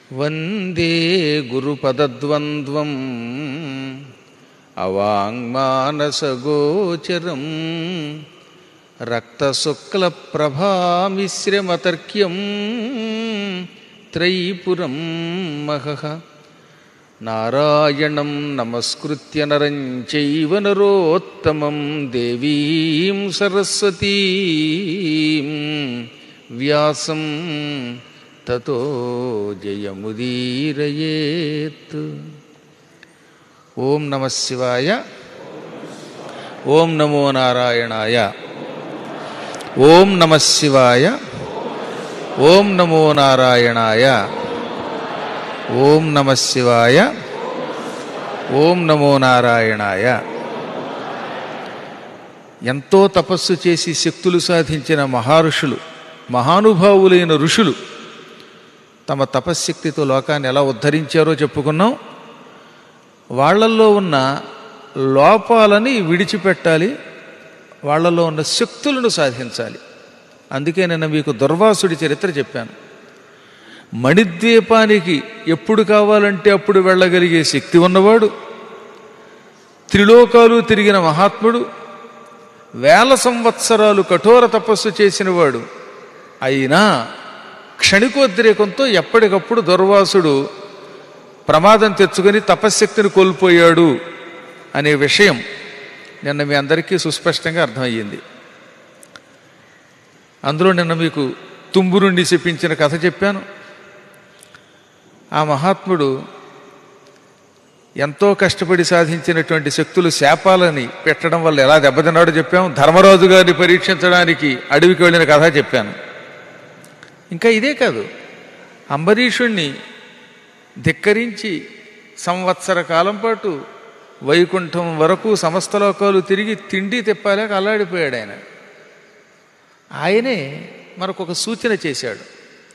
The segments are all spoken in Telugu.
వందే గురుపదద్వంద్వం అవాంగ్మానసగోచరం రక్తశుక్లప్రభామిశ్రమతర్క్యం త్రైపురం మహః నారాయణం నమస్కృత్య నరం చైవ నరోత్తమం దేవీం సరస్వతీం వ్యాసం తతో జయముదీరయేత్ ఓం నమ శివాయ ఓం నమో నారాయణాయ ఓం నమ శివాయ ఓం నమో నారాయణాయ ఓం నమ శివాయ ఓం నమో నారాయణాయ ఎంతో తపస్సు చేసి శక్తులు సాధించిన మహర్షులు మహానుభావులైన ఋషులు తమ తపశ్శక్తితో లోకాన్ని ఎలా ఉద్ధరించారో చెప్పుకున్నాం వాళ్ళల్లో ఉన్న లోపాలని విడిచిపెట్టాలి వాళ్ళలో ఉన్న శక్తులను సాధించాలి అందుకే నేను మీకు దుర్వాసుడి చరిత్ర చెప్పాను మణిద్వీపానికి ఎప్పుడు కావాలంటే అప్పుడు వెళ్ళగలిగే శక్తి ఉన్నవాడు త్రిలోకాలు తిరిగిన మహాత్ముడు వేల సంవత్సరాలు కఠోర తపస్సు చేసినవాడు అయినా క్షణికోద్రేకంతో ఎప్పటికప్పుడు దుర్వాసుడు ప్రమాదం తెచ్చుకొని తపశ్శక్తిని కోల్పోయాడు అనే విషయం నిన్న మీ అందరికీ సుస్పష్టంగా అర్థమయ్యింది అందులో నిన్న మీకు తుంబురుండి చెప్పించిన కథ చెప్పాను ఆ మహాత్ముడు ఎంతో కష్టపడి సాధించినటువంటి శక్తులు శాపాలని పెట్టడం వల్ల ఎలా దెబ్బతిన్నాడో చెప్పాం ధర్మరాజు గారిని పరీక్షించడానికి అడవికి వెళ్ళిన కథ చెప్పాను ఇంకా ఇదే కాదు అంబరీషుణ్ణి ధిక్కరించి సంవత్సర కాలం పాటు వైకుంఠం వరకు సమస్త లోకాలు తిరిగి తిండి తిప్పాలేక అల్లాడిపోయాడు ఆయన ఆయనే మనకు ఒక సూచన చేశాడు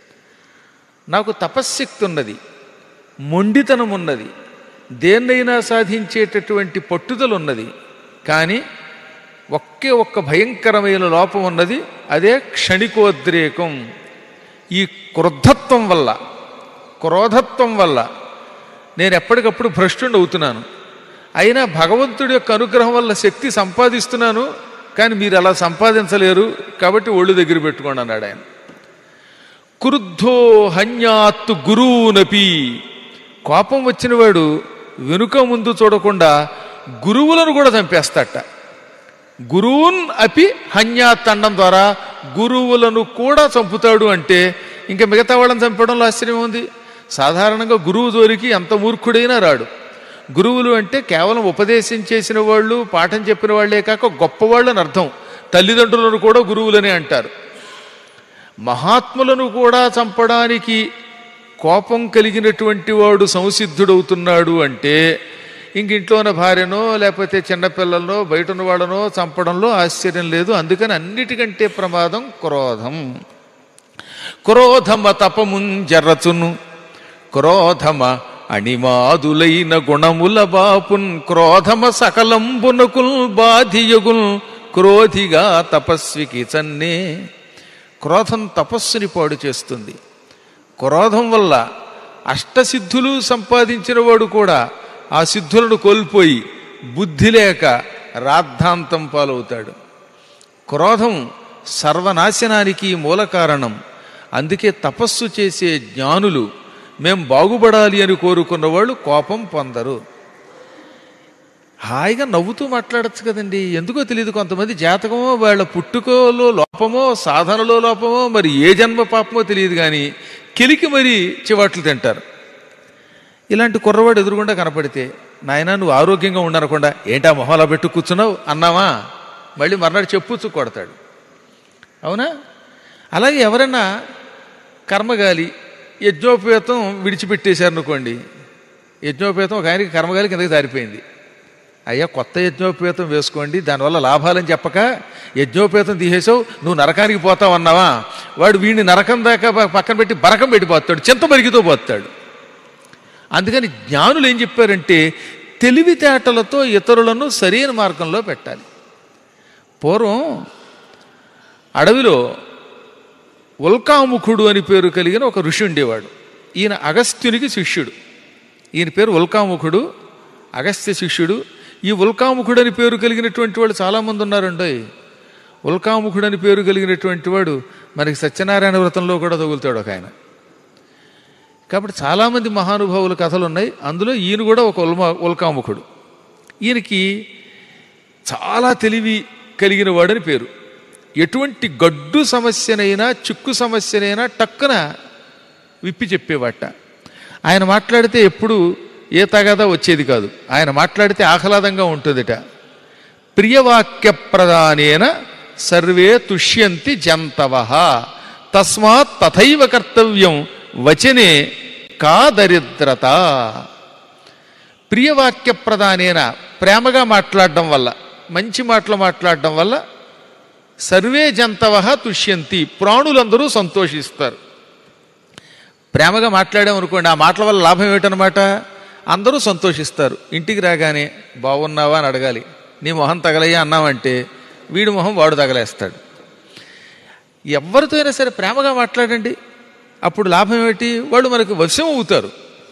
నాకు తపశ్శక్తి ఉన్నది మొండితనం ఉన్నది దేన్నైనా సాధించేటటువంటి పట్టుదల ఉన్నది కానీ ఒకే ఒక్క భయంకరమైన లోపం ఉన్నది అదే క్షణికోద్రేకం ఈ క్రుద్ధత్వం వల్ల క్రోధత్వం వల్ల నేను ఎప్పటికప్పుడు భ్రష్టుండి అవుతున్నాను అయినా భగవంతుడి యొక్క అనుగ్రహం వల్ల శక్తి సంపాదిస్తున్నాను కానీ మీరు అలా సంపాదించలేరు కాబట్టి ఒళ్ళు దగ్గర పెట్టుకోండి అన్నాడు ఆయన క్రుద్ధో హన్యాత్తు గురువునపి కోపం వచ్చినవాడు వెనుక ముందు చూడకుండా గురువులను కూడా చంపేస్తాట గురువున్ అపి హన్యాత్ అనడం ద్వారా గురువులను కూడా చంపుతాడు అంటే ఇంకా మిగతా వాళ్ళని చంపడంలో ఆశ్చర్యం ఉంది సాధారణంగా గురువు జోలికి ఎంత మూర్ఖుడైనా రాడు గురువులు అంటే కేవలం ఉపదేశం చేసిన వాళ్ళు పాఠం చెప్పిన వాళ్లే కాక గొప్పవాళ్ళు అని అర్థం తల్లిదండ్రులను కూడా గురువులనే అంటారు మహాత్ములను కూడా చంపడానికి కోపం కలిగినటువంటి వాడు సంసిద్ధుడవుతున్నాడు అంటే ఇంక ఇంట్లో ఉన్న భార్యనో లేకపోతే చిన్నపిల్లలనో బయట ఉన్న వాళ్ళనో చంపడంలో ఆశ్చర్యం లేదు అందుకని అన్నిటికంటే ప్రమాదం క్రోధం క్రోధమ తపముంజరచును క్రోధమ అణిమాదులైన గుణముల బాపున్ క్రోధమ సకలంబునకుల్ బాధియగుల్ క్రోధిగా తపస్వికి చన్నే క్రోధం తపస్సుని పాడు చేస్తుంది క్రోధం వల్ల అష్టసిద్ధులు సంపాదించిన వాడు కూడా ఆ సిద్ధులను కోల్పోయి బుద్ధి లేక రాద్ధాంతం పాలవుతాడు క్రోధం సర్వనాశనానికి మూల కారణం అందుకే తపస్సు చేసే జ్ఞానులు మేం బాగుపడాలి అని కోరుకున్న వాళ్ళు కోపం పొందరు హాయిగా నవ్వుతూ మాట్లాడచ్చు కదండి ఎందుకో తెలియదు కొంతమంది జాతకమో వాళ్ళ పుట్టుకలో లోపమో సాధనలో లోపమో మరి ఏ జన్మ పాపమో తెలియదు కానీ కెలికి మరి చివాట్లు తింటారు ఇలాంటి కుర్రవాడు ఎదురుగుండా కనపడితే నాయన నువ్వు ఆరోగ్యంగా ఉండనకుండా ఏంటా మొహలా పెట్టు కూర్చున్నావు అన్నావా మళ్ళీ మర్నాడు చెప్పుచ్చు కొడతాడు అవునా అలాగే ఎవరైనా కర్మగాలి యజ్ఞోపేతం విడిచిపెట్టేశారనుకోండి యజ్ఞోపేతం ఒక ఆయనకి కర్మగాలి కిందకి జారిపోయింది అయ్యా కొత్త యజ్ఞోపేతం వేసుకోండి దానివల్ల లాభాలని చెప్పక యజ్ఞోపేతం తీసేసావు నువ్వు నరకానికి పోతావు అన్నావా వాడు వీడిని నరకం దాకా పక్కన పెట్టి బరకం పెట్టిపోతాడు చింత మరిగితో పోతాడు అందుకని జ్ఞానులు ఏం చెప్పారంటే తెలివితేటలతో ఇతరులను సరైన మార్గంలో పెట్టాలి పూర్వం అడవిలో ఉల్కాముఖుడు అని పేరు కలిగిన ఒక ఋషి ఉండేవాడు ఈయన అగస్త్యునికి శిష్యుడు ఈయన పేరు ఉల్కాముఖుడు అగస్త్య శిష్యుడు ఈ ఉల్కాముఖుడు అని పేరు కలిగినటువంటి వాళ్ళు చాలామంది ఉన్నారండి ఉల్కాముఖుడు అని పేరు కలిగినటువంటి వాడు మనకి సత్యనారాయణ వ్రతంలో కూడా తగులుతాడు ఒక ఆయన కాబట్టి చాలామంది మహానుభావుల కథలు ఉన్నాయి అందులో ఈయన కూడా ఒక ఉల్మా ఉల్కాముఖుడు ఈయనకి చాలా తెలివి కలిగిన వాడని పేరు ఎటువంటి గడ్డు సమస్యనైనా చిక్కు సమస్యనైనా టక్కున విప్పి చెప్పేవాట ఆయన మాట్లాడితే ఎప్పుడు ఏ తగాదా వచ్చేది కాదు ఆయన మాట్లాడితే ఆహ్లాదంగా ఉంటుందిట ప్రియవాక్య ప్రధానేన సర్వే తుష్యంతి జంతవ తస్మాత్ తథైవ కర్తవ్యం వచనే కా దరిద్రత ప్రియవాక్య ప్రధానేన ప్రేమగా మాట్లాడడం వల్ల మంచి మాటలు మాట్లాడడం వల్ల సర్వే జంతవ తుష్యంతి ప్రాణులందరూ సంతోషిస్తారు ప్రేమగా మాట్లాడామనుకోండి ఆ మాటల వల్ల లాభం ఏమిటనమాట అందరూ సంతోషిస్తారు ఇంటికి రాగానే బాగున్నావా అని అడగాలి నీ మొహం తగలయ్యా అన్నామంటే వీడి మొహం వాడు తగలేస్తాడు ఎవరితో అయినా సరే ప్రేమగా మాట్లాడండి అప్పుడు లాభం ఏమిటి వాళ్ళు మనకు వశం అవుతారు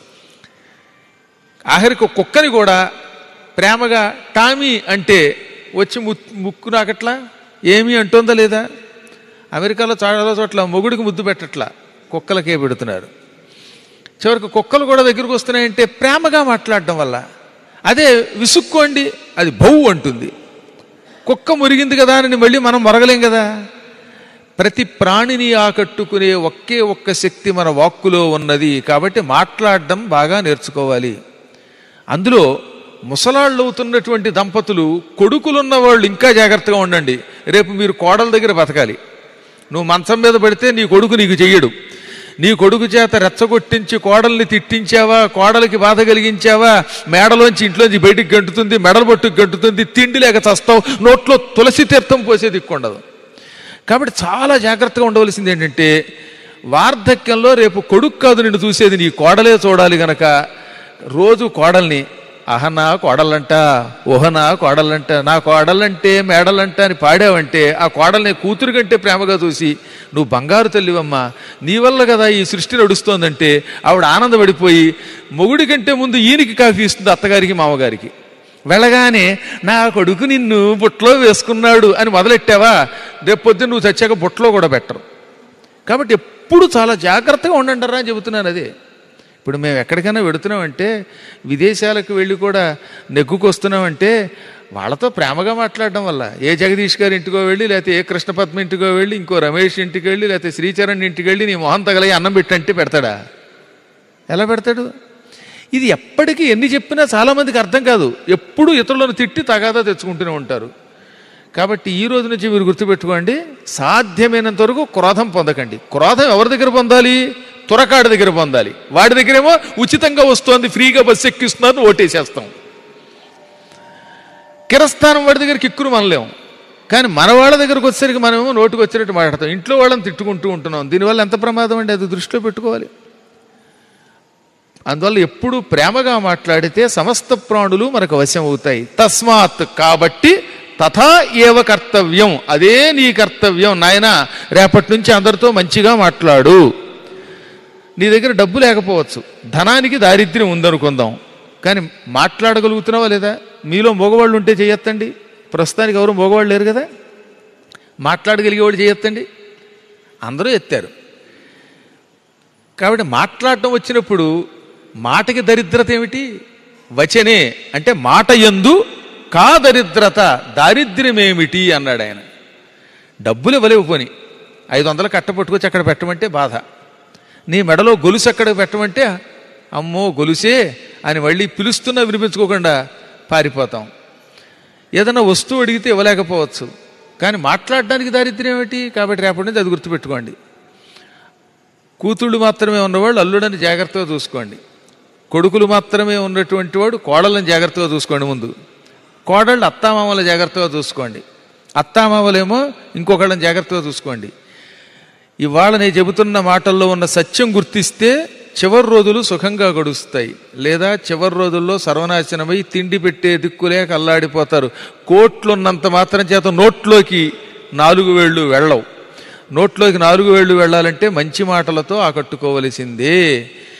ఆఖరికి కుక్కని కూడా ప్రేమగా టామీ అంటే వచ్చి ము ముక్కు నాకట్లా ఏమీ అంటుందా లేదా అమెరికాలో చాలా చోట్ల మొగుడికి ముద్దు పెట్టట్లా కుక్కలకే పెడుతున్నారు చివరికి కుక్కలు కూడా దగ్గరకు వస్తున్నాయంటే ప్రేమగా మాట్లాడడం వల్ల అదే విసుక్కోండి అది బౌ అంటుంది కుక్క మురిగింది కదా అని మళ్ళీ మనం మొరగలేం కదా ప్రతి ప్రాణిని ఆకట్టుకునే ఒకే ఒక్క శక్తి మన వాక్కులో ఉన్నది కాబట్టి మాట్లాడడం బాగా నేర్చుకోవాలి అందులో ముసలాళ్ళు అవుతున్నటువంటి దంపతులు కొడుకులున్న వాళ్ళు ఇంకా జాగ్రత్తగా ఉండండి రేపు మీరు కోడల దగ్గర బతకాలి నువ్వు మంచం మీద పడితే నీ కొడుకు నీకు చెయ్యడు నీ కొడుకు చేత రెచ్చగొట్టించి కోడల్ని తిట్టించావా కోడలికి బాధ కలిగించావా మేడలోంచి ఇంట్లోంచి బయటికి గంటుతుంది మెడలు పట్టుకు గంటుతుంది తిండి లేక చస్తావు నోట్లో తులసి తీర్థం పోసే దిక్కుండదు కాబట్టి చాలా జాగ్రత్తగా ఉండవలసింది ఏంటంటే వార్ధక్యంలో రేపు కొడుకు కాదు నిన్ను చూసేది నీ కోడలే చూడాలి గనక రోజు కోడల్ని అహనా కోడలంట ఓహనా కోడలంట నా కోడలంటే మేడలంట అని పాడావంటే ఆ కోడల్ని కూతురు కంటే ప్రేమగా చూసి నువ్వు బంగారు తల్లివమ్మా నీ వల్ల కదా ఈ సృష్టి నడుస్తోందంటే ఆవిడ ఆనందపడిపోయి మొగుడి కంటే ముందు ఈయనకి కాఫీ ఇస్తుంది అత్తగారికి మామగారికి వెళ్ళగానే నా కొడుకు నిన్ను బుట్టలో వేసుకున్నాడు అని మొదలెట్టావా రేపు పొద్దున్న నువ్వు చచ్చాక బుట్టలో కూడా పెట్టరు కాబట్టి ఎప్పుడు చాలా జాగ్రత్తగా ఉండండిరా అని చెబుతున్నాను అదే ఇప్పుడు మేము ఎక్కడికైనా వెడుతున్నామంటే విదేశాలకు వెళ్ళి కూడా నెగ్గుకొస్తున్నామంటే వాళ్ళతో ప్రేమగా మాట్లాడడం వల్ల ఏ జగదీష్ గారి ఇంటికో వెళ్ళి లేకపోతే ఏ కృష్ణపద్మ ఇంటికో వెళ్ళి ఇంకో రమేష్ ఇంటికి వెళ్ళి లేకపోతే శ్రీచరణ్ ఇంటికి వెళ్ళి నీ మొహం తగలయి అన్నం పెట్టంటే పెడతాడా ఎలా పెడతాడు ఇది ఎప్పటికీ ఎన్ని చెప్పినా చాలామందికి అర్థం కాదు ఎప్పుడు ఇతరులను తిట్టి తగాదా తెచ్చుకుంటూనే ఉంటారు కాబట్టి ఈ రోజు నుంచి మీరు గుర్తుపెట్టుకోండి సాధ్యమైనంత వరకు క్రోధం పొందకండి క్రోధం ఎవరి దగ్గర పొందాలి తురకాడి దగ్గర పొందాలి వాడి దగ్గరేమో ఉచితంగా వస్తోంది ఫ్రీగా బస్సు ఎక్కిస్తున్నారు ఓటేసేస్తాం కిరస్థానం వాడి దగ్గర కిక్కురు మనలేము కానీ మన వాళ్ళ దగ్గరకు వచ్చేసరికి మనమేమో నోటుకు వచ్చినట్టు మాట్లాడతాం ఇంట్లో వాళ్ళని తిట్టుకుంటూ ఉంటున్నాం దీనివల్ల ఎంత ప్రమాదం అండి అది దృష్టిలో పెట్టుకోవాలి అందువల్ల ఎప్పుడు ప్రేమగా మాట్లాడితే సమస్త ప్రాణులు మనకు వశం అవుతాయి తస్మాత్ కాబట్టి తథా ఏవ కర్తవ్యం అదే నీ కర్తవ్యం నాయన రేపటి నుంచి అందరితో మంచిగా మాట్లాడు నీ దగ్గర డబ్బు లేకపోవచ్చు ధనానికి దారిద్ర్యం ఉందనుకుందాం కానీ మాట్లాడగలుగుతున్నావా లేదా మీలో మగవాళ్ళు ఉంటే చేయొత్తండి ప్రస్తుతానికి ఎవరు మగవాళ్ళు లేరు కదా మాట్లాడగలిగేవాళ్ళు చేయొత్తండి అందరూ ఎత్తారు కాబట్టి మాట్లాడటం వచ్చినప్పుడు మాటకి దరిద్రత ఏమిటి వచనే అంటే మాట ఎందు కా దరిద్రత దారిద్ర్యమేమిటి అన్నాడు ఆయన డబ్బులు ఇవ్వలేవు పోని ఐదు వందలు కట్టపట్టుకొచ్చి అక్కడ పెట్టమంటే బాధ నీ మెడలో గొలుసు అక్కడ పెట్టమంటే అమ్మో గొలుసే అని మళ్ళీ పిలుస్తున్నా వినిపించుకోకుండా పారిపోతాం ఏదైనా వస్తువు అడిగితే ఇవ్వలేకపోవచ్చు కానీ మాట్లాడడానికి దారిద్ర్యం ఏమిటి కాబట్టి రేపటి నుంచి అది గుర్తుపెట్టుకోండి కూతుళ్ళు మాత్రమే ఉన్నవాళ్ళు అల్లుడని జాగ్రత్తగా చూసుకోండి కొడుకులు మాత్రమే ఉన్నటువంటి వాడు కోడళ్ళని జాగ్రత్తగా చూసుకోండి ముందు కోడళ్ళు అత్తామామల జాగ్రత్తగా చూసుకోండి అత్తామామలేమో ఇంకొకళ్ళని జాగ్రత్తగా చూసుకోండి ఇవాళ నేను చెబుతున్న మాటల్లో ఉన్న సత్యం గుర్తిస్తే చివరి రోజులు సుఖంగా గడుస్తాయి లేదా చివరి రోజుల్లో సర్వనాశనమై తిండి పెట్టే దిక్కులేక అల్లాడిపోతారు కోట్లున్నంత మాత్రం చేత నోట్లోకి నాలుగు వేళ్ళు వెళ్ళవు నోట్లోకి నాలుగు వేళ్ళు వెళ్ళాలంటే మంచి మాటలతో ఆకట్టుకోవలసిందే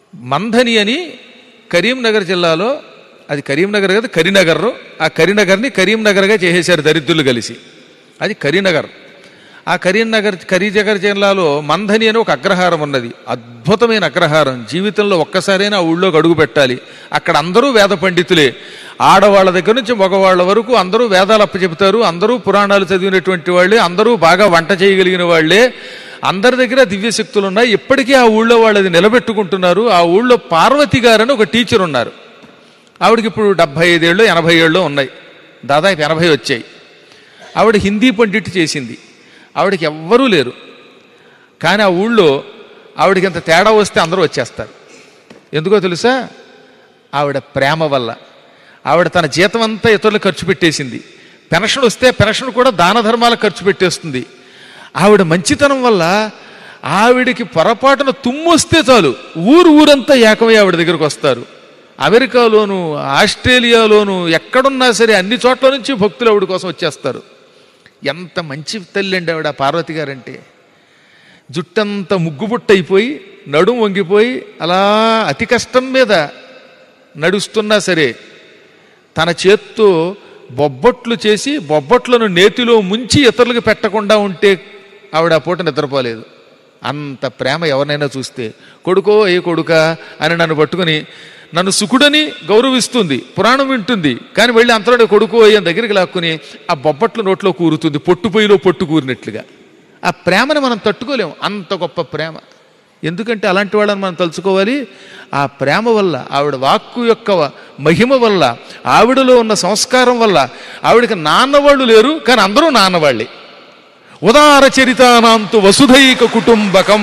మంధని అని కరీంనగర్ జిల్లాలో అది కరీంనగర్ కదా కరీంనగర్ ఆ కరీంనగర్ని కరీంనగర్గా చేసేశారు దరిద్రులు కలిసి అది కరీంనగర్ ఆ కరీంనగర్ కరీంనగర్ జిల్లాలో మంధని అని ఒక అగ్రహారం ఉన్నది అద్భుతమైన అగ్రహారం జీవితంలో ఒక్కసారైనా ఆ ఊళ్ళోకి అడుగు పెట్టాలి అక్కడ అందరూ వేద పండితులే ఆడవాళ్ళ దగ్గర నుంచి మగవాళ్ళ వరకు అందరూ వేదాలు అప్పచెబుతారు అందరూ పురాణాలు చదివినటువంటి వాళ్ళే అందరూ బాగా వంట చేయగలిగిన వాళ్ళే అందరి దగ్గర దివ్యశక్తులు ఉన్నాయి ఇప్పటికీ ఆ ఊళ్ళో వాళ్ళది నిలబెట్టుకుంటున్నారు ఆ ఊళ్ళో పార్వతి గారని ఒక టీచర్ ఉన్నారు ఆవిడకి ఇప్పుడు డెబ్భై ఐదేళ్ళు ఎనభై ఏళ్ళు ఉన్నాయి దాదాపు ఎనభై వచ్చాయి ఆవిడ హిందీ పండిట్ చేసింది ఆవిడకి ఎవ్వరూ లేరు కానీ ఆ ఊళ్ళో ఆవిడకి ఇంత తేడా వస్తే అందరూ వచ్చేస్తారు ఎందుకో తెలుసా ఆవిడ ప్రేమ వల్ల ఆవిడ తన జీతం అంతా ఇతరులకు ఖర్చు పెట్టేసింది పెన్షన్ వస్తే పెన్షన్ కూడా దాన ధర్మాలకు ఖర్చు పెట్టేస్తుంది ఆవిడ మంచితనం వల్ల ఆవిడికి పొరపాటున తుమ్ము వస్తే చాలు ఊరు ఊరంతా ఏకమై ఆవిడ దగ్గరకు వస్తారు అమెరికాలోను ఆస్ట్రేలియాలోను ఎక్కడున్నా సరే అన్ని చోట్ల నుంచి భక్తులు ఆవిడ కోసం వచ్చేస్తారు ఎంత మంచి తల్లి అండి ఆవిడ ఆ పార్వతి గారంటే జుట్టంతా ముగ్గుబుట్ట అయిపోయి నడుం వంగిపోయి అలా అతి కష్టం మీద నడుస్తున్నా సరే తన చేత్తో బొబ్బట్లు చేసి బొబ్బట్లను నేతిలో ముంచి ఇతరులకు పెట్టకుండా ఉంటే ఆవిడ ఆ పూట నిద్రపోలేదు అంత ప్రేమ ఎవరినైనా చూస్తే కొడుకో ఏ కొడుక అని నన్ను పట్టుకుని నన్ను సుకుడని గౌరవిస్తుంది పురాణం వింటుంది కానీ వెళ్ళి అంతలోనే కొడుకో అయ్యని దగ్గరికి లాక్కుని ఆ బొబ్బట్లు నోట్లో కూరుతుంది పొట్టు పొయ్యిలో పొట్టు కూరినట్లుగా ఆ ప్రేమను మనం తట్టుకోలేం అంత గొప్ప ప్రేమ ఎందుకంటే అలాంటి వాళ్ళని మనం తలుచుకోవాలి ఆ ప్రేమ వల్ల ఆవిడ వాక్కు యొక్క మహిమ వల్ల ఆవిడలో ఉన్న సంస్కారం వల్ల ఆవిడకి నాన్నవాళ్ళు లేరు కానీ అందరూ నాన్నవాళ్ళే ఉదార చరితానాంతు వసుధైక కుటుంబకం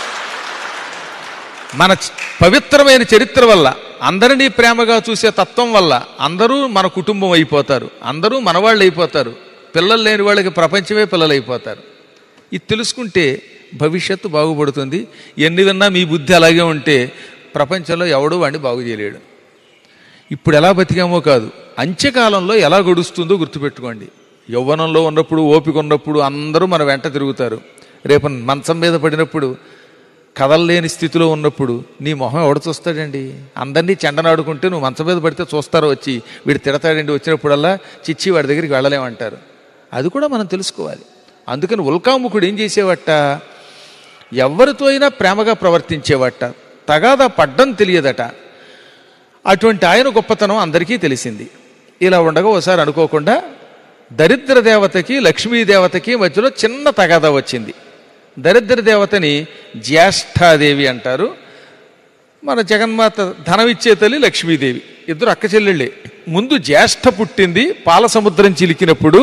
మన చ- పవిత్రమైన చరిత్ర వల్ల అందరినీ ప్రేమగా చూసే తత్వం వల్ల అందరూ మన కుటుంబం అయిపోతారు అందరూ మనవాళ్ళు అయిపోతారు పిల్లలు లేని వాళ్ళకి ప్రపంచమే పిల్లలు అయిపోతారు ఇది తెలుసుకుంటే భవిష్యత్తు బాగుపడుతుంది ఎన్ని విన్నా మీ బుద్ధి అలాగే ఉంటే ప్రపంచంలో ఎవడూ వాడిని బాగు చేయలేడు ఇప్పుడు ఎలా బతికామో కాదు అంత్యకాలంలో ఎలా గడుస్తుందో గుర్తుపెట్టుకోండి యవ్వనంలో ఉన్నప్పుడు ఓపిక ఉన్నప్పుడు అందరూ మన వెంట తిరుగుతారు రేపు మంచం మీద పడినప్పుడు కదలలేని స్థితిలో ఉన్నప్పుడు నీ మొహం ఎవడు చూస్తాడండి అందరినీ చెండనాడుకుంటే నువ్వు మంచం మీద పడితే చూస్తారో వచ్చి వీడు తిడతాడండి వచ్చినప్పుడల్లా చిచ్చి వాడి దగ్గరికి వెళ్ళలేమంటారు అది కూడా మనం తెలుసుకోవాలి అందుకని ఉల్కాముఖుడు ఏం చేసేవట ఎవరితో అయినా ప్రేమగా ప్రవర్తించేవట తగాదా పడ్డం తెలియదట అటువంటి ఆయన గొప్పతనం అందరికీ తెలిసింది ఇలా ఉండగా ఓసారి అనుకోకుండా దరిద్ర దేవతకి లక్ష్మీ దేవతకి మధ్యలో చిన్న తగాదా వచ్చింది దరిద్ర దేవతని జ్యేష్ఠాదేవి అంటారు మన జగన్మాత ధనం ఇచ్చే తల్లి లక్ష్మీదేవి ఇద్దరు అక్క చెల్లెళ్ళే ముందు జ్యేష్ఠ పుట్టింది పాల సముద్రం చిలికినప్పుడు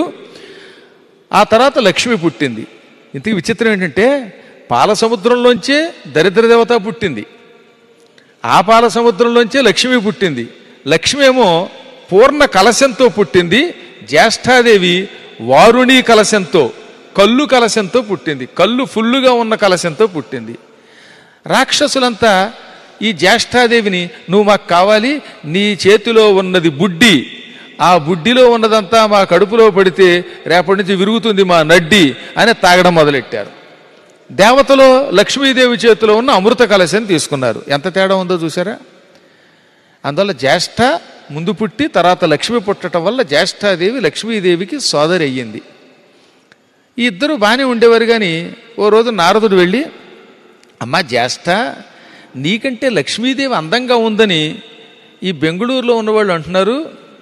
ఆ తర్వాత లక్ష్మి పుట్టింది ఇంతకీ విచిత్రం ఏంటంటే పాల సముద్రంలోంచే దరిద్ర దేవత పుట్టింది ఆ పాల సముద్రంలోంచే లక్ష్మి పుట్టింది లక్ష్మి ఏమో పూర్ణ కలశంతో పుట్టింది జ్యేష్ఠాదేవి వారుణి కలశంతో కల్లు కలశంతో పుట్టింది కళ్ళు ఫుల్లుగా ఉన్న కలశంతో పుట్టింది రాక్షసులంతా ఈ జ్యేష్ఠాదేవిని నువ్వు మాకు కావాలి నీ చేతిలో ఉన్నది బుడ్డి ఆ బుడ్డిలో ఉన్నదంతా మా కడుపులో పడితే రేపటి నుంచి విరుగుతుంది మా నడ్డి అని తాగడం మొదలెట్టారు దేవతలో లక్ష్మీదేవి చేతిలో ఉన్న అమృత కలశం తీసుకున్నారు ఎంత తేడా ఉందో చూసారా అందువల్ల జ్యేష్ఠ ముందు పుట్టి తర్వాత లక్ష్మి పుట్టడం వల్ల జ్యేష్ఠాదేవి లక్ష్మీదేవికి సోదరి అయ్యింది ఈ ఇద్దరు బాగానే ఉండేవారు కానీ ఓ రోజు నారదుడు వెళ్ళి అమ్మా జ్యేష్ఠ నీకంటే లక్ష్మీదేవి అందంగా ఉందని ఈ బెంగళూరులో ఉన్నవాళ్ళు అంటున్నారు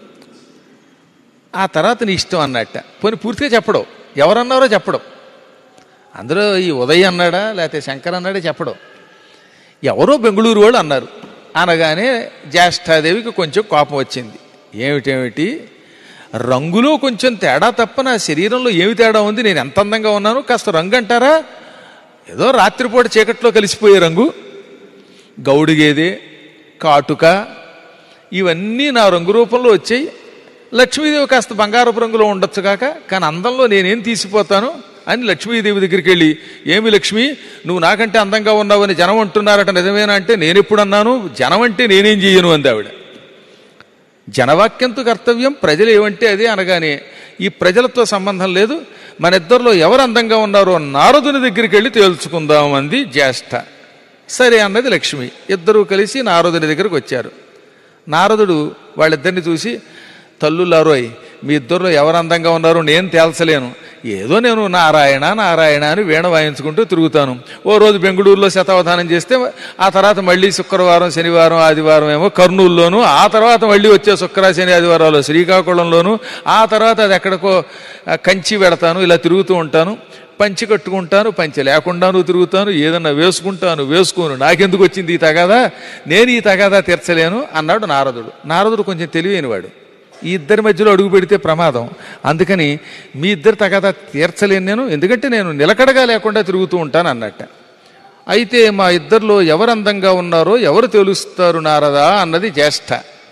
ఆ తర్వాత నీ ఇష్టం అన్నట్ట పోనీ పూర్తిగా చెప్పడం ఎవరన్నారో చెప్పడం అందులో ఈ ఉదయ్ అన్నాడా లేకపోతే శంకర్ అన్నాడే చెప్పడం ఎవరో బెంగళూరు వాళ్ళు అన్నారు అనగానే జ్యేష్ఠాదేవికి కొంచెం కోపం వచ్చింది ఏమిటేమిటి రంగులో కొంచెం తేడా తప్ప నా శరీరంలో ఏమి తేడా ఉంది నేను ఎంత అందంగా ఉన్నాను కాస్త రంగు అంటారా ఏదో రాత్రిపూట చీకట్లో కలిసిపోయే రంగు గౌడిగేదే కాటుక ఇవన్నీ నా రంగు రూపంలో వచ్చాయి లక్ష్మీదేవి కాస్త బంగారపు రంగులో ఉండొచ్చు కాక కానీ అందంలో నేనేం తీసిపోతాను అని లక్ష్మీదేవి దగ్గరికి వెళ్ళి ఏమి లక్ష్మి నువ్వు నాకంటే అందంగా ఉన్నావని జనం అంటున్నారట నిజమేనా అంటే నేను ఎప్పుడు అన్నాను జనం అంటే నేనేం చెయ్యను అంది ఆవిడ జనవాక్యంతో కర్తవ్యం ప్రజలు ఏమంటే అదే అనగానే ఈ ప్రజలతో సంబంధం లేదు మన ఇద్దరిలో ఎవరు అందంగా ఉన్నారో నారదుని దగ్గరికి వెళ్ళి తేల్చుకుందాం అంది జ్యేష్ఠ సరే అన్నది లక్ష్మి ఇద్దరూ కలిసి నారదుడి దగ్గరకు వచ్చారు నారదుడు వాళ్ళిద్దరిని చూసి తల్లులారోయ్ మీ ఇద్దరిలో ఎవరు అందంగా ఉన్నారో నేను తేల్చలేను ఏదో నేను నారాయణ నారాయణ అని వీణ వాయించుకుంటూ తిరుగుతాను ఓ రోజు బెంగళూరులో శతావధానం చేస్తే ఆ తర్వాత మళ్ళీ శుక్రవారం శనివారం ఆదివారం ఏమో కర్నూలులోను ఆ తర్వాత మళ్ళీ వచ్చే శుక్ర శని ఆదివారాలు శ్రీకాకుళంలోను ఆ తర్వాత అది ఎక్కడికో ఆ, కంచి పెడతాను ఇలా తిరుగుతూ ఉంటాను పంచి కట్టుకుంటాను పంచి లేకుండాను తిరుగుతాను ఏదన్నా వేసుకుంటాను వేసుకోను నాకెందుకు వచ్చింది ఈ తగాదా నేను ఈ తగాదా తీర్చలేను అన్నాడు నారదుడు నారదుడు కొంచెం తెలివైనవాడు ఈ ఇద్దరి మధ్యలో అడుగు పెడితే ప్రమాదం అందుకని మీ ఇద్దరి తగాదా తీర్చలేను నేను ఎందుకంటే నేను నిలకడగా లేకుండా తిరుగుతూ ఉంటాను అన్నట్ట అయితే మా ఇద్దరిలో ఎవరు అందంగా ఉన్నారో ఎవరు తెలుస్తారు నారదా అన్నది జ్యేష్ఠ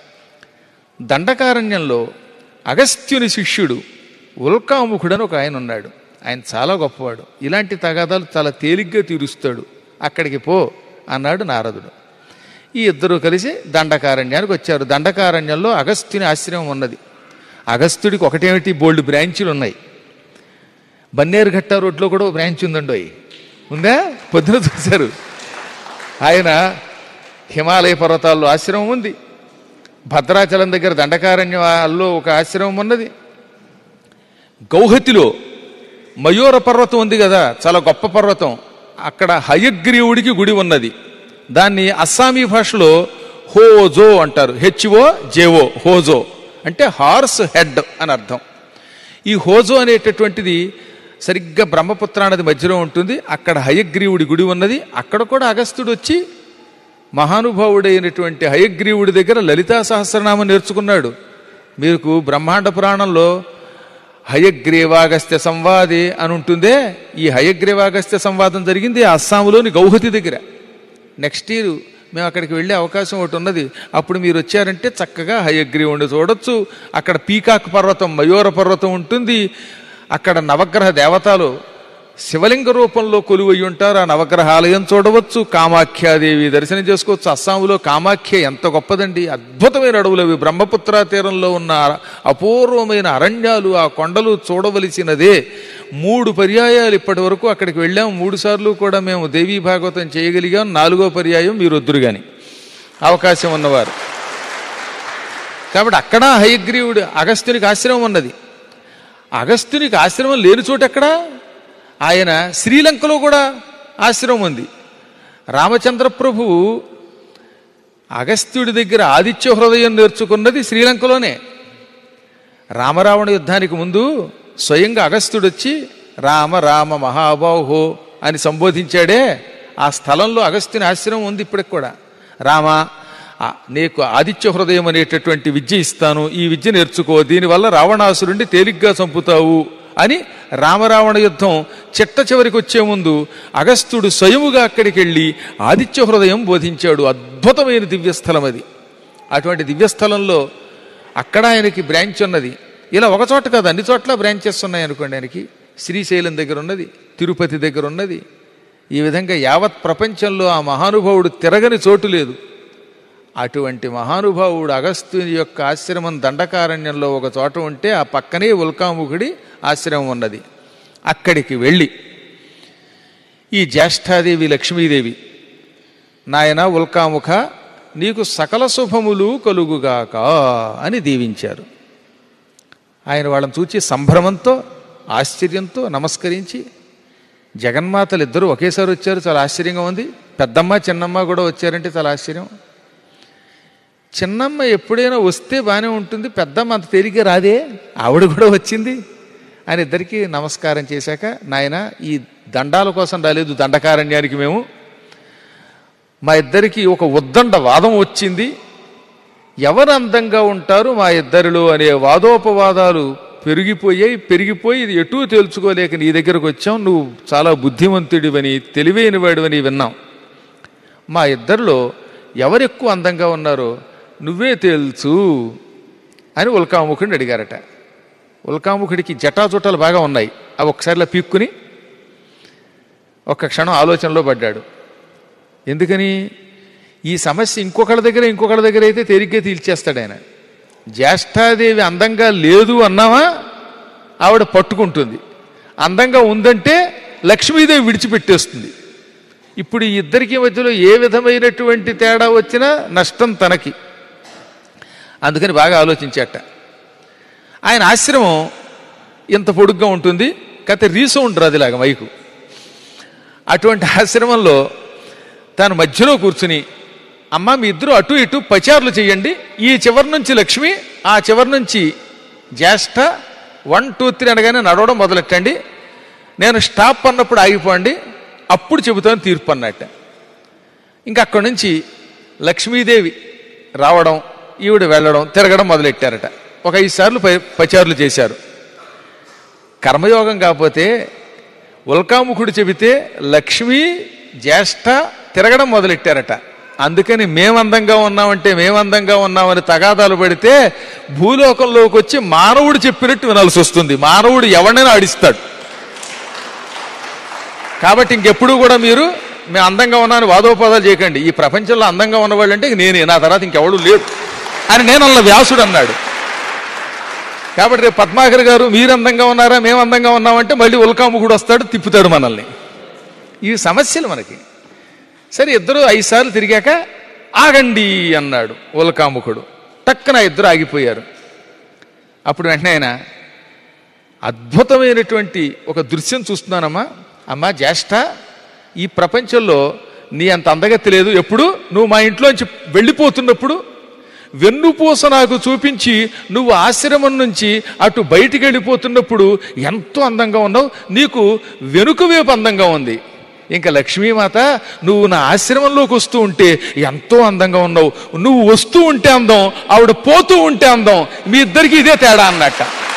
దండకారణ్యంలో అగస్త్యుని శిష్యుడు ఉల్కాముఖుడని ఒక ఆయన ఉన్నాడు ఆయన చాలా గొప్పవాడు ఇలాంటి తగాదాలు చాలా తేలిగ్గా తీరుస్తాడు అక్కడికి పో అన్నాడు నారదుడు ఈ ఇద్దరు కలిసి దండకారణ్యానికి వచ్చారు దండకారణ్యంలో అగస్త్యుని ఆశ్రమం ఉన్నది అగస్త్యుడికి ఒకటేమిటి బోల్డ్ బ్రాంచీలు ఉన్నాయి బన్నేరుఘట్ట రోడ్లో కూడా ఒక బ్రాంచ్ ఉందండి ఉందా పొద్దున చూశారు ఆయన హిమాలయ పర్వతాల్లో ఆశ్రమం ఉంది భద్రాచలం దగ్గర దండకారణ్యాల్లో ఒక ఆశ్రమం ఉన్నది గౌహతిలో మయూర పర్వతం ఉంది కదా చాలా గొప్ప పర్వతం అక్కడ హయగ్రీవుడికి గుడి ఉన్నది దాన్ని అస్సామీ భాషలో హోజో అంటారు హెచ్ఓ జేఓ హోజో అంటే హార్స్ హెడ్ అని అర్థం ఈ హోజో అనేటటువంటిది సరిగ్గా బ్రహ్మపుత్ర నది మధ్యలో ఉంటుంది అక్కడ హయగ్రీవుడి గుడి ఉన్నది అక్కడ కూడా అగస్త్యుడు వచ్చి మహానుభావుడైనటువంటి హయగ్రీవుడి దగ్గర లలితా సహస్రనామం నేర్చుకున్నాడు మీకు బ్రహ్మాండ పురాణంలో హయగ్రీవాగస్త్య సంవాదే అని ఉంటుందే ఈ హయగ్రీవాగస్త్య సంవాదం జరిగింది అస్సాంలోని గౌహతి దగ్గర నెక్స్ట్ ఇయర్ మేము అక్కడికి వెళ్ళే అవకాశం ఒకటి ఉన్నది అప్పుడు మీరు వచ్చారంటే చక్కగా హయగ్రీవుని చూడొచ్చు అక్కడ పీకాక్ పర్వతం మయూర పర్వతం ఉంటుంది అక్కడ నవగ్రహ దేవతలు శివలింగ రూపంలో కొలువై ఉంటారు ఆ నవగ్రహ ఆలయం చూడవచ్చు కామాఖ్యాదేవి దర్శనం చేసుకోవచ్చు అస్సాంలో కామాఖ్య ఎంత గొప్పదండి అద్భుతమైన అడవులు అవి బ్రహ్మపుత్ర తీరంలో ఉన్న అపూర్వమైన అరణ్యాలు ఆ కొండలు చూడవలసినదే మూడు పర్యాయాలు ఇప్పటి వరకు అక్కడికి వెళ్ళాం మూడు సార్లు కూడా మేము దేవీ భాగవతం చేయగలిగాం నాలుగో పర్యాయం మీరు వద్దురు గాని అవకాశం ఉన్నవారు కాబట్టి అక్కడ హయగ్రీవుడు అగస్త్యునికి ఆశ్రమం ఉన్నది అగస్త్యునికి ఆశ్రమం లేని చోట ఎక్కడ ఆయన శ్రీలంకలో కూడా ఆశ్రమం ఉంది రామచంద్ర ప్రభువు అగస్త్యుడి దగ్గర ఆదిత్య హృదయం నేర్చుకున్నది శ్రీలంకలోనే రామరావణ యుద్ధానికి ముందు స్వయంగా అగస్త్యుడు వచ్చి రామ రామ మహాబాహో అని సంబోధించాడే ఆ స్థలంలో అగస్త్యుని ఆశ్రమం ఉంది ఇప్పటికి కూడా రామ ఆ, నీకు ఆదిత్య హృదయం అనేటటువంటి విద్య ఇస్తాను ఈ విద్య నేర్చుకో దీనివల్ల రావణాసురుణ్ణి తేలిగ్గా చంపుతావు అని రామరావణ యుద్ధం చిట్ట చివరికి వచ్చే ముందు అగస్త్యుడు స్వయముగా అక్కడికి వెళ్ళి ఆదిత్య హృదయం బోధించాడు అద్భుతమైన దివ్యస్థలం అది అటువంటి దివ్యస్థలంలో అక్కడ ఆయనకి బ్రాంచ్ ఉన్నది ఇలా ఒక చోట కాదు అన్ని చోట్ల బ్రాంచెస్ ఉన్నాయి అనుకోండి ఆయనకి శ్రీశైలం దగ్గర ఉన్నది తిరుపతి దగ్గర ఉన్నది ఈ విధంగా యావత్ ప్రపంచంలో ఆ మహానుభావుడు తిరగని చోటు లేదు అటువంటి మహానుభావుడు అగస్త్యుని యొక్క ఆశ్రమం దండకారణ్యంలో ఒక చోట ఉంటే ఆ పక్కనే ఉల్కాముఖుడి ఆశ్రమం ఉన్నది అక్కడికి వెళ్ళి ఈ జ్యేష్ఠాదేవి లక్ష్మీదేవి నాయన ఉల్కాముఖ నీకు సకల శుభములు కలుగుగాక అని దీవించారు ఆయన వాళ్ళని చూచి సంభ్రమంతో ఆశ్చర్యంతో నమస్కరించి జగన్మాతలు ఇద్దరు ఒకేసారి వచ్చారు చాలా ఆశ్చర్యంగా ఉంది పెద్దమ్మ చిన్నమ్మ కూడా వచ్చారంటే చాలా ఆశ్చర్యం చిన్నమ్మ ఎప్పుడైనా వస్తే బాగానే ఉంటుంది పెద్దమ్మ అంత తేలిగ్గా రాదే ఆవిడ కూడా వచ్చింది అని ఇద్దరికి నమస్కారం చేశాక నాయన ఈ దండాల కోసం రాలేదు దండకారణ్యానికి మేము మా ఇద్దరికి ఒక ఉద్దండ వాదం వచ్చింది ఎవరు అందంగా ఉంటారు మా ఇద్దరిలో అనే వాదోపవాదాలు పెరిగిపోయాయి పెరిగిపోయి ఇది ఎటూ తేల్చుకోలేక నీ దగ్గరకు వచ్చాం నువ్వు చాలా బుద్ధిమంతుడివని తెలివైనవాడివని విన్నాం మా ఇద్దరిలో ఎవరెక్కువ అందంగా ఉన్నారో నువ్వే తేల్చు అని ఉల్కాముఖుడిని అడిగారట ఉల్కాముఖుడికి జటాజుటాలు బాగా ఉన్నాయి అవి ఒకసారిలా పీక్కుని ఒక్క క్షణం ఆలోచనలో పడ్డాడు ఎందుకని ఈ సమస్య ఇంకొకళ్ళ దగ్గర ఇంకొకళ్ళ దగ్గర అయితే తేలిగ్గా తీల్చేస్తాడు ఆయన జ్యేష్ఠాదేవి అందంగా లేదు అన్నావా ఆవిడ పట్టుకుంటుంది అందంగా ఉందంటే లక్ష్మీదేవి విడిచిపెట్టేస్తుంది ఇప్పుడు ఈ ఇద్దరికి మధ్యలో ఏ విధమైనటువంటి తేడా వచ్చినా నష్టం తనకి అందుకని బాగా ఆలోచించాట ఆయన ఆశ్రమం ఇంత పొడుగ్గా ఉంటుంది కథ రీసౌండ్ రాదు ఇలాగ మైకు అటువంటి ఆశ్రమంలో తాను మధ్యలో కూర్చుని అమ్మ మీ ఇద్దరు అటు ఇటు పచారులు చేయండి ఈ చివరి నుంచి లక్ష్మి ఆ చివరి నుంచి జ్యేష్ఠ వన్ టూ త్రీ అనగానే నడవడం మొదలెట్టండి నేను స్టాప్ అన్నప్పుడు ఆగిపోండి అప్పుడు చెబుతాను తీర్పు అన్నట్ట ఇంకా అక్కడి నుంచి లక్ష్మీదేవి రావడం ఈవిడ వెళ్ళడం తిరగడం మొదలెట్టారట ఒక ఐదు సార్లు ప- పచారులు చేశారు కర్మయోగం కాకపోతే ఉల్కాముఖుడు చెబితే లక్ష్మి జ్యేష్ఠ తిరగడం మొదలెట్టారట అందుకని మేమందంగా ఉన్నామంటే మేమందంగా ఉన్నామని తగాదాలు పడితే భూలోకంలోకి వచ్చి మానవుడు చెప్పినట్టు వినాల్సి వస్తుంది మానవుడు ఎవరినైనా ఆడిస్తాడు కాబట్టి ఇంకెప్పుడు కూడా మీరు మేము అందంగా ఉన్నాను వాదోపాదాలు చేయకండి ఈ ప్రపంచంలో అందంగా ఉన్నవాళ్ళు అంటే నేనే నా తర్వాత ఇంకెవడు లేడు అని నేను అన్న వ్యాసుడు అన్నాడు కాబట్టి రేపు పద్మాకర్ గారు మీరు అందంగా ఉన్నారా మేము అందంగా ఉన్నామంటే మళ్ళీ ఉల్కాముఖుడు వస్తాడు తిప్పుతాడు మనల్ని ఇవి సమస్యలు మనకి సరే ఇద్దరు ఐదు సార్లు తిరిగాక ఆగండి అన్నాడు ఉల్కాముఖుడు టక్కన ఇద్దరు ఆగిపోయారు అప్పుడు వెంటనే ఆయన అద్భుతమైనటువంటి ఒక దృశ్యం చూస్తున్నానమ్మా అమ్మా జ్యేష్ఠ ఈ ప్రపంచంలో నీ అంత అందగతి లేదు ఎప్పుడు నువ్వు మా ఇంట్లోంచి వెళ్ళిపోతున్నప్పుడు వెన్నుపూస నాకు చూపించి నువ్వు ఆశ్రమం నుంచి అటు బయటికి వెళ్ళిపోతున్నప్పుడు ఎంతో అందంగా ఉన్నావు నీకు వెనుక వైపు అందంగా ఉంది ఇంకా లక్ష్మీమాత నువ్వు నా ఆశ్రమంలోకి వస్తూ ఉంటే ఎంతో అందంగా ఉన్నావు నువ్వు వస్తూ ఉంటే అందం ఆవిడ పోతూ ఉంటే అందం మీ ఇద్దరికి ఇదే తేడా అన్నట్ట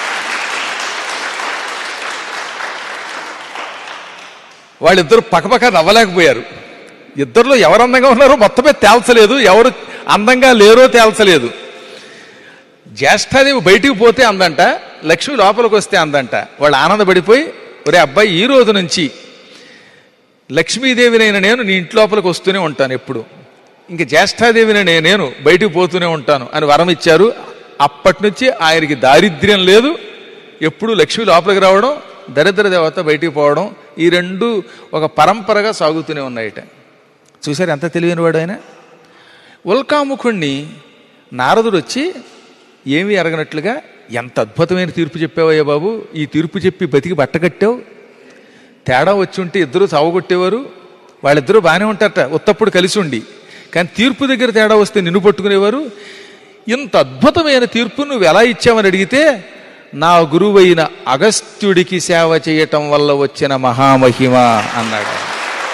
వాళ్ళిద్దరు పక్కపక్క నవ్వలేకపోయారు ఇద్దరిలో ఎవరు అందంగా ఉన్నారో మొత్తమే తేల్చలేదు ఎవరు అందంగా లేరో తేల్చలేదు జ్యేష్ఠాదేవి బయటికి పోతే అందంట లక్ష్మి లోపలికి వస్తే అందంట వాళ్ళు ఆనందపడిపోయి ఒరే అబ్బాయి ఈ రోజు నుంచి లక్ష్మీదేవినైన నేను నీ ఇంటి లోపలికి వస్తూనే ఉంటాను ఎప్పుడు ఇంక జ్యేష్ఠాదేవిని నేను బయటికి పోతూనే ఉంటాను అని వరం ఇచ్చారు అప్పటి నుంచి ఆయనకి దారిద్ర్యం లేదు ఎప్పుడు లక్ష్మి లోపలికి రావడం దరిద్ర దేవత బయటికి పోవడం ఈ రెండు ఒక పరంపరగా సాగుతూనే ఉన్నాయట చూశారు ఎంత తెలివైన వాడు ఆయన ఉల్కాముఖుణ్ణి నారదుడు వచ్చి ఏమీ ఎరగనట్లుగా ఎంత అద్భుతమైన తీర్పు చెప్పావయ్యా బాబు ఈ తీర్పు చెప్పి బతికి బట్టగట్టావు తేడా వచ్చి ఉంటే ఇద్దరు చావగొట్టేవారు వాళ్ళిద్దరూ బాగానే ఉంటారట ఉత్తప్పుడు కలిసి ఉండి కానీ తీర్పు దగ్గర తేడా వస్తే నిన్ను పట్టుకునేవారు ఇంత అద్భుతమైన తీర్పు నువ్వు ఎలా ఇచ్చావని అడిగితే నా గురువైన అగస్త్యుడికి సేవ చేయటం వల్ల వచ్చిన మహామహిమ అన్నాడు ఆయన.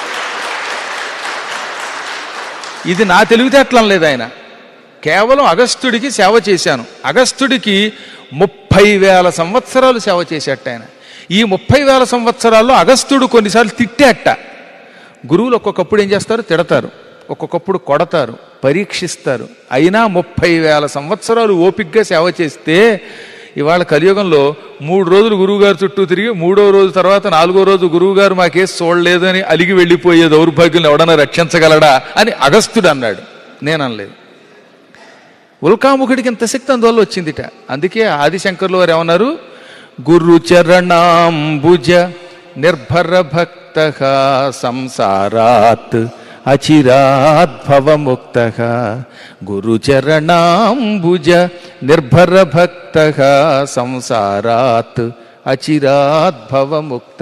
ఇది నా తెలివితేటలం లేదు ఆయన కేవలం అగస్త్యుడికి సేవ చేశాను అగస్త్యుడికి ముప్పై వేల సంవత్సరాలు సేవ చేసేట ఆయన ఈ ముప్పై వేల సంవత్సరాల్లో అగస్త్యుడు కొన్నిసార్లు తిట్టేట గురువులు ఒక్కొక్కప్పుడు ఏం చేస్తారు తిడతారు ఒక్కొక్కప్పుడు కొడతారు పరీక్షిస్తారు అయినా ముప్పై వేల సంవత్సరాలు ఓపిగ్గా సేవ చేస్తే ఇవాళ కలియుగంలో మూడు రోజులు గురువుగారు చుట్టూ తిరిగి మూడో రోజు తర్వాత నాలుగో రోజు గురువుగారు మాకేసి చూడలేదు అని అలిగి వెళ్ళిపోయే దౌర్భాగ్యం ఎవడన్నా రక్షించగలడా అని అగస్త్యుడు అన్నాడు నేను అనలేదు ఉల్కాముఖుడికి ఇంత శక్తి అందువల్ల వచ్చిందిట అందుకే ఆదిశంకర్లు వారు ఏమన్నారు గురు చరణాంబుజ నిర్భర భక్త సంసారాత్ అచిరాద్భవముక్త గురు చరణాంబుజ నిర్భర భక్త సంసారాత్ అచిరాద్భవముక్త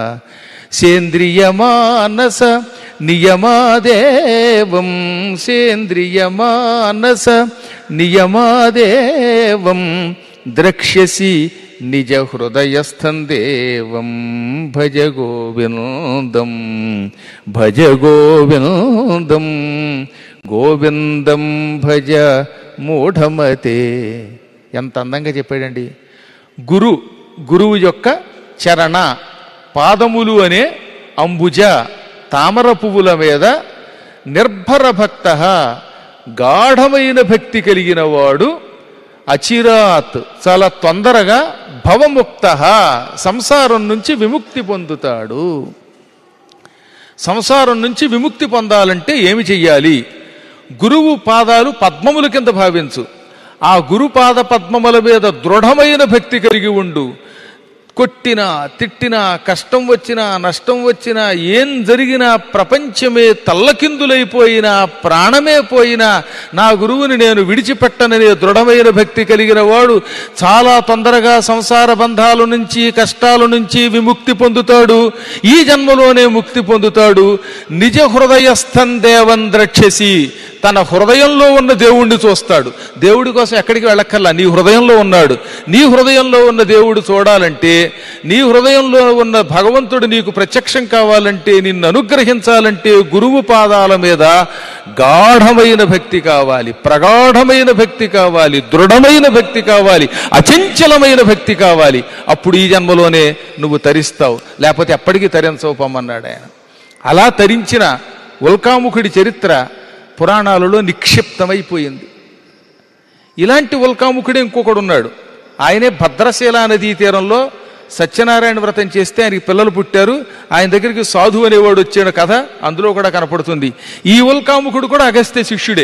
సేంద్రియమానస నియమాదేవం సేంద్రియమానస నియమాదేవం ద్రక్ష్యసి నిజ హృదయస్థం దేవం భజ గోవిందం భజ గోవిందం గోవిందం భజ మూఢమతే ఎంత అందంగా చెప్పాడండి గురు గురువు యొక్క చరణ పాదములు అనే అంబుజ తామర పువ్వుల మీద నిర్భర భక్త గాఢమైన భక్తి కలిగిన వాడు అచిరాత్ చాలా తొందరగా భవముక్త సంసారం నుంచి విముక్తి పొందుతాడు సంసారం నుంచి విముక్తి పొందాలంటే ఏమి చెయ్యాలి గురువు పాదాలు పద్మముల కింద భావించు ఆ గురు పాద పద్మముల మీద దృఢమైన భక్తి కలిగి ఉండు కొట్టినా తిట్టినా కష్టం వచ్చినా నష్టం వచ్చినా ఏం జరిగినా ప్రపంచమే తల్లకిందులైపోయినా ప్రాణమే పోయినా నా గురువుని నేను విడిచిపెట్టననే దృఢమైన భక్తి కలిగిన వాడు చాలా తొందరగా సంసార బంధాల నుంచి కష్టాల నుంచి విముక్తి పొందుతాడు ఈ జన్మలోనే ముక్తి పొందుతాడు నిజ హృదయస్థం దేవం ద్రక్షసి తన హృదయంలో ఉన్న దేవుణ్ణి చూస్తాడు దేవుడి కోసం ఎక్కడికి వెళ్ళక్కర్లా నీ హృదయంలో ఉన్నాడు నీ హృదయంలో ఉన్న దేవుడు చూడాలంటే నీ హృదయంలో ఉన్న భగవంతుడు నీకు ప్రత్యక్షం కావాలంటే నిన్ను అనుగ్రహించాలంటే గురువు పాదాల మీద గాఢమైన భక్తి కావాలి ప్రగాఢమైన భక్తి కావాలి దృఢమైన భక్తి కావాలి అచంచలమైన భక్తి కావాలి అప్పుడు ఈ జన్మలోనే నువ్వు తరిస్తావు లేకపోతే ఎప్పటికీ తరించవు పొమ్మన్నాడు ఆయన అలా తరించిన ఉల్కాముఖుడి చరిత్ర పురాణాలలో నిక్షిప్తమైపోయింది ఇలాంటి ఉల్కాముఖుడే ఇంకొకడు ఉన్నాడు ఆయనే భద్రశీల నదీ తీరంలో సత్యనారాయణ వ్రతం చేస్తే ఆయనకి పిల్లలు పుట్టారు ఆయన దగ్గరికి సాధు అనేవాడు వచ్చిన కథ అందులో కూడా కనపడుతుంది ఈ ఉల్కాముఖుడు కూడా అగస్త్య శిష్యుడే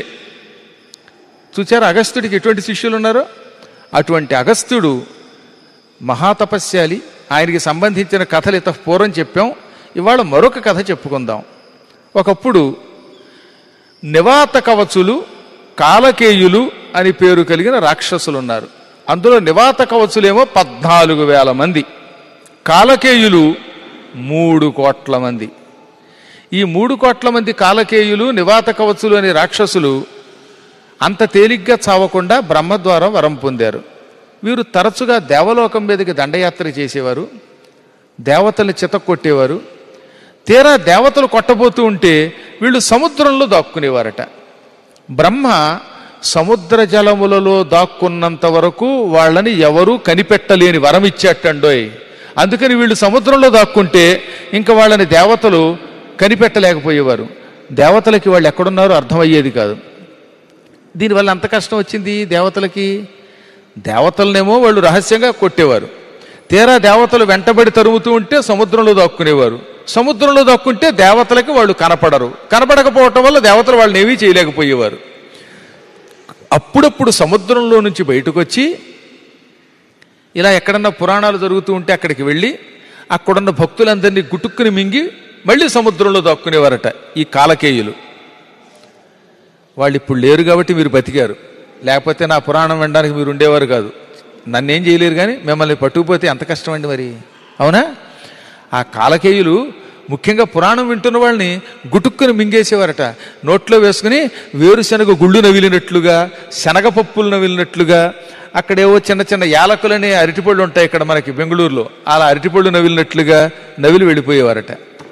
చూచారా అగస్త్యుడికి ఎటువంటి శిష్యులు ఉన్నారో అటువంటి అగస్త్యుడు మహాతపస్యాలి ఆయనకి సంబంధించిన కథలు ఇత పూర్వం చెప్పాం ఇవాళ మరొక కథ చెప్పుకుందాం ఒకప్పుడు నివాత కవచులు కాలకేయులు అని పేరు కలిగిన రాక్షసులు ఉన్నారు అందులో నివాత కవచులేమో పద్నాలుగు వేల మంది కాలకేయులు మూడు కోట్ల మంది ఈ మూడు కోట్ల మంది కాలకేయులు నివాత కవచులు అనే రాక్షసులు అంత తేలిగ్గా చావకుండా బ్రహ్మ ద్వారా వరం పొందారు వీరు తరచుగా దేవలోకం మీదకి దండయాత్ర చేసేవారు దేవతల్ని చితక్కొట్టేవారు తీరా దేవతలు కొట్టబోతూ ఉంటే వీళ్ళు సముద్రంలో దాక్కునేవారట బ్రహ్మ సముద్ర జలములలో దాక్కున్నంత వరకు వాళ్ళని ఎవరూ కనిపెట్టలేని వరం ఇచ్చేటండోయ్ అందుకని వీళ్ళు సముద్రంలో దాక్కుంటే ఇంకా వాళ్ళని దేవతలు కనిపెట్టలేకపోయేవారు దేవతలకి వాళ్ళు ఎక్కడున్నారో అర్థమయ్యేది కాదు దీనివల్ల అంత కష్టం వచ్చింది దేవతలకి దేవతలనేమో వాళ్ళు రహస్యంగా కొట్టేవారు తీరా దేవతలు వెంటబడి తరుముతూ ఉంటే సముద్రంలో దాక్కునేవారు సముద్రంలో దాక్కుంటే దేవతలకి వాళ్ళు కనపడరు కనపడకపోవటం వల్ల దేవతలు వాళ్ళని ఏమీ చేయలేకపోయేవారు అప్పుడప్పుడు సముద్రంలో నుంచి బయటకు వచ్చి ఇలా ఎక్కడన్నా పురాణాలు జరుగుతూ ఉంటే అక్కడికి వెళ్ళి అక్కడున్న భక్తులందరినీ గుటుక్కుని మింగి మళ్ళీ సముద్రంలో దాక్కునేవారట ఈ కాలకేయులు వాళ్ళు ఇప్పుడు లేరు కాబట్టి మీరు బతికారు లేకపోతే నా పురాణం వినడానికి మీరు ఉండేవారు కాదు నన్నేం చేయలేరు కానీ మిమ్మల్ని పట్టుకుపోతే ఎంత కష్టం అండి మరి అవునా ఆ కాలకేయులు ముఖ్యంగా పురాణం వింటున్న వాళ్ళని గుటుక్కుని మింగేసేవారట నోట్లో వేసుకుని వేరుశనగ గుళ్ళు నవిలినట్లుగా శనగపప్పులు నవిలినట్లుగా అక్కడేవో చిన్న చిన్న యాలకులనే అరటిపళ్ళు ఉంటాయి ఇక్కడ మనకి బెంగళూరులో అలా అరటిపళ్ళు నవిలినట్లుగా నవిలి వెళ్ళిపోయేవారట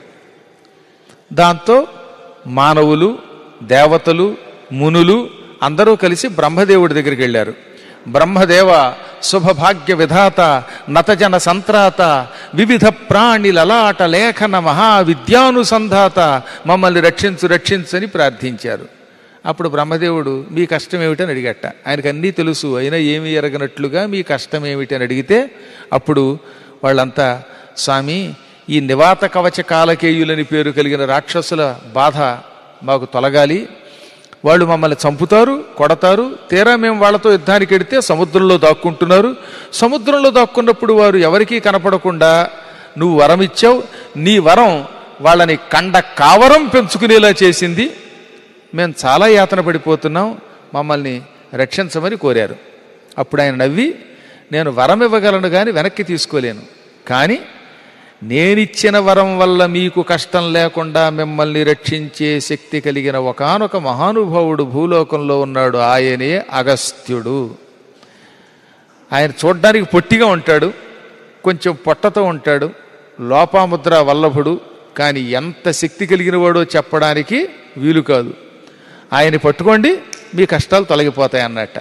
దాంతో మానవులు దేవతలు మునులు అందరూ కలిసి బ్రహ్మదేవుడి దగ్గరికి వెళ్ళారు బ్రహ్మదేవ శుభభాగ్య విధాత నతజన సంత్రాత వివిధ ప్రాణి లలాట లేఖన మహావిద్యానుసంధాత మమ్మల్ని రక్షించు రక్షించు అని ప్రార్థించారు అప్పుడు బ్రహ్మదేవుడు మీ కష్టం ఏమిటని అడిగట ఆయనకు అన్నీ తెలుసు అయినా ఏమీ ఎరగనట్లుగా మీ కష్టం ఏమిటి అని అడిగితే అప్పుడు వాళ్ళంతా స్వామి ఈ నివాత కవచ కాలకేయులని పేరు కలిగిన రాక్షసుల బాధ మాకు తొలగాలి వాళ్ళు మమ్మల్ని చంపుతారు కొడతారు తీరా మేము వాళ్ళతో యుద్ధానికి వెడితే సముద్రంలో దాక్కుంటున్నారు సముద్రంలో దాక్కున్నప్పుడు వారు ఎవరికీ కనపడకుండా నువ్వు వరం ఇచ్చావు నీ వరం వాళ్ళని కండ కావరం పెంచుకునేలా చేసింది మేము చాలా యాతన పడిపోతున్నాం మమ్మల్ని రక్షించమని కోరారు అప్పుడు ఆయన నవ్వి నేను వరం ఇవ్వగలను కానీ వెనక్కి తీసుకోలేను కానీ నేనిచ్చిన వరం వల్ల మీకు కష్టం లేకుండా మిమ్మల్ని రక్షించే శక్తి కలిగిన ఒకానొక మహానుభావుడు భూలోకంలో ఉన్నాడు ఆయనే అగస్త్యుడు ఆయన చూడ్డానికి పొట్టిగా ఉంటాడు కొంచెం పొట్టతో ఉంటాడు లోపాముద్ర వల్లభుడు కానీ ఎంత శక్తి కలిగిన వాడో చెప్పడానికి వీలు కాదు ఆయన్ని పట్టుకోండి మీ కష్టాలు తొలగిపోతాయి అన్నట్ట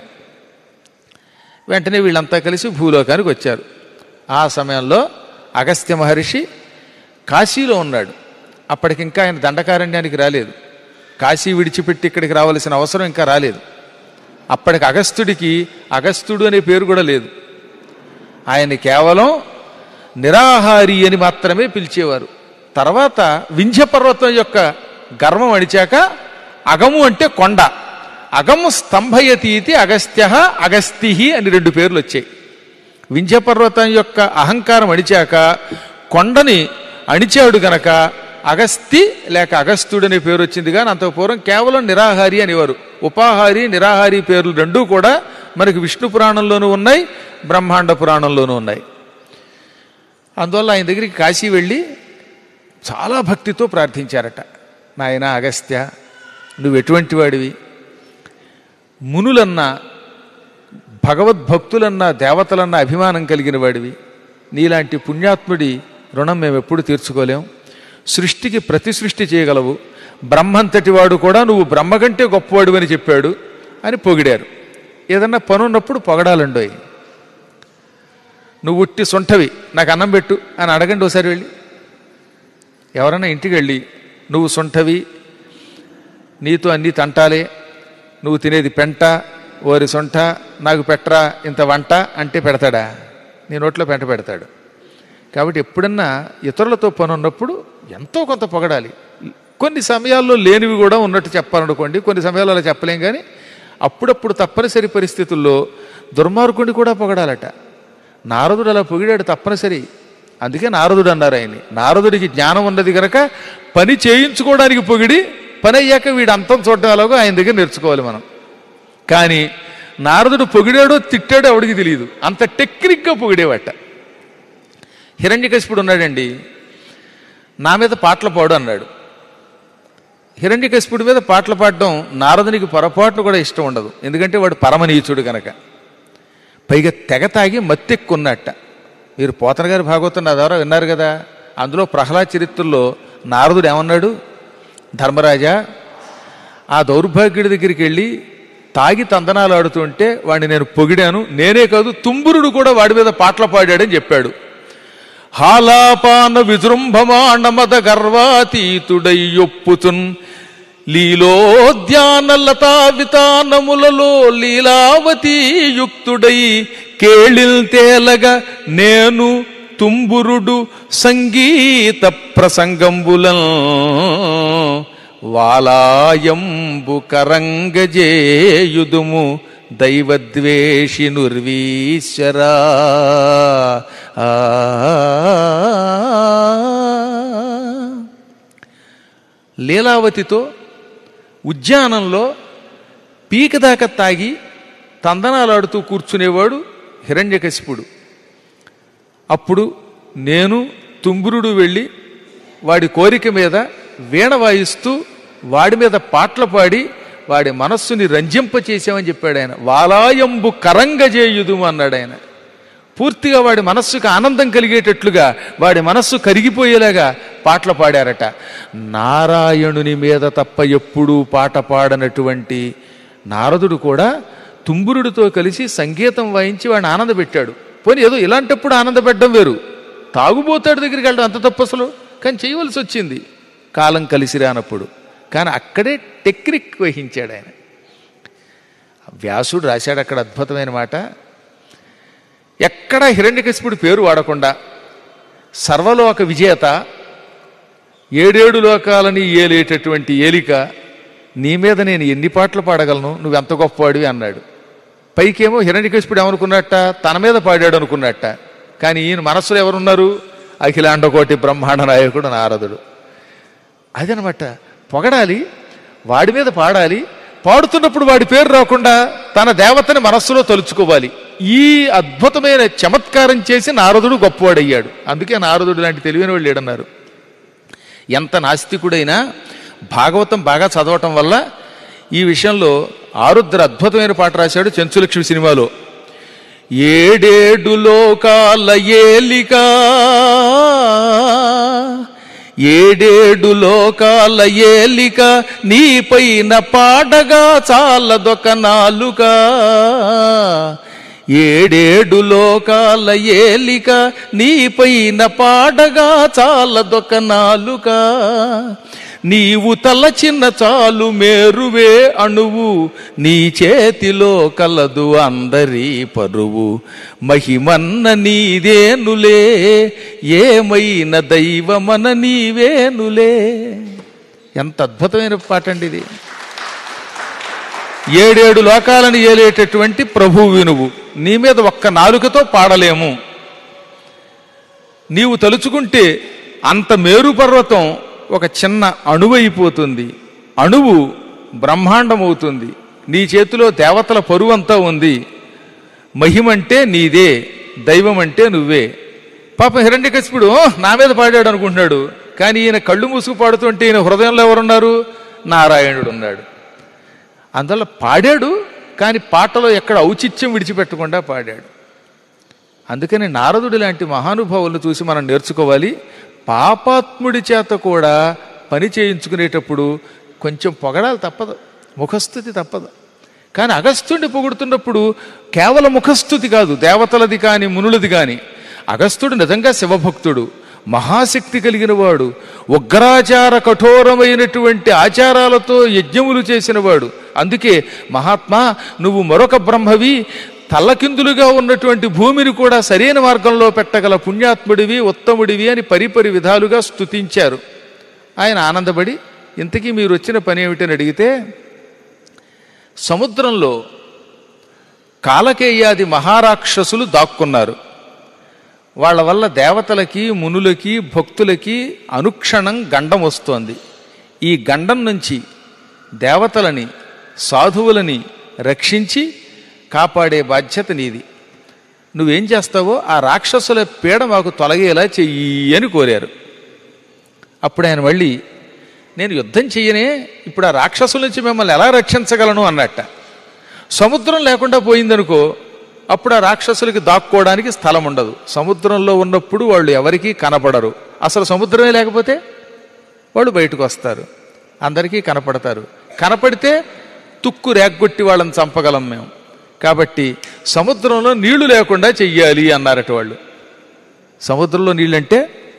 వెంటనే వీళ్ళంతా కలిసి భూలోకానికి వచ్చారు ఆ సమయంలో అగస్త్య మహర్షి కాశీలో ఉన్నాడు అప్పటికింకా ఆయన దండకారణ్యానికి రాలేదు కాశీ విడిచిపెట్టి ఇక్కడికి రావాల్సిన అవసరం ఇంకా రాలేదు అప్పటికి అగస్త్యుడికి అగస్త్యుడు అనే పేరు కూడా లేదు ఆయన కేవలం నిరాహారి అని మాత్రమే పిలిచేవారు తర్వాత వింధ్య పర్వతం యొక్క గర్వం అడిచాక అగము అంటే కొండ అగము స్తంభయతీతి అగస్త్య అగస్తి అని రెండు పేర్లు వచ్చాయి వింధ్యపర్వతం యొక్క అహంకారం అణిచాక కొండని అణిచాడు గనక అగస్తి లేక అగస్త్యుడు అనే పేరు వచ్చింది కానీ అంత పూర్వం కేవలం నిరాహారి అనేవారు ఉపాహారి నిరాహారి పేర్లు రెండూ కూడా మనకి విష్ణు పురాణంలోనూ ఉన్నాయి బ్రహ్మాండ పురాణంలోనూ ఉన్నాయి అందువల్ల ఆయన దగ్గరికి కాశీ వెళ్ళి చాలా భక్తితో ప్రార్థించారట నాయన అగస్త్య నువ్వు ఎటువంటి వాడివి మునులన్నా భగవద్భక్తులన్నా దేవతలన్నా అభిమానం కలిగిన వాడివి నీలాంటి పుణ్యాత్ముడి రుణం మేము ఎప్పుడు తీర్చుకోలేం సృష్టికి ప్రతి సృష్టి చేయగలవు బ్రహ్మంతటి వాడు కూడా నువ్వు బ్రహ్మ కంటే గొప్పవాడు అని చెప్పాడు అని పొగిడారు ఏదన్నా పనున్నప్పుడు పొగడాలండోయ్ నువ్వు ఉట్టి సొంటవి నాకు అన్నం పెట్టు అని అడగండి ఒకసారి వెళ్ళి ఎవరైనా ఇంటికి వెళ్ళి నువ్వు సొంటవి నీతో అన్నీ తంటాలే నువ్వు తినేది పెంట ఓరి సొంట నాకు పెట్టరా ఇంత వంట అంటే పెడతాడా నీ నోట్లో పెంట పెడతాడు కాబట్టి ఎప్పుడన్నా ఇతరులతో పని ఉన్నప్పుడు ఎంతో కొంత పొగడాలి కొన్ని సమయాల్లో లేనివి కూడా ఉన్నట్టు చెప్పాలనుకోండి కొన్ని సమయాల్లో అలా చెప్పలేం కానీ అప్పుడప్పుడు తప్పనిసరి పరిస్థితుల్లో దుర్మార్గుడిని కూడా పొగడాలట నారదుడు అలా పొగిడాడు తప్పనిసరి అందుకే నారదుడు అన్నారు ఆయన్ని నారదుడికి జ్ఞానం ఉన్నది కనుక పని చేయించుకోవడానికి పొగిడి పని అయ్యాక వీడు అంతం చూడడం ఎలాగో ఆయన దగ్గర నేర్చుకోవాలి మనం కానీ నారదుడు పొగిడాడో తిట్టాడో ఎవడికి తెలియదు అంత టెక్నిక్గా పొగిడేవట హిరణ్యకశిపుడు ఉన్నాడండి నా మీద పాటలు పాడు అన్నాడు హిరణ్యకశిపుడి మీద పాటలు పాడడం నారదునికి పొరపాటు కూడా ఇష్టం ఉండదు ఎందుకంటే వాడు పరమనీచుడు కనుక పైగా తెగ తాగి మత్తెక్కున్నట్ట మీరు పోతన గారి భాగవతం నా ద్వారా విన్నారు కదా అందులో ప్రహ్లాద్ చరిత్రలో నారదుడు ఏమన్నాడు ధర్మరాజా ఆ దౌర్భాగ్యుడి దగ్గరికి వెళ్ళి తాగి తందనాలు ఆడుతుంటే వాడిని నేను పొగిడాను నేనే కాదు తుంబురుడు కూడా వాడి మీద పాటలు పాడాడని చెప్పాడు హాలాపాన విజృంభమాణమద గర్వాతీతుడయ్యొప్పుతున్ లీలోద్యాన లతా వితానములలో లీలావతీ యుక్తుడై కేళిల్ తేలగా నేను తుంబురుడు సంగీత ప్రసంగంబులం వాలాయంబు కరంగజేయుదుము దైవద్వేషి నుర్వీశ్వరా ఆ లీలావతితో ఉద్యానంలో పీక దాకా తాగి తందనాలాడుతూ కూర్చునేవాడు హిరణ్యకశిపుడు అప్పుడు నేను తుంబురుడు వెళ్ళి వాడి కోరిక మీద వీణ వాయిస్తూ వాడి మీద పాటలు పాడి వాడి మనస్సుని రంజింపచేసామని చెప్పాడు ఆయన వాలాయంబు కరంగజేయుదు అన్నాడు ఆయన పూర్తిగా వాడి మనస్సుకు ఆనందం కలిగేటట్లుగా వాడి మనస్సు కరిగిపోయేలాగా పాటలు పాడారట నారాయణుని మీద తప్ప ఎప్పుడూ పాట పాడనటువంటి నారదుడు కూడా తుంబురుడితో కలిసి సంగీతం వాయించి వాడిని ఆనందపెట్టాడు పోనీ ఏదో ఇలాంటప్పుడు ఆనందపెట్టడం వేరు తాగుబోతాడు దగ్గరికి వెళ్ళడం అంత తప్పు అసలు కానీ చేయవలసి వచ్చింది కాలం కలిసి రానప్పుడు కానీ అక్కడే టెక్నిక్ వహించాడు ఆయన వ్యాసుడు రాశాడు అక్కడ అద్భుతమైన మాట ఎక్కడ హిరణ్యకశిపుడి పేరు వాడకుండా సర్వలోక విజేత ఏడేడు లోకాలని ఏలేటటువంటి ఏలిక నీ మీద నేను ఎన్ని పాటలు పాడగలను నువ్వు ఎంత గొప్పవాడివి అన్నాడు పైకేమో హిరణ్యకశిపుడు ఏమనుకున్నట్ట తన మీద పాడాడు అనుకున్నట్ట కానీ ఈయన మనస్సులో ఎవరున్నారు అఖిలాండకోటి బ్రహ్మాండ నాయకుడు నారదుడు అదనమాట పొగడాలి వాడి మీద పాడాలి పాడుతున్నప్పుడు వాడి పేరు రాకుండా తన దేవతని మనస్సులో తలుచుకోవాలి ఈ అద్భుతమైన చమత్కారం చేసి నారదుడు గొప్పవాడయ్యాడు అందుకే నారదుడు లాంటి తెలివైన వాళ్ళు లేడన్నారు ఎంత నాస్తికుడైనా భాగవతం బాగా చదవటం వల్ల ఈ విషయంలో ఆరుద్ర అద్భుతమైన పాట రాశాడు చెంచులక్ష్మి సినిమాలో ఏడేడు లోకాల ఏలిక ఏడేడు లోకాల ఏలిక నీపైన పాడగా చాలదొక నాలుక ఏడేడు లోకాల ఏలిక నీపైన పాడగా చాలదొక నాలుక నీవు తలచిన చాలు మేరువే అణువు నీ చేతిలో కలదు అందరి పరువు మహిమన్న నీదేనులే ఏమైన దైవమన నీవేనులే ఎంత అద్భుతమైన పాట అండి ఇది ఏడేడు లోకాలను ఏలేటటువంటి ప్రభువు నువ్వు నీ మీద ఒక్క నాలుకతో పాడలేము నీవు తలుచుకుంటే అంత మేరు పర్వతం ఒక చిన్న అణువైపోతుంది అణువు బ్రహ్మాండమవుతుంది నీ చేతిలో దేవతల పరువంతా ఉంది మహిమంటే నీదే దైవం అంటే నువ్వే పాపం హిరణ్యకశిపుడు "ఓ, నా మీద పాడాడు అనుకుంటున్నాడు కానీ ఈయన కళ్ళు మూసుకు పాడుతుంటే ఈయన హృదయంలో ఎవరున్నారు నారాయణుడు ఉన్నాడు అందువల్ల పాడాడు కానీ పాటలో ఎక్కడ ఔచిత్యం విడిచిపెట్టకుండా పాడాడు అందుకని నారదుడి లాంటి మహానుభావులను చూసి మనం నేర్చుకోవాలి పాపాత్ముడి చేత కూడా పని చేయించుకునేటప్పుడు కొంచెం పొగడాలి తప్పదు ముఖస్థుతి తప్పదు కానీ అగస్త్యుడిని పొగుడుతున్నప్పుడు కేవలం ముఖస్థుతి కాదు దేవతలది కాని మునులది కాని అగస్త్యుడు నిజంగా శివభక్తుడు మహాశక్తి కలిగిన వాడు ఉగ్రాచార కఠోరమైనటువంటి ఆచారాలతో యజ్ఞములు చేసినవాడు అందుకే మహాత్మా నువ్వు మరొక బ్రహ్మవి తల్లకిందులుగా ఉన్నటువంటి భూమిని కూడా సరైన మార్గంలో పెట్టగల పుణ్యాత్ముడివి ఉత్తముడివి అని పరిపరి విధాలుగా స్తుతించారు ఆయన ఆనందపడి ఇంతకీ మీరు వచ్చిన పని ఏమిటని అడిగితే సముద్రంలో కాలకేయాది మహారాక్షసులు దాక్కున్నారు వాళ్ళ వల్ల దేవతలకి మునులకి భక్తులకి అనుక్షణం గండం వస్తోంది ఈ గండం నుంచి దేవతలని సాధువులని రక్షించి కాపాడే బాధ్యత నీది నువ్వేం చేస్తావో ఆ రాక్షసుల పీడ మాకు తొలగేలా చెయ్యి అని కోరారు అప్పుడు ఆయన మళ్ళీ నేను యుద్ధం చెయ్యనే ఇప్పుడు ఆ రాక్షసుల నుంచి మిమ్మల్ని ఎలా రక్షించగలను అన్నట్ట సముద్రం లేకుండా పోయిందనుకో అప్పుడు ఆ రాక్షసులకి దాక్కోవడానికి స్థలం ఉండదు సముద్రంలో ఉన్నప్పుడు వాళ్ళు ఎవరికీ కనపడరు అసలు సముద్రమే లేకపోతే వాళ్ళు బయటకు వస్తారు అందరికీ కనపడతారు కనపడితే తుక్కు రేగ్గొట్టి వాళ్ళని చంపగలం మేము కాబట్టి సముద్రంలో నీళ్లు లేకుండా చెయ్యాలి అన్నారట వాళ్ళు సముద్రంలో నీళ్ళంటే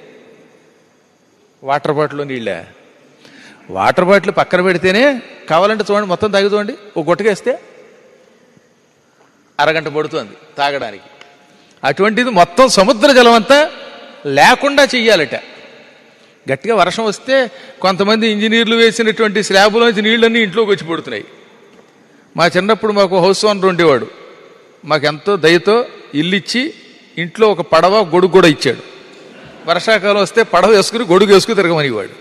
వాటర్ బాటిల్లో నీళ్ళే వాటర్ బాటిల్ పక్కన పెడితేనే కావాలంటే చూడండి మొత్తం తాగి చూడండి ఒక గుట్టకేస్తే అరగంట పడుతుంది తాగడానికి అటువంటిది మొత్తం సముద్ర జలం అంతా లేకుండా చెయ్యాలట గట్టిగా వర్షం వస్తే కొంతమంది ఇంజనీర్లు వేసినటువంటి స్లాబులోంచి నీళ్ళన్నీ ఇంట్లోకి వచ్చి పడుతున్నాయి మా చిన్నప్పుడు మాకు హౌస్ ఓనర్ ఉండేవాడు మాకెంతో దయతో ఇల్లు ఇచ్చి ఇంట్లో ఒక పడవ గొడుగు కూడా ఇచ్చాడు వర్షాకాలం వస్తే పడవ వేసుకుని గొడుగు వేసుకుని తిరగమనివాడు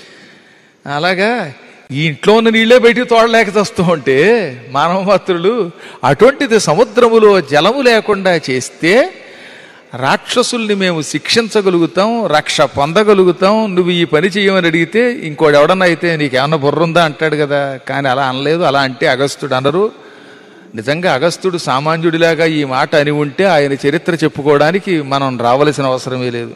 అలాగా ఈ ఇంట్లో ఉన్న నీళ్ళే బయటికి తోడలేక వస్తూ ఉంటే మానవ మాత్రులు అటువంటిది సముద్రములో జలము లేకుండా చేస్తే రాక్షసుల్ని మేము శిక్షించగలుగుతాం రక్ష పొందగలుగుతాం నువ్వు ఈ పని చేయమని అడిగితే ఇంకోటి ఎవడన్నా అయితే నీకేమన్నా బుర్ర ఉందా అంటాడు కదా కానీ అలా అనలేదు అలా అంటే అగస్తుడు అనరు నిజంగా అగస్తుడు సామాన్యుడిలాగా ఈ మాట అని ఉంటే ఆయన చరిత్ర చెప్పుకోవడానికి మనం రావలసిన అవసరమే లేదు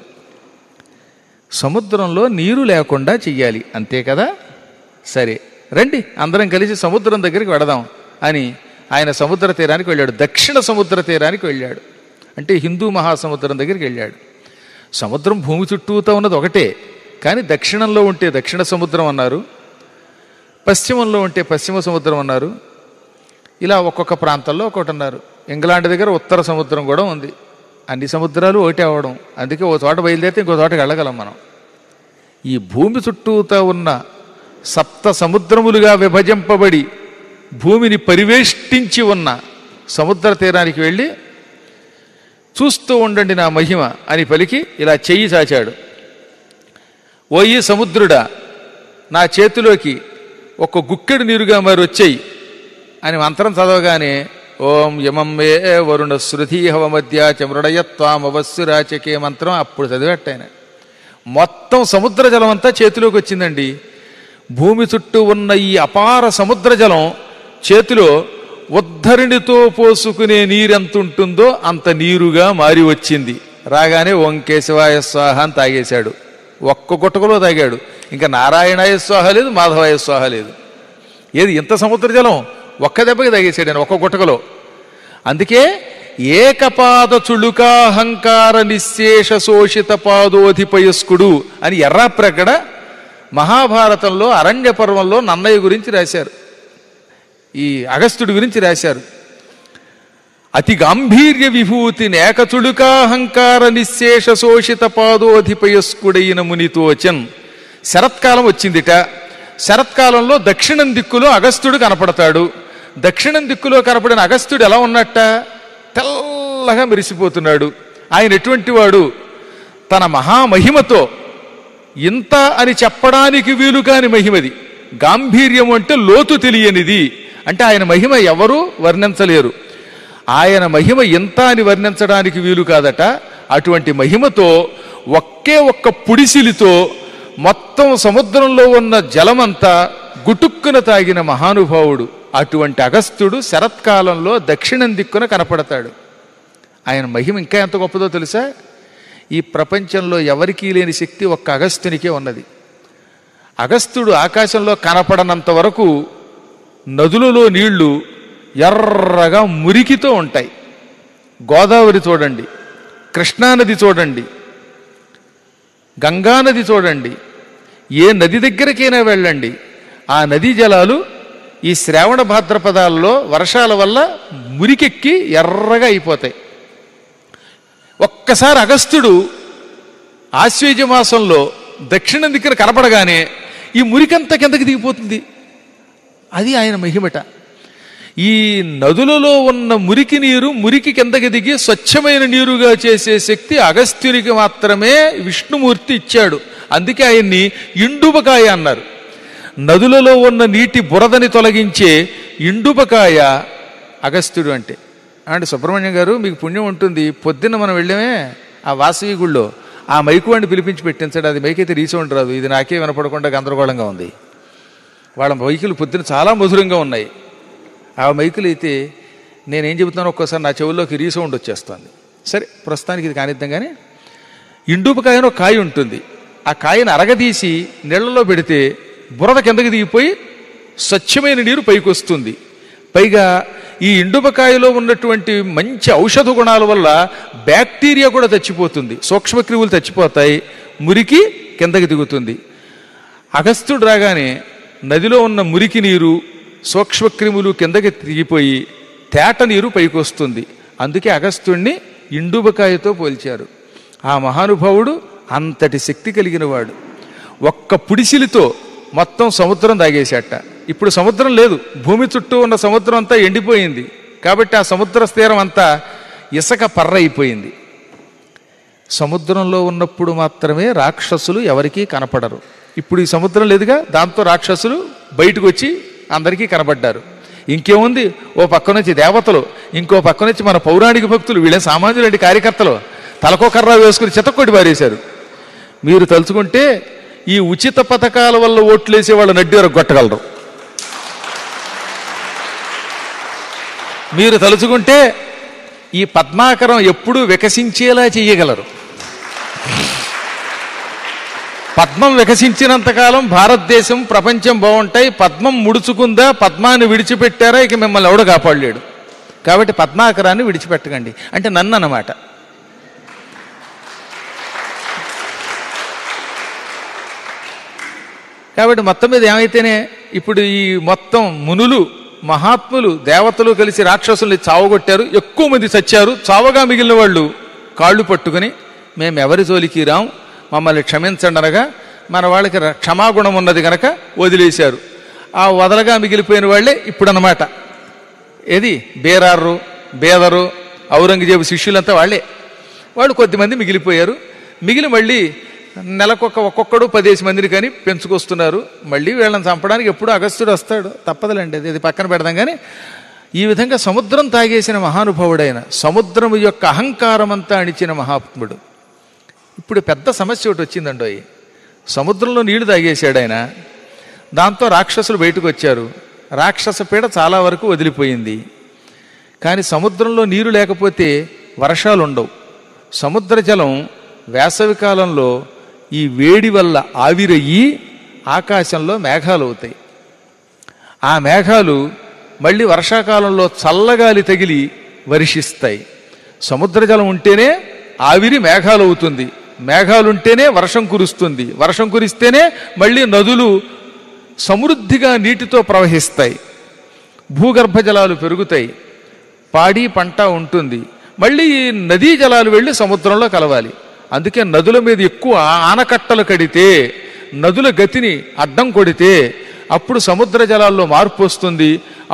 సముద్రంలో నీరు లేకుండా చెయ్యాలి అంతే కదా సరే రండి అందరం కలిసి సముద్రం దగ్గరికి వెడదాం అని ఆయన సముద్ర తీరానికి వెళ్ళాడు దక్షిణ సముద్ర తీరానికి వెళ్ళాడు అంటే హిందూ మహాసముద్రం దగ్గరికి వెళ్ళాడు సముద్రం భూమి చుట్టూతో ఉన్నది ఒకటే కానీ దక్షిణంలో ఉంటే దక్షిణ సముద్రం అన్నారు పశ్చిమంలో ఉంటే పశ్చిమ సముద్రం అన్నారు ఇలా ఒక్కొక్క ప్రాంతాల్లో ఒకటి అన్నారు ఇంగ్లాండ్ దగ్గర ఉత్తర సముద్రం కూడా ఉంది అన్ని సముద్రాలు ఒకటే అవ్వడం అందుకే ఓ చోట బయలుదేరితే ఇంకో చోటకి వెళ్ళగలం మనం ఈ భూమి చుట్టూతా ఉన్న సప్త సముద్రములుగా విభజింపబడి భూమిని పరివేష్టించి ఉన్న సముద్ర తీరానికి వెళ్ళి చూస్తూ ఉండండి నా మహిమ అని పలికి ఇలా చెయ్యి చాచాడు ఓయి సముద్రుడా నా చేతిలోకి ఒక గుక్కెడు నీరుగా మరి వచ్చేయి అని మంత్రం చదవగానే ఓం యమం మే వరుణ శృతి హవమధ్య చమృడయత్వామవస్సురాచకే మంత్రం అప్పుడు చదివట్టు ఆయన మొత్తం సముద్ర జలం అంతా చేతిలోకి వచ్చిందండి భూమి చుట్టూ ఉన్న ఈ అపార సముద్ర జలం చేతిలో ఉద్ధరిణితో పోసుకునే నీరెంత ఉంటుందో అంత నీరుగా మారి వచ్చింది రాగానే ఓం కేశవాయ స్వాహ అని తాగేశాడు ఒక్క గుట్టకలో తాగాడు ఇంకా నారాయణాయ స్వాహ లేదు మాధవాయ స్వాహ లేదు ఏది ఇంత సముద్ర జలం ఒక్క దెబ్బకి తాగేశాడు ఆయన ఒక్క గుట్టకలో అందుకే ఏకపాద చుళుకాహంకార నిశేష శోషిత పాదోధిపయస్కుడు అని ఎర్రాప్రగడ మహాభారతంలో అరణ్య పర్వంలో నన్నయ్య గురించి రాశారు ఈ అగస్త్యుడి గురించి రాశారు అతి గాంభీర్య విభూతి నేకచుడుకాహంకార నిశేష శోషిత పాదోధిపయస్కుడైన మునితోచన్ శరత్కాలం వచ్చిందిట శరత్కాలంలో దక్షిణం దిక్కులో అగస్త్యుడు కనపడతాడు దక్షిణం దిక్కులో కనపడిన అగస్త్యుడు ఎలా ఉన్నట్ట తెల్లగా మెరిసిపోతున్నాడు ఆయన ఎటువంటి వాడు తన మహామహిమతో ఇంత అని చెప్పడానికి వీలు కాని మహిమది గాంభీర్యం అంటే లోతు తెలియనిది అంటే ఆయన మహిమ ఎవరు వర్ణించలేరు ఆయన మహిమ ఎంత అని వర్ణించడానికి వీలు కాదట అటువంటి మహిమతో ఒకే ఒక్క పుడిసిలితో మొత్తం సముద్రంలో ఉన్న జలమంతా గుటుక్కున తాగిన మహానుభావుడు అటువంటి అగస్త్యుడు శరత్కాలంలో దక్షిణం దిక్కున కనపడతాడు ఆయన మహిమ ఇంకా ఎంత గొప్పదో తెలుసా ఈ ప్రపంచంలో ఎవరికీ లేని శక్తి ఒక్క అగస్త్యునికే ఉన్నది అగస్త్యుడు ఆకాశంలో కనపడనంత వరకు నదులలో నీళ్లు ఎర్రగా మురికితో ఉంటాయి గోదావరి చూడండి కృష్ణానది చూడండి గంగానది చూడండి ఏ నది దగ్గరకైనా వెళ్ళండి ఆ నదీ జలాలు ఈ శ్రావణ భాద్రపదాల్లో వర్షాల వల్ల మురికెక్కి ఎర్రగా అయిపోతాయి ఒక్కసారి అగస్త్యుడు ఆశ్వేజ మాసంలో దక్షిణం దిక్కున కనపడగానే ఈ మురికంతా కిందకి దిగిపోతుంది అది ఆయన మహిమట ఈ నదులలో ఉన్న మురికి నీరు మురికి కిందకి దిగి స్వచ్ఛమైన నీరుగా చేసే శక్తి అగస్త్యునికి మాత్రమే విష్ణుమూర్తి ఇచ్చాడు అందుకే ఆయన్ని ఇండుబకాయ అన్నారు నదులలో ఉన్న నీటి బురదని తొలగించే ఇండుబకాయ అగస్త్యుడు అంటే అంటే సుబ్రహ్మణ్యం గారు మీకు పుణ్యం ఉంటుంది పొద్దున్న మనం వెళ్ళామే ఆ వాసవి గుళ్ళో ఆ మైకు వాడిని పిలిపించి పెట్టించాడు అది మైక్ అయితే రీసౌండ్ రాదు ఇది నాకే వినపడకుండా గందరగోళంగా ఉంది వాళ్ళ మైకులు పొద్దున చాలా మధురంగా ఉన్నాయి ఆ మైకులు అయితే నేనేం చెబుతున్నానో ఒక్కోసారి నా చెవుల్లోకి రీసౌండ్ వచ్చేస్తుంది సరే ప్రస్తుతానికి ఇది కానిద్దాం కానీ ఇండుపకాయను ఒక కాయ ఉంటుంది ఆ కాయను అరగదీసి నీళ్లలో పెడితే బురద కిందకి దిగిపోయి స్వచ్ఛమైన నీరు పైకి వస్తుంది పైగా ఈ ఇండుపకాయలో ఉన్నటువంటి మంచి ఔషధ గుణాల వల్ల బ్యాక్టీరియా కూడా చచ్చిపోతుంది సూక్ష్మక్రిములు చచ్చిపోతాయి మురికి కిందకి దిగుతుంది అగస్త్యుడు రాగానే నదిలో ఉన్న మురికి నీరు సూక్ష్మక్రిములు కిందకి దిగిపోయి తేట నీరు పైకి వస్తుంది అందుకే అగస్త్యుణ్ణి ఇండుబకాయతో పోల్చారు ఆ మహానుభావుడు అంతటి శక్తి కలిగిన వాడు ఒక్క పుడిసిలితో మొత్తం సముద్రం తాగేశాట ఇప్పుడు సముద్రం లేదు భూమి చుట్టూ ఉన్న సముద్రం అంతా ఎండిపోయింది కాబట్టి ఆ సముద్ర తీరం అంతా ఇసక పర్ర అయిపోయింది సముద్రంలో ఉన్నప్పుడు మాత్రమే రాక్షసులు ఎవరికీ కనపడరు ఇప్పుడు ఈ సముద్రం లేదుగా దాంతో రాక్షసులు బయటకు వచ్చి అందరికీ కనబడ్డారు ఇంకేముంది ఓ పక్క నుంచి దేవతలు ఇంకో పక్క నుంచి మన పౌరాణిక భక్తులు వీళ్ళ సామాన్యులంటి కార్యకర్తలు తలకో కర్ర వేసుకుని చెత్తకొట్టి పారేశారు మీరు తలుచుకుంటే ఈ ఉచిత పథకాల వల్ల ఓట్లేసే వాళ్ళు నడ్డి వరకు కొట్టగలరు మీరు తలుచుకుంటే ఈ పద్మాకరం ఎప్పుడూ వికసించేలా చేయగలరు పద్మం వికసించినంతకాలం భారతదేశం ప్రపంచం బాగుంటాయి పద్మం ముడుచుకుందా పద్మాన్ని విడిచిపెట్టారా ఇక మిమ్మల్ని ఎవడు కాపాడలేడు కాబట్టి పద్మాకరాన్ని విడిచిపెట్టకండి అంటే నన్ను అన్నమాట కాబట్టి మొత్తం మీద ఏమైతేనే ఇప్పుడు ఈ మొత్తం మునులు మహాత్ములు దేవతలు కలిసి రాక్షసుల్ని చావగొట్టారు ఎక్కువ మంది చచ్చారు చావగా మిగిలిన వాళ్ళు కాళ్ళు పట్టుకుని మేము ఎవరి జోలికి రాం మమ్మల్ని క్షమించండి అనగా మన వాళ్ళకి ర- క్షమాగుణం ఉన్నది గనక వదిలేశారు ఆ వదలగా మిగిలిపోయిన వాళ్ళే ఇప్పుడు అన్నమాట ఏది బేరారు బేదరు ఔరంగజేబు శిష్యులంతా వాళ్ళే వాళ్ళు కొద్దిమంది మిగిలిపోయారు మిగిలి మళ్ళీ నెలకొక ఒక్కొక్కడు పదేసి మందిని కానీ పెంచుకొస్తున్నారు మళ్ళీ వీళ్ళని చంపడానికి ఎప్పుడు అగస్త్యుడు వస్తాడు తప్పదులేండి అది ఇది పక్కన పెడదాం కానీ ఈ విధంగా సముద్రం తాగేసిన మహానుభావుడైన సముద్రం యొక్క అహంకారం అంతా అణిచిన మహాత్ముడు ఇప్పుడు పెద్ద సమస్య ఒకటి వచ్చిందండో సముద్రంలో నీళ్లు తాగేశాడు ఆయన దాంతో రాక్షసులు బయటకు వచ్చారు రాక్షస పీడ చాలా వరకు వదిలిపోయింది కానీ సముద్రంలో నీరు లేకపోతే వర్షాలు ఉండవు సముద్ర జలం వేసవి కాలంలో ఈ వేడి వల్ల ఆవిరయ్యి ఆకాశంలో మేఘాలు అవుతాయి ఆ మేఘాలు మళ్ళీ వర్షాకాలంలో చల్లగాలి తగిలి వర్షిస్తాయి సముద్ర జలం ఉంటేనే ఆవిరి మేఘాలు అవుతుంది మేఘాలు ఉంటేనే వర్షం కురుస్తుంది వర్షం కురిస్తేనే మళ్ళీ నదులు సమృద్ధిగా నీటితో ప్రవహిస్తాయి భూగర్భ జలాలు పెరుగుతాయి పాడి పంట ఉంటుంది మళ్ళీ ఈ నదీ జలాలు వెళ్ళి సముద్రంలో కలవాలి అందుకే నదుల మీద ఎక్కువ ఆనకట్టలు కడితే నదుల గతిని అడ్డం కొడితే అప్పుడు సముద్ర జలాల్లో మార్పు వస్తుంది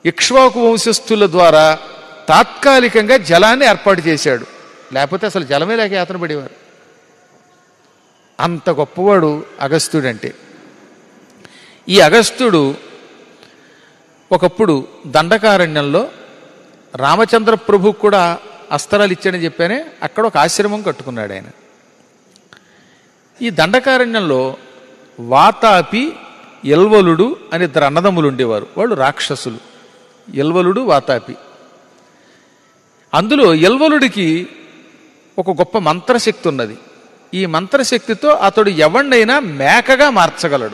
ఇక్ష్వాకు వంశస్థుల ద్వారా తాత్కాలికంగా జలాన్ని ఏర్పాటు చేశాడు లేకపోతే అసలు జలమే లేక యాతన పడేవారు అంత గొప్పవాడు అగస్త్యుడంటే ఈ అగస్త్యుడు ఒకప్పుడు దండకారణ్యంలో రామచంద్ర ప్రభు కూడా అస్త్రాలు ఇచ్చాడని చెప్పానే అక్కడ ఒక ఆశ్రమం కట్టుకున్నాడు ఆయన ఈ దండకారణ్యంలో వాతాపి ఎల్వలుడు అని ఇద్దరు అన్నదమ్ములు ఉండేవారు వాళ్ళు రాక్షసులు ఎల్వలుడు వాతాపి అందులో ఎల్వలుడికి ఒక గొప్ప మంత్రశక్తి ఉన్నది ఈ మంత్రశక్తితో అతడు ఎవరినైనా మేకగా మార్చగలడు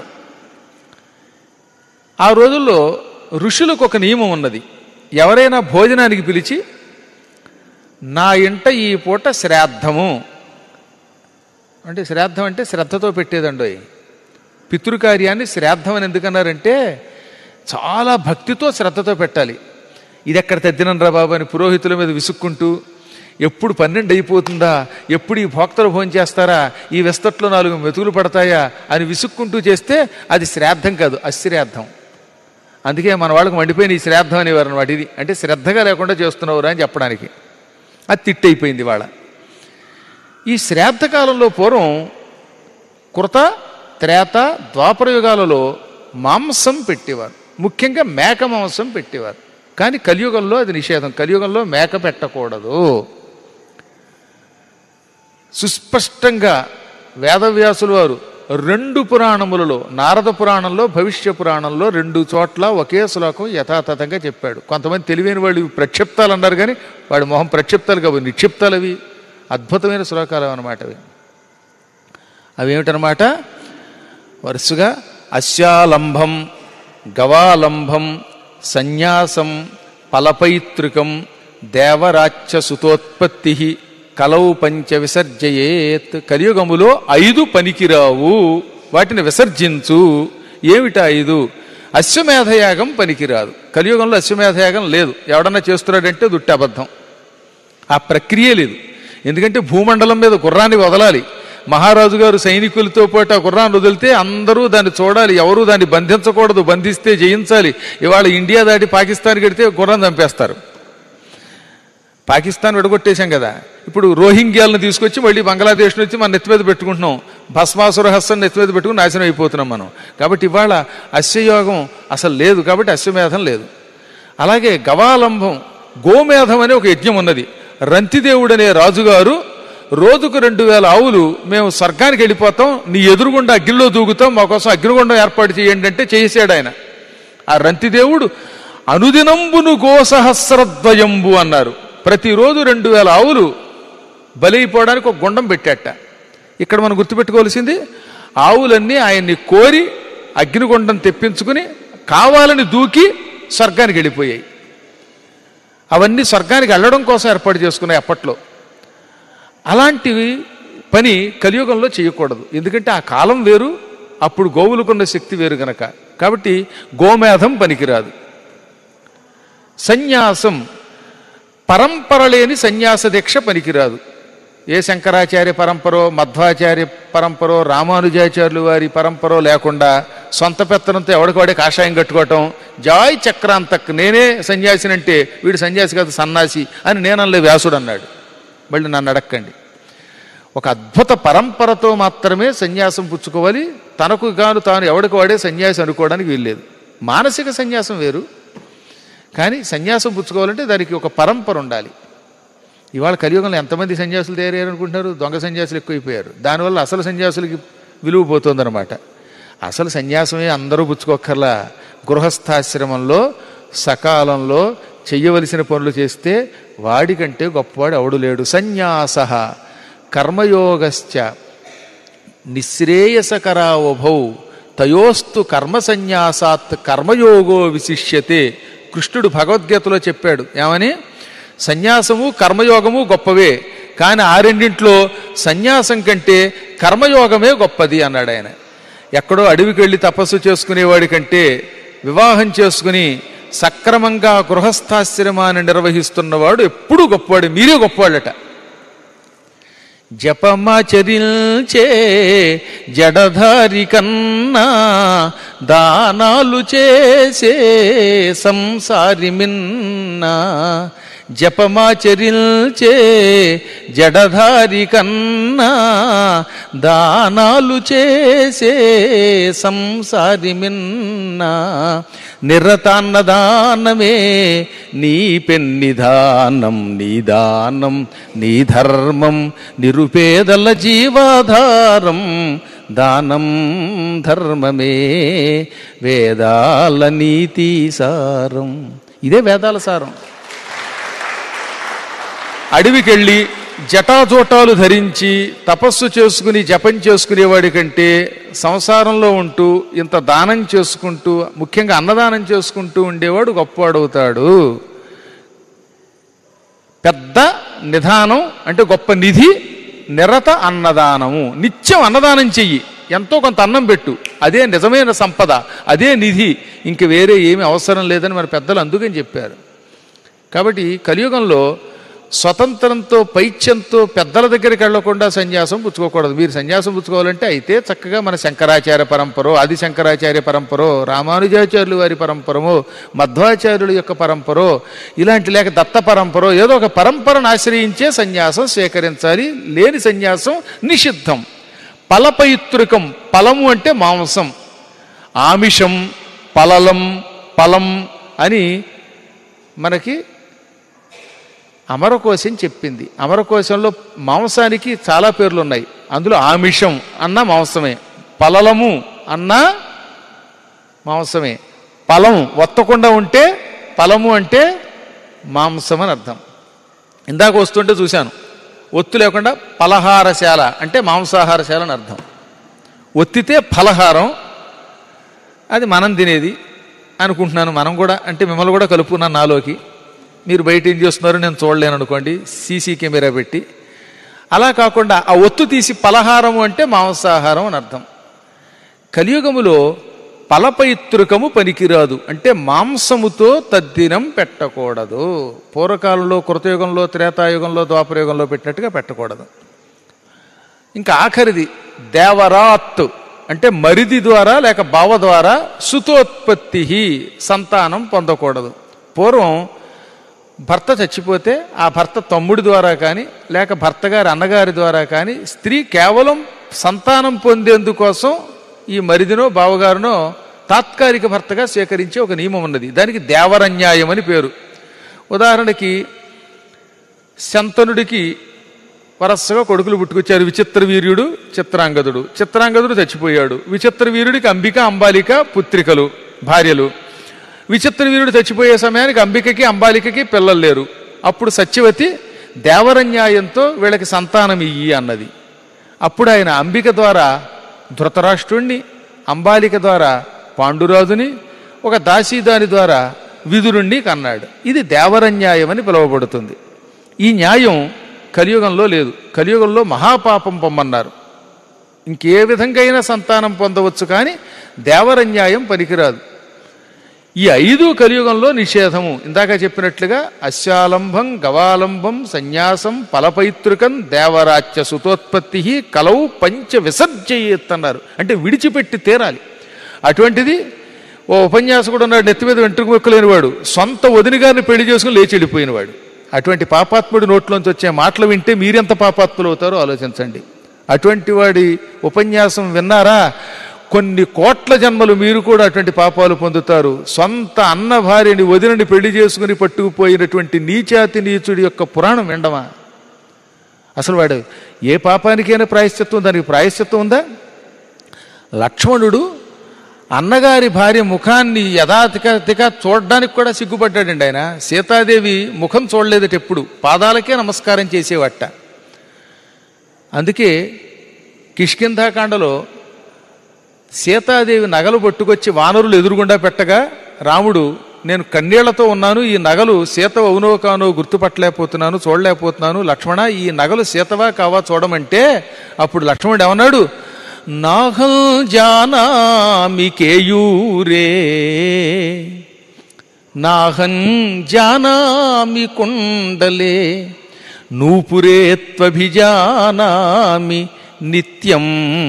ఆ రోజుల్లో ఋషులకు ఒక నియమం ఉన్నది ఎవరైనా భోజనానికి పిలిచి నా ఇంట ఈ పూట శ్రాద్ధము అంటే శ్రాద్ధం అంటే శ్రద్ధతో పెట్టేదండోయ్ పితృకార్యాన్ని శ్రాద్ధం అని ఎందుకన్నారంటే చాలా భక్తితో శ్రద్ధతో పెట్టాలి ఇది ఎక్కడ తద్దినంరా బాబు అని పురోహితుల మీద విసుక్కుంటూ ఎప్పుడు పన్నెండు అయిపోతుందా ఎప్పుడు ఈ భోక్తలు భోజనం చేస్తారా ఈ విస్తట్లో నాలుగు మెతుకులు పడతాయా అని విసుక్కుంటూ చేస్తే అది శ్రాద్ధం కాదు అశ్రాద్ధం అందుకే మన వాళ్ళకి మండిపోయిన ఈ శ్రాద్ధం అనేవారు అనమాట ఇది అంటే శ్రద్ధగా లేకుండా చేస్తున్నవారు అని చెప్పడానికి అది తిట్టయిపోయింది వాళ్ళ ఈ శ్రాద్ధ కాలంలో పూర్వం కృత త్రేత ద్వాపర యుగాలలో మాంసం పెట్టేవారు ముఖ్యంగా మేక మాంసం పెట్టేవారు కానీ కలియుగంలో అది నిషేధం కలియుగంలో మేక పెట్టకూడదు సుస్పష్టంగా వేదవ్యాసుల వారు రెండు పురాణములలో నారద పురాణంలో భవిష్య పురాణంలో రెండు చోట్ల ఒకే శ్లోకం యథాతథంగా చెప్పాడు కొంతమంది తెలివైన వాళ్ళు ఇవి ప్రక్షిప్తాలు అన్నారు కానీ వాడి మొహం ప్రక్షిప్తాలు కావు నిక్షిప్తాలు అవి అద్భుతమైన శ్లోకాలు అనమాట అవి అవేమిటనమాట వరుసగా అశ్యాలంభం గవాలంభం సన్యాసం ఫలపైతృకం దేవరాజ్య సుతోత్పత్తి కలౌ పంచ విసర్జయేత్ కలియుగములో ఐదు పనికిరావు వాటిని విసర్జించు ఏమిటా ఐదు అశ్వమేధయాగం పనికిరాదు కలియుగంలో అశ్వమేధయాగం లేదు ఎవడన్నా చేస్తున్నాడంటే దుట్టి అబద్ధం ఆ ప్రక్రియ లేదు ఎందుకంటే భూమండలం మీద గుర్రాన్ని వదలాలి మహారాజు గారు సైనికులతో పాటు ఆ గుర్రాన్ని వదిలితే అందరూ దాన్ని చూడాలి ఎవరూ దాన్ని బంధించకూడదు బంధిస్తే జయించాలి ఇవాళ ఇండియా దాటి పాకిస్తాన్ కడితే గుర్రం చంపేస్తారు పాకిస్తాన్ విడగొట్టేశాం కదా ఇప్పుడు రోహింగ్యాలను తీసుకొచ్చి మళ్ళీ బంగ్లాదేశ్ నుంచి మన నెత్తి మీద పెట్టుకుంటున్నాం భస్మాసుర హస్తం నెత్తి మీద పెట్టుకుని నాశనం అయిపోతున్నాం మనం కాబట్టి ఇవాళ అశ్వయోగం అసలు లేదు కాబట్టి అశ్వమేధం లేదు అలాగే గవాలంభం గోమేధం అనే ఒక యజ్ఞం ఉన్నది రంతిదేవుడు అనే రాజుగారు రోజుకు రెండు వేల ఆవులు మేము స్వర్గానికి వెళ్ళిపోతాం నీ ఎదురుగుండా అగ్నిలో దూకుతాం మా కోసం అగ్నిగుండం ఏర్పాటు చేయండి అంటే చేసాడు ఆయన ఆ రంతిదేవుడు అనుదినంబును గోసహస్రద్వయంబు అన్నారు ప్రతిరోజు రెండు వేల ఆవులు బలైపోవడానికి ఒక గుండం పెట్టాట ఇక్కడ మనం గుర్తుపెట్టుకోవాల్సింది ఆవులన్నీ ఆయన్ని కోరి అగ్నిగుండం తెప్పించుకుని కావాలని దూకి స్వర్గానికి వెళ్ళిపోయాయి అవన్నీ స్వర్గానికి వెళ్ళడం కోసం ఏర్పాటు చేసుకున్నాయి అప్పట్లో అలాంటివి పని కలియుగంలో చేయకూడదు ఎందుకంటే ఆ కాలం వేరు అప్పుడు గోవులకున్న శక్తి వేరు గనక కాబట్టి గోమేధం పనికిరాదు సన్యాసం పరంపర లేని సన్యాస దీక్ష పనికిరాదు ఏ శంకరాచార్య పరంపరో మధ్వాచార్య పరంపరో రామానుజాచార్యులు వారి పరంపరో లేకుండా సొంత పెత్తనంతో ఎవడికవాడే కాషాయం కట్టుకోవటం జాయ్ చక్రాంతక్ నేనే సన్యాసినంటే వీడు సన్యాసి కాదు సన్నాసి అని నేనల్లే వ్యాసుడు అన్నాడు మళ్ళీ నన్ను అడక్కండి ఒక అద్భుత పరంపరతో మాత్రమే సన్యాసం పుచ్చుకోవాలి తనకు గాను తాను ఎవడికి వాడే సన్యాసి అనుకోవడానికి వీల్లేదు మానసిక సన్యాసం వేరు కానీ సన్యాసం పుచ్చుకోవాలంటే దానికి ఒక పరంపర ఉండాలి ఇవాళ కలియుగంలో ఎంతమంది సన్యాసులు తయారయ్యారు అనుకుంటున్నారు దొంగ సన్యాసులు ఎక్కువైపోయారు దానివల్ల అసలు సన్యాసులకి విలువ పోతుందన్నమాట అసలు సన్యాసమే అందరూ పుచ్చుకోక్కర్లా గృహస్థాశ్రమంలో సకాలంలో చెయ్యవలసిన పనులు చేస్తే వాడికంటే గొప్పవాడు అవడు లేడు సన్యాస కర్మయోగశ్చ నిశ్రేయసకరావభౌ తయోస్తు కర్మ సన్యాసాత్ కర్మయోగో విశిష్యతే కృష్ణుడు భగవద్గీతలో చెప్పాడు ఏమని సన్యాసము కర్మయోగము గొప్పవే కానీ ఆ రెండింట్లో సన్యాసం కంటే కర్మయోగమే గొప్పది అన్నాడు ఆయన ఎక్కడో అడవికి వెళ్ళి తపస్సు చేసుకునేవాడి కంటే వివాహం చేసుకుని సక్రమంగా గృహస్థాశ్రమాన్ని నిర్వహిస్తున్నవాడు ఎప్పుడూ గొప్పవాడు మీరే గొప్పవాళ్ళట జపమాచరిల్చే జడధారి కన్నా దానాలు చేసే సంసారి మిన్నా జపమాచరిల్చే జడధారి కన్నా దానాలు చేసే సంసారి మిన్నా నిరతాన్నదానమే నీ పెన్నిదానం నీ దానం నీ ధర్మం నిరుపేదల జీవాధారం దానం ధర్మమే వేదాల నీతి సారం ఇదే వేదాల సారం అడవికెళ్ళి జటాజోటాలు ధరించి తపస్సు చేసుకుని జపం చేసుకునేవాడి కంటే సంసారంలో ఉంటూ ఇంత దానం చేసుకుంటూ ముఖ్యంగా అన్నదానం చేసుకుంటూ ఉండేవాడు గొప్పవాడవుతాడు పెద్ద నిధానం అంటే గొప్ప నిధి నిరత అన్నదానము నిత్యం అన్నదానం చెయ్యి ఎంతో కొంత అన్నం పెట్టు అదే నిజమైన సంపద అదే నిధి ఇంక వేరే ఏమీ అవసరం లేదని మన పెద్దలు అందుకని చెప్పారు కాబట్టి కలియుగంలో స్వతంత్రంతో పైత్యంతో పెద్దల దగ్గరికి వెళ్లకుండా సన్యాసం పుచ్చుకోకూడదు మీరు సన్యాసం పుచ్చుకోవాలంటే అయితే చక్కగా మన శంకరాచార్య పరంపరో ఆది శంకరాచార్య పరంపరో రామానుజాచార్యులు వారి పరంపరమో మధ్వాచార్యుల యొక్క పరంపరో ఇలాంటి లేక దత్త పరంపరో ఏదో ఒక పరంపరను ఆశ్రయించే సన్యాసం స్వీకరించాలి లేని సన్యాసం నిషిద్ధం ఫలపైతృకం ఫలము అంటే మాంసం ఆమిషం పలలం ఫలం అని మనకి అమరకోశం చెప్పింది అమరకోశంలో మాంసానికి చాలా పేర్లు ఉన్నాయి అందులో ఆమిషం అన్న మాంసమే పలలము అన్న మాంసమే ఫలం ఒత్తకుండా ఉంటే ఫలము అంటే మాంసం అని అర్థం ఇందాక వస్తుంటే చూశాను ఒత్తు లేకుండా పలహారశాల అంటే మాంసాహారశాల అని అర్థం ఒత్తితే ఫలహారం అది మనం తినేది అనుకుంటున్నాను మనం కూడా అంటే మిమ్మల్ని కూడా కలుపుకున్నాను నాలోకి మీరు బయట ఏం చేస్తున్నారో నేను చూడలేను అనుకోండి సీసీ కెమెరా పెట్టి అలా కాకుండా ఆ ఒత్తు తీసి పలహారము అంటే మాంసాహారం అని అర్థం కలియుగములో ఫలపైతృకము పనికిరాదు అంటే మాంసముతో తద్దినం పెట్టకూడదు పూర్వకాలంలో కృతయుగంలో త్రేతాయుగంలో ద్వాపరయుగంలో పెట్టినట్టుగా పెట్టకూడదు ఇంకా ఆఖరిది దేవరాత్ అంటే మరిది ద్వారా లేక బావ ద్వారా సుతోత్పత్తి సంతానం పొందకూడదు పూర్వం భర్త చచ్చిపోతే ఆ భర్త తమ్ముడి ద్వారా కానీ లేక భర్త గారి అన్నగారి ద్వారా కానీ స్త్రీ కేవలం సంతానం పొందేందుకోసం ఈ మరిదినో బావగారునో తాత్కాలిక భర్తగా స్వీకరించే ఒక నియమం ఉన్నది దానికి దేవరన్యాయం అని పేరు ఉదాహరణకి శంతనుడికి వరసగా కొడుకులు పుట్టుకొచ్చారు విచిత్ర వీర్యుడు చిత్రాంగదుడు చిత్రాంగదుడు చచ్చిపోయాడు విచిత్ర వీరుడికి అంబిక అంబాలిక పుత్రికలు భార్యలు విచిత్ర వీరుడు చచ్చిపోయే సమయానికి అంబికకి అంబాలికకి పిల్లలు లేరు అప్పుడు సత్యవతి దేవరన్యాయంతో వీళ్ళకి సంతానం ఇయ్యి అన్నది అప్పుడు ఆయన అంబిక ద్వారా ధృతరాష్ట్రుణ్ణి అంబాలిక ద్వారా పాండురాజుని ఒక దాసీదాని ద్వారా విదురుణ్ణి కన్నాడు ఇది దేవరన్యాయం అని పిలువబడుతుంది ఈ న్యాయం కలియుగంలో లేదు కలియుగంలో మహాపాపం పొమ్మన్నారు ఇంకే విధంగా అయినా సంతానం పొందవచ్చు కానీ దేవరన్యాయం పనికిరాదు ఈ ఐదు కలియుగంలో నిషేధము ఇందాక చెప్పినట్లుగా అశ్వాలంబం గవాలంబం సన్యాసం ఫలపైతృకం దేవరాజ్య సుతోత్పత్తి కలవు పంచ విసర్జయేత్ అన్నారు అంటే విడిచిపెట్టి తీరాలి అటువంటిది ఓ ఉపన్యాసకుడు ఉన్నాడు నెత్తి మీద వెంట్రుక మొక్కలేనివాడు సొంత వదిని గారిని పెళ్లి చేసుకుని లేచి వెళ్ళిపోయినవాడు అటువంటి పాపాత్ముడి నోట్లోంచి వచ్చే మాటలు వింటే మీరెంత పాపాత్ములు అవుతారో ఆలోచించండి అటువంటి వాడి ఉపన్యాసం విన్నారా కొన్ని కోట్ల జన్మలు మీరు కూడా అటువంటి పాపాలు పొందుతారు సొంత అన్న భార్యని వదినని పెళ్లి చేసుకుని పట్టుకుపోయినటువంటి నీచాతి నీచుడి యొక్క పురాణం వినడమా అసలు వాడు ఏ పాపానికైనా ప్రాయశ్చిత్తం దానికి ప్రాయశ్చిత్తం ఉందా లక్ష్మణుడు అన్నగారి భార్య ముఖాన్ని యథాతికతిగా చూడడానికి కూడా సిగ్గుపడ్డాడండి ఆయన సీతాదేవి ముఖం చూడలేదట ఎప్పుడు పాదాలకే నమస్కారం చేసేవట అందుకే కిష్కింధాకాండలో సీతాదేవి నగలు పట్టుకొచ్చి వానరులు ఎదురుగుండా పెట్టగా రాముడు నేను కన్నీళ్లతో ఉన్నాను ఈ నగలు సీత అవునో కానో గుర్తుపట్టలేకపోతున్నాను చూడలేకపోతున్నాను లక్ష్మణ ఈ నగలు సీతవా కావా చూడమంటే అప్పుడు లక్ష్మణుడు ఏమన్నాడు నాహల్ జానామి కేయూరే నాహం జానామి కుండలే నూపురే త్వభిజానామి నిత్యం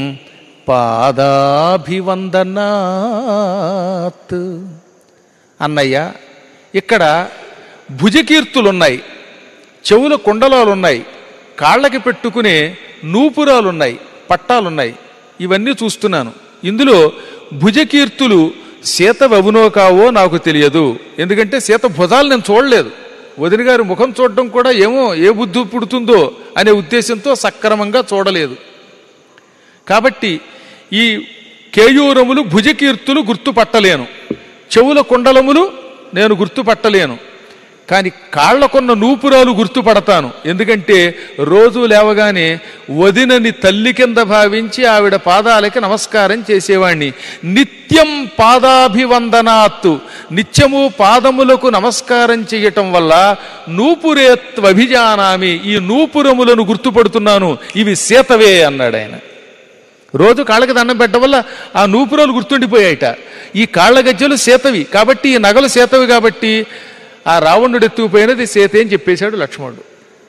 పాదాభివందనాత్ అన్నయ్య ఇక్కడ భుజకీర్తులున్నాయి చెవుల కుండలాలున్నాయి కాళ్ళకి పెట్టుకునే నూపురాలున్నాయి పట్టాలున్నాయి ఇవన్నీ చూస్తున్నాను ఇందులో భుజకీర్తులు సీత అవునో కావో నాకు తెలియదు ఎందుకంటే సీత భుజాలు నేను చూడలేదు వదిన గారి ముఖం చూడడం కూడా ఏమో ఏ బుద్ధి పుడుతుందో అనే ఉద్దేశంతో సక్రమంగా చూడలేదు కాబట్టి ఈ కేయూరములు భుజకీర్తులు గుర్తుపట్టలేను చెవుల కుండలములు నేను గుర్తుపట్టలేను కానీ కాళ్లకున్న నూపురాలు గుర్తుపడతాను ఎందుకంటే రోజు లేవగానే వదినని తల్లి కింద భావించి ఆవిడ పాదాలకి నమస్కారం చేసేవాణ్ణి నిత్యం పాదాభివందనాత్తు నిత్యము పాదములకు నమస్కారం చేయటం వల్ల నూపురేత్వభిజానామి ఈ నూపురములను గుర్తుపడుతున్నాను ఇవి సీతవే అన్నాడు ఆయన రోజు కాళ్ళకి దండం పెట్టడం వల్ల ఆ నూపురాలు గుర్తుండిపోయాయిట ఈ కాళ్ళ గజ్జలు సీతవి కాబట్టి ఈ నగలు సీతవి కాబట్టి ఆ రావణుడు ఎత్తుకుపోయినది సీతే అని చెప్పేశాడు లక్ష్మణుడు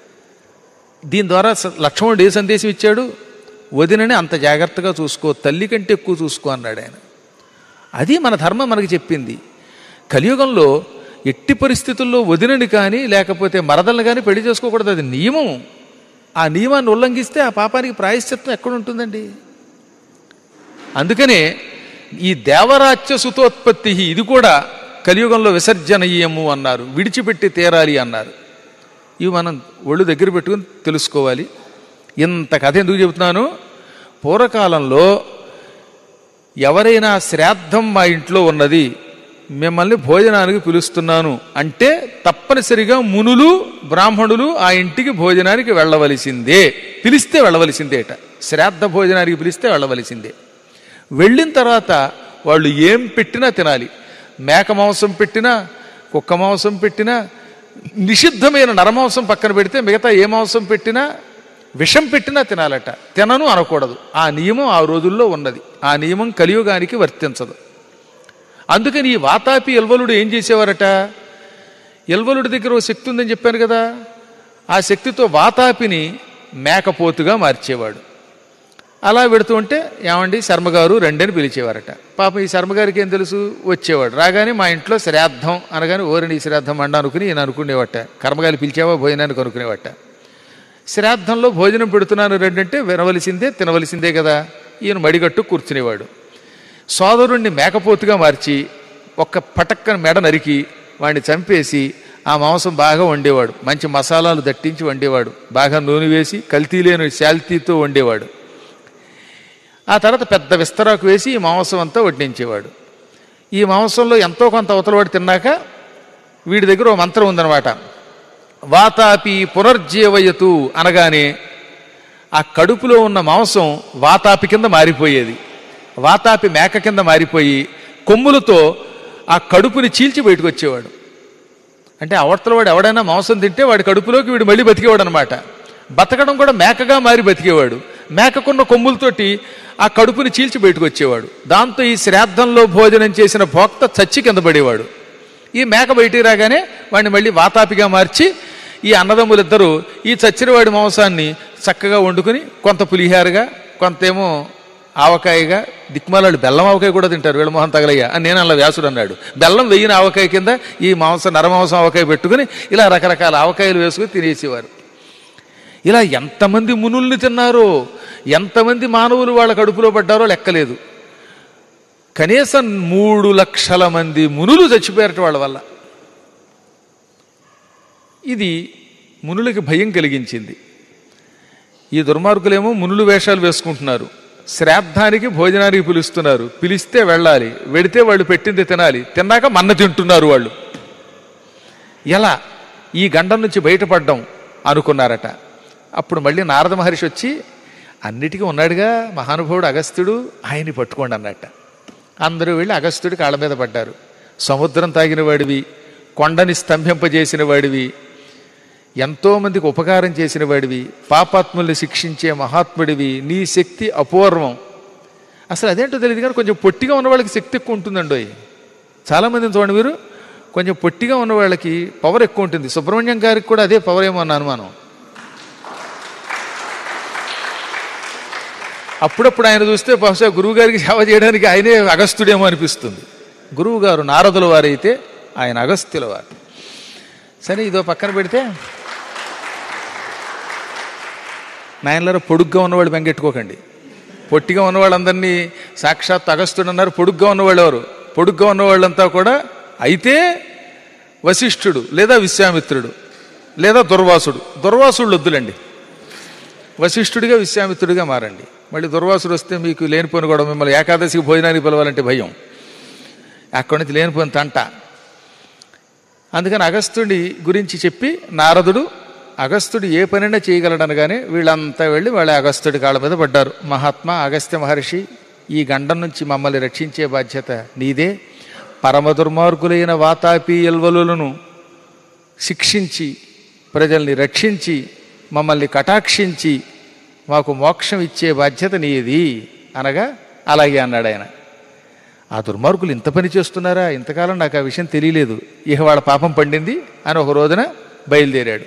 దీని ద్వారా స- లక్ష్మణుడు ఏ సందేశం ఇచ్చాడు వదినని అంత జాగ్రత్తగా చూసుకో తల్లి కంటే ఎక్కువ చూసుకో అన్నాడు ఆయన అది మన ధర్మం మనకి చెప్పింది కలియుగంలో ఎట్టి పరిస్థితుల్లో వదినని కానీ లేకపోతే మరదల్ని కానీ పెళ్లి చేసుకోకూడదు అది నియమం ఆ నియమాన్ని ఉల్లంఘిస్తే ఆ పాపానికి ప్రాయశ్చిత్తం ఎక్కడ ఉంటుందండి అందుకనే ఈ దేవరాజ్య సుతోత్పత్తి ఇది కూడా కలియుగంలో విసర్జనీయము అన్నారు విడిచిపెట్టి తీరాలి అన్నారు ఇవి మనం ఒళ్ళు దగ్గర పెట్టుకుని తెలుసుకోవాలి ఇంత కథ ఎందుకు చెబుతున్నాను పూర్వకాలంలో ఎవరైనా శ్రాద్ధం మా ఇంట్లో ఉన్నది మిమ్మల్ని భోజనానికి పిలుస్తున్నాను అంటే తప్పనిసరిగా మునులు బ్రాహ్మణులు ఆ ఇంటికి భోజనానికి వెళ్ళవలసిందే పిలిస్తే వెళ్ళవలసిందేట శ్రాద్ధ భోజనానికి పిలిస్తే వెళ్ళవలసిందే వెళ్ళిన తర్వాత వాళ్ళు ఏం పెట్టినా తినాలి మేక మాంసం పెట్టినా కుక్క మాంసం పెట్టినా నిషిద్ధమైన నరమాంసం పక్కన పెడితే మిగతా ఏ మాంసం పెట్టినా విషం పెట్టినా తినాలట తినను అనకూడదు ఆ నియమం ఆ రోజుల్లో ఉన్నది ఆ నియమం కలియుగానికి వర్తించదు అందుకని ఈ వాతాపి ఎల్వలుడు ఏం చేసేవారట ఎల్వలుడి దగ్గర ఓ శక్తి ఉందని చెప్పాను కదా ఆ శక్తితో వాతాపిని మేకపోతుగా మార్చేవాడు అలా పెడుతూ ఉంటే ఏమండి శర్మగారు రండి అని పిలిచేవారట పాపం ఈ శర్మగారికి ఏం తెలుసు వచ్చేవాడు రాగానే మా ఇంట్లో శ్రాద్ధం అనగానే ఓరిని ఈ శ్రాద్ధం అండ అనుకుని ఈయన అనుకునేవట కర్మగాలి పిలిచావా భోజనానికి అనుకునేవట శ్రాద్ధంలో భోజనం పెడుతున్నాను రండి అంటే వినవలసిందే తినవలసిందే కదా ఈయన మడిగట్టు కూర్చునేవాడు సోదరుణ్ణి మేకపోతుగా మార్చి ఒక్క పటక్కన మెడ నరికి వాడిని చంపేసి ఆ మాంసం బాగా వండేవాడు మంచి మసాలాలు దట్టించి వండేవాడు బాగా నూనె వేసి కల్తీ లేని శాల్తీతో వండేవాడు ఆ తర్వాత పెద్ద విస్తరాకు వేసి ఈ మాంసం అంతా వడ్డించేవాడు ఈ మాంసంలో ఎంతో కొంత అవతలవాడు తిన్నాక వీడి దగ్గర ఓ మంత్రం ఉందన్నమాట వాతాపి పునర్జీవయతు అనగానే ఆ కడుపులో ఉన్న మాంసం వాతాపి కింద మారిపోయేది వాతాపి మేక కింద మారిపోయి కొమ్ములతో ఆ కడుపుని చీల్చి బయటకు వచ్చేవాడు అంటే అవతల వాడు ఎవడైనా మాంసం తింటే వాడి కడుపులోకి వీడు మళ్ళీ బతికేవాడు అనమాట బతకడం కూడా మేకగా మారి బతికేవాడు మేకకున్న కొమ్ములతోటి ఆ కడుపుని చీల్చి బయటకు వచ్చేవాడు దాంతో ఈ శ్రాద్ధంలో భోజనం చేసిన భోక్త చచ్చి కింద పడేవాడు ఈ మేక బయటికి రాగానే వాడిని మళ్ళీ వాతాపిగా మార్చి ఈ అన్నదమ్ములిద్దరూ ఈ చచ్చినవాడి మాంసాన్ని చక్కగా వండుకుని కొంత పులిహారగా కొంతేమో ఆవకాయగా దిక్మాలాడు బెల్లం ఆవకాయ కూడా తింటారు వీళ్ళ మొహం తగలయ్యా అని నేను అలా వ్యాసుడు అన్నాడు బెల్లం వెయ్యిన ఆవకాయ కింద ఈ మాంసం నరమాంసం ఆవకాయ పెట్టుకుని ఇలా రకరకాల ఆవకాయలు వేసుకుని తినేసేవారు ఇలా ఎంతమంది మునుల్ని తిన్నారో ఎంతమంది మానవులు వాళ్ళ కడుపులో పడ్డారో లెక్కలేదు కనీసం మూడు లక్షల మంది మునులు చచ్చిపోయారట వాళ్ళ వల్ల ఇది మునులకి భయం కలిగించింది ఈ దుర్మార్గులేమో మునులు వేషాలు వేసుకుంటున్నారు శ్రాద్ధానికి భోజనానికి పిలుస్తున్నారు పిలిస్తే వెళ్ళాలి వెడితే వాళ్ళు పెట్టింది తినాలి తిన్నాక మన్న తింటున్నారు వాళ్ళు ఎలా ఈ గండం నుంచి బయటపడ్డం అనుకున్నారట అప్పుడు మళ్ళీ నారద మహర్షి వచ్చి అన్నిటికీ ఉన్నాడుగా మహానుభావుడు అగస్త్యుడు ఆయన్ని పట్టుకోండి అన్నట్ట అందరూ వెళ్ళి అగస్త్యుడి కాళ్ళ మీద పడ్డారు సముద్రం తాగిన వాడివి కొండని స్తంభింపజేసిన వాడివి ఎంతోమందికి ఉపకారం చేసిన వాడివి పాపాత్ముల్ని శిక్షించే మహాత్ముడివి నీ శక్తి అపూర్వం అసలు అదేంటో తెలియదు కానీ కొంచెం పొట్టిగా ఉన్న వాళ్ళకి శక్తి ఎక్కువ ఉంటుందండి చాలామందిని చూడండి మీరు కొంచెం పొట్టిగా ఉన్న వాళ్ళకి పవర్ ఎక్కువ ఉంటుంది సుబ్రహ్మణ్యం గారికి కూడా అదే పవర్ ఏమో అన్న అనుమానం అప్పుడప్పుడు ఆయన చూస్తే బహుశా గురువు గారికి సేవ చేయడానికి ఆయనే అగస్త్యుడేమో అనిపిస్తుంది గురువు గారు నారదుల వారైతే ఆయన అగస్త్యుల వారు సరే ఇదో పక్కన పెడితే నాయనలారా పొడుగ్గా ఉన్నవాళ్ళు బెంగెట్టుకోకండి పొట్టిగా ఉన్నవాళ్ళందరినీ సాక్షాత్ అగస్త్యుడు అన్నారు పొడుగ్గా ఉన్నవాళ్ళు ఎవరు పొడుగ్గా ఉన్నవాళ్ళంతా కూడా అయితే వశిష్ఠుడు లేదా విశ్వామిత్రుడు లేదా దుర్వాసుడు దుర్వాసుడు వద్దులండి వశిష్ఠుడిగా విశ్వామిత్రుడిగా మారండి మళ్ళీ దుర్వాసుడు వస్తే మీకు లేనిపోని కూడా మిమ్మల్ని ఏకాదశికి భోజనానికి పిలవాలంటే భయం అక్కడి నుంచి లేనిపోయిన తంట అందుకని అగస్త్యుడి గురించి చెప్పి నారదుడు అగస్త్యుడు ఏ పనైనా చేయగలడనగానే వీళ్ళంతా వెళ్ళి వాళ్ళ అగస్త్యుడి కాళ్ళ మీద పడ్డారు మహాత్మా అగస్త్య మహర్షి ఈ గండం నుంచి మమ్మల్ని రక్షించే బాధ్యత నీదే పరమ దుర్మార్గులైన వాతాపి ఎల్వలులను శిక్షించి ప్రజల్ని రక్షించి మమ్మల్ని కటాక్షించి మాకు మోక్షం ఇచ్చే బాధ్యత నీది అనగా అలాగే అన్నాడు ఆయన ఆ దుర్మార్గులు ఇంత పని చేస్తున్నారా ఇంతకాలం నాకు ఆ విషయం తెలియలేదు ఇక వాళ్ళ పాపం పండింది అని ఒక రోజున బయలుదేరాడు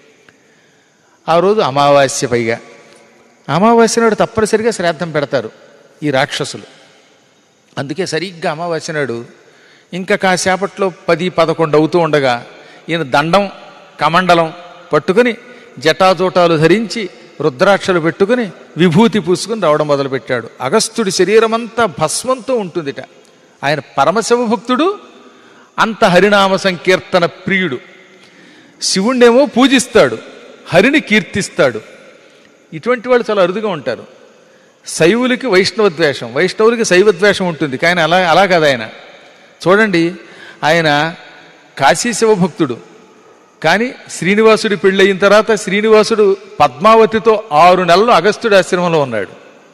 ఆ రోజు అమావాస్య పైగా అమావాస్య నాడు తప్పనిసరిగా శ్రాద్ధం పెడతారు ఈ రాక్షసులు అందుకే సరిగ్గా అమావాస్య నాడు ఇంకా కాసేపట్లో పది పదకొండు అవుతూ ఉండగా ఈయన దండం కమండలం పట్టుకుని జటాజోటాలు ధరించి రుద్రాక్షలు పెట్టుకుని విభూతి పూసుకుని రావడం మొదలుపెట్టాడు అగస్త్యుడి శరీరమంతా భస్మంతో ఉంటుందిట ఆయన పరమశివ భక్తుడు అంత హరినామ సంకీర్తన ప్రియుడు శివుణ్ణేమో పూజిస్తాడు హరిని కీర్తిస్తాడు ఇటువంటి వాళ్ళు చాలా అరుదుగా ఉంటారు శైవులకి వైష్ణవ ద్వేషం వైష్ణవులకి శైవ ద్వేషం ఉంటుంది కానీ అలా అలా కాదు ఆయన చూడండి ఆయన కాశీ శివభక్తుడు కానీ శ్రీనివాసుడి పెళ్ళయిన తర్వాత శ్రీనివాసుడు పద్మావతితో ఆరు నెలలు అగస్త్యుడి ఆశ్రమంలో ఉన్నాడు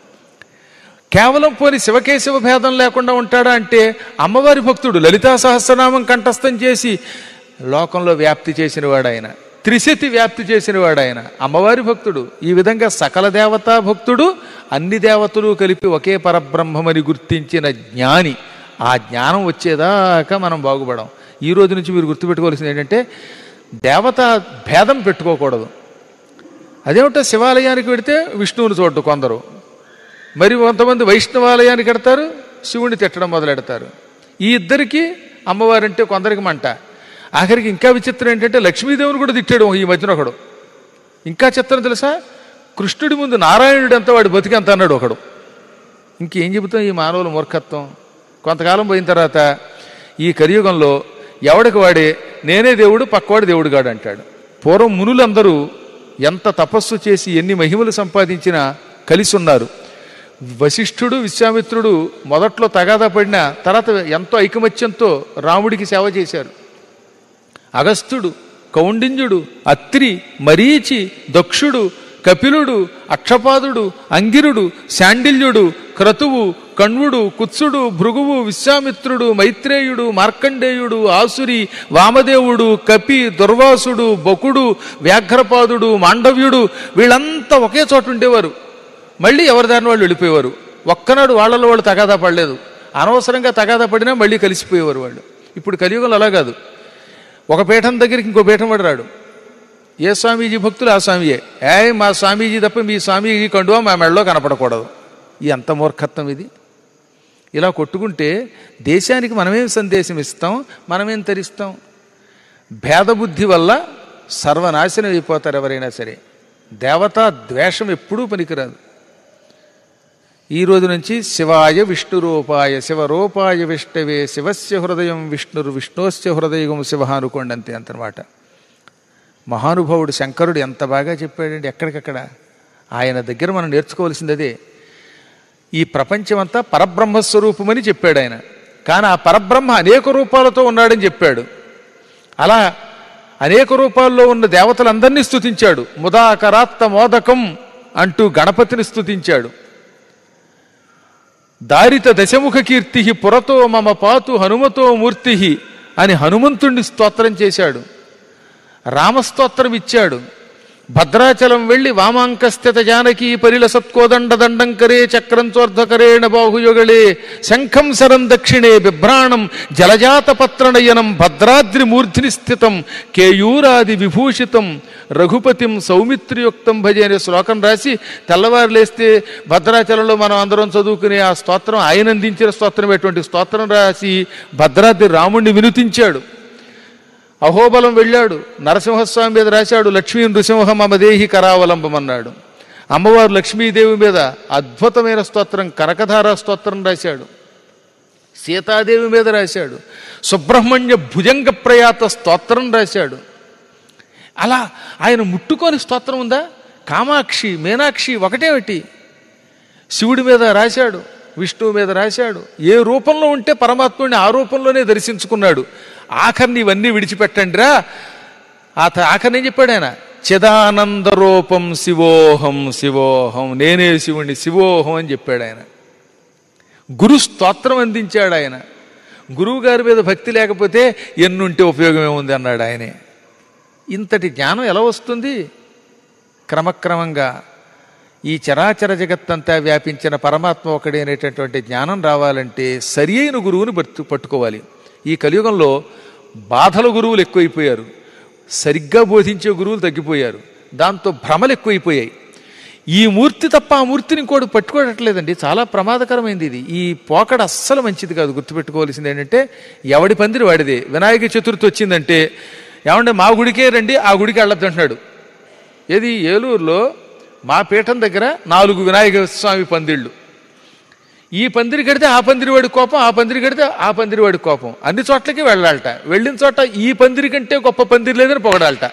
కేవలం పోని శివకేశవ భేదం లేకుండా ఉంటాడా అంటే అమ్మవారి భక్తుడు లలితా సహస్రనామం కంఠస్థం చేసి లోకంలో వ్యాప్తి చేసిన వాడు ఆయన త్రిశతి వ్యాప్తి చేసిన వాడు ఆయన అమ్మవారి భక్తుడు ఈ విధంగా సకల దేవతా భక్తుడు అన్ని దేవతలు కలిపి ఒకే పరబ్రహ్మమని గుర్తించిన జ్ఞాని ఆ జ్ఞానం వచ్చేదాకా మనం బాగుపడం ఈ రోజు నుంచి మీరు గుర్తుపెట్టుకోవాల్సింది ఏంటంటే దేవత భేదం పెట్టుకోకూడదు అదేమిటో శివాలయానికి వెడితే విష్ణువుని చూడడు కొందరు మరి కొంతమంది వైష్ణవాలయానికి వెడతారు శివుని తిట్టడం మొదలెడతారు ఈ ఇద్దరికి అమ్మవారంటే కొందరికి మంట ఆఖరికి ఇంకా విచిత్రం ఏంటంటే లక్ష్మీదేవిని కూడా తిట్టాడు ఈ మధ్యన ఒకడు ఇంకా చిత్రం తెలుసా కృష్ణుడి ముందు నారాయణుడు అంతా వాడు బతికంత అన్నాడు ఒకడు ఇంకేం చెబుతాం ఈ మానవుల మూర్ఖత్వం కొంతకాలం పోయిన తర్వాత ఈ కలియుగంలో ఎవడికి వాడే నేనే దేవుడు పక్కవాడు దేవుడు కాడు అంటాడు పూర్వం మునులందరూ ఎంత తపస్సు చేసి ఎన్ని మహిమలు సంపాదించినా కలిసి ఉన్నారు వశిష్ఠుడు విశ్వామిత్రుడు మొదట్లో తగాదా పడిన తర్వాత ఎంతో ఐకమత్యంతో రాముడికి సేవ చేశారు అగస్త్యుడు కౌండిన్యుడు అత్రి మరీచి దక్షుడు కపిలుడు అక్షపాదుడు అంగిరుడు శాండిల్యుడు క్రతువు కణ్వుడు కుత్సుడు భృగువు విశ్వామిత్రుడు మైత్రేయుడు మార్కండేయుడు ఆసురి వామదేవుడు కపి దుర్వాసుడు బకుడు వ్యాఘ్రపాదుడు మాండవ్యుడు వీళ్ళంతా ఒకే చోట ఉండేవారు మళ్ళీ ఎవరి దారిని వాళ్ళు వెళ్ళిపోయేవారు ఒక్కనాడు వాళ్ళలో వాళ్ళు తగాదా పడలేదు అనవసరంగా తగాదా పడినా మళ్ళీ కలిసిపోయేవారు వాళ్ళు ఇప్పుడు కలియుగంలో అలా కాదు ఒక పీఠం దగ్గరికి ఇంకో పీఠం వాడు రాడు ఏ స్వామీజీ భక్తులు ఆ స్వామియే ఏ మా స్వామీజీ తప్ప మీ స్వామీజీ కండువా మా మెడలో కనపడకూడదు ఈ ఎంత మూర్ఖత్వం ఇది ఇలా కొట్టుకుంటే దేశానికి మనమేం సందేశం ఇస్తాం మనమేం తరిస్తాం భేదబుద్ధి వల్ల సర్వనాశనం అయిపోతారు ఎవరైనా సరే దేవతా ద్వేషం ఎప్పుడూ పనికిరాదు ఈ రోజు నుంచి శివాయ విష్ణు రూపాయ శివరూపాయ విష్ణవే శివస్య హృదయం విష్ణురు విష్ణోస్య హృదయం శివ అనుకోండి అంతే అంతనమాట మహానుభావుడు శంకరుడు ఎంత బాగా చెప్పాడండి ఎక్కడికక్కడ ఆయన దగ్గర మనం నేర్చుకోవాల్సింది అదే ఈ ప్రపంచమంతా పరబ్రహ్మస్వరూపమని చెప్పాడు ఆయన కానీ ఆ పరబ్రహ్మ అనేక రూపాలతో ఉన్నాడని చెప్పాడు అలా అనేక రూపాల్లో ఉన్న దేవతలందరినీ స్తుతించాడు ముదాకరాత్త మోదకం అంటూ గణపతిని స్తుతించాడు దారిత దశముఖ కీర్తి పురతో మమ పాతు హనుమతో మూర్తి అని హనుమంతుణ్ణి స్తోత్రం చేశాడు రామస్తోత్రం ఇచ్చాడు భద్రాచలం వెళ్ళి వామాంకస్థిత జానకీ పరిల సత్కోదండ దండం కరే చక్రం చోర్ధకరేణ బాహుయుగళే శంఖం శరం దక్షిణే బిభ్రాణం జలజాత పత్రనయనం భద్రాద్రి మూర్ధిని స్థితం కేయూరాది విభూషితం రఘుపతిం సౌమిత్రియుక్తం భజే అనే శ్లోకం రాసి తెల్లవారు లేస్తే భద్రాచలంలో మనం అందరం చదువుకునే ఆ స్తోత్రం ఆయన అందించిన స్తోత్రం ఎటువంటి స్తోత్రం రాసి భద్రాద్రి రాముణ్ణి వినుతించాడు అహోబలం వెళ్ళాడు నరసింహస్వామి మీద రాశాడు లక్ష్మీ నృసింహ మమ దేహి కరావలంబం అన్నాడు అమ్మవారు లక్ష్మీదేవి మీద అద్భుతమైన స్తోత్రం కనకధార స్తోత్రం రాశాడు సీతాదేవి మీద రాశాడు సుబ్రహ్మణ్య భుజంగ ప్రయాత స్తోత్రం రాశాడు అలా ఆయన ముట్టుకొని స్తోత్రం ఉందా కామాక్షి మీనాక్షి ఒకటే ఒకటి శివుడి మీద రాశాడు విష్ణువు మీద రాశాడు ఏ రూపంలో ఉంటే పరమాత్ముడిని ఆ రూపంలోనే దర్శించుకున్నాడు ఆఖరిని ఇవన్నీ విడిచిపెట్టండిరా ఆ త- ఆఖరిని ఏం చెప్పాడు ఆయన చిదానంద రూపం శివోహం శివోహం నేనే శివుణ్ణి శివోహం అని చెప్పాడు ఆయన గురు స్తోత్రం అందించాడు ఆయన గురువు గారి మీద భక్తి లేకపోతే ఎన్నుంటే ఉపయోగం ఏముంది అన్నాడు ఆయనే ఇంతటి జ్ఞానం ఎలా వస్తుంది క్రమక్రమంగా ఈ చరాచర జగత్తంతా వ్యాపించిన పరమాత్మ ఒకడే అనేటటువంటి జ్ఞానం రావాలంటే సరి అయిన గురువుని పట్టు పట్టుకోవాలి ఈ కలియుగంలో బాధల గురువులు ఎక్కువైపోయారు సరిగ్గా బోధించే గురువులు తగ్గిపోయారు దాంతో భ్రమలు ఎక్కువైపోయాయి ఈ మూర్తి తప్ప ఆ మూర్తిని ఇంకోటి పట్టుకోవట్లేదండి చాలా ప్రమాదకరమైంది ఇది ఈ పోకడ అస్సలు మంచిది కాదు గుర్తుపెట్టుకోవాల్సింది ఏంటంటే ఎవడి పందిరి వాడిదే వినాయక చతుర్థి వచ్చిందంటే ఏమంటే మా గుడికే రండి ఆ గుడికి వెళ్ళొద్దు అంటున్నాడు ఏది ఏలూరులో మా పీఠం దగ్గర నాలుగు వినాయక స్వామి పందిళ్ళు ఈ పందిరి కడితే ఆ పందిరి వాడి కోపం ఆ పందిరి కడితే ఆ పందిరి వాడి కోపం అన్ని చోట్లకి వెళ్ళాలట వెళ్ళిన చోట ఈ పందిరి కంటే గొప్ప పందిరి లేదని పొగడాలట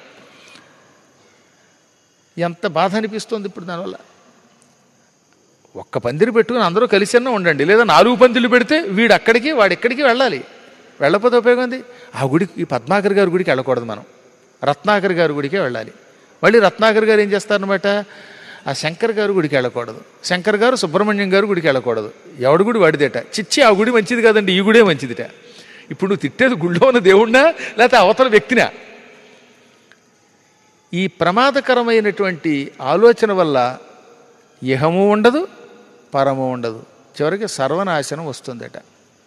ఎంత బాధ అనిపిస్తుంది ఇప్పుడు దానివల్ల ఒక్క పందిరి పెట్టుకుని అందరూ కలిసిన్నా ఉండండి లేదా నాలుగు పందిళ్ళు పెడితే వీడు అక్కడికి వాడు ఎక్కడికి వెళ్ళాలి వెళ్ళకపోతే ఉపయోగం ఉంది ఆ గుడికి ఈ పద్మాకర్ గారి గుడికి వెళ్ళకూడదు మనం రత్నాకర్ గారి గుడికే వెళ్ళాలి మళ్ళీ రత్నాకర్ గారు ఏం చేస్తారనమాట ఆ శంకర్ గారు గుడికి వెళ్ళకూడదు శంకర్ గారు సుబ్రహ్మణ్యం గారు గుడికి వెళ్ళకూడదు ఎవడి గుడి వాడిదేట చిచ్చి ఆ గుడి మంచిది కాదండి ఈ గుడే మంచిదిట ఇప్పుడు నువ్వు తిట్టేది గుళ్ళో ఉన్న దేవుణ్ణా లేకపోతే అవతల వ్యక్తినా ఈ ప్రమాదకరమైనటువంటి ఆలోచన వల్ల ఇహము ఉండదు పరము ఉండదు చివరికి సర్వనాశనం వస్తుందట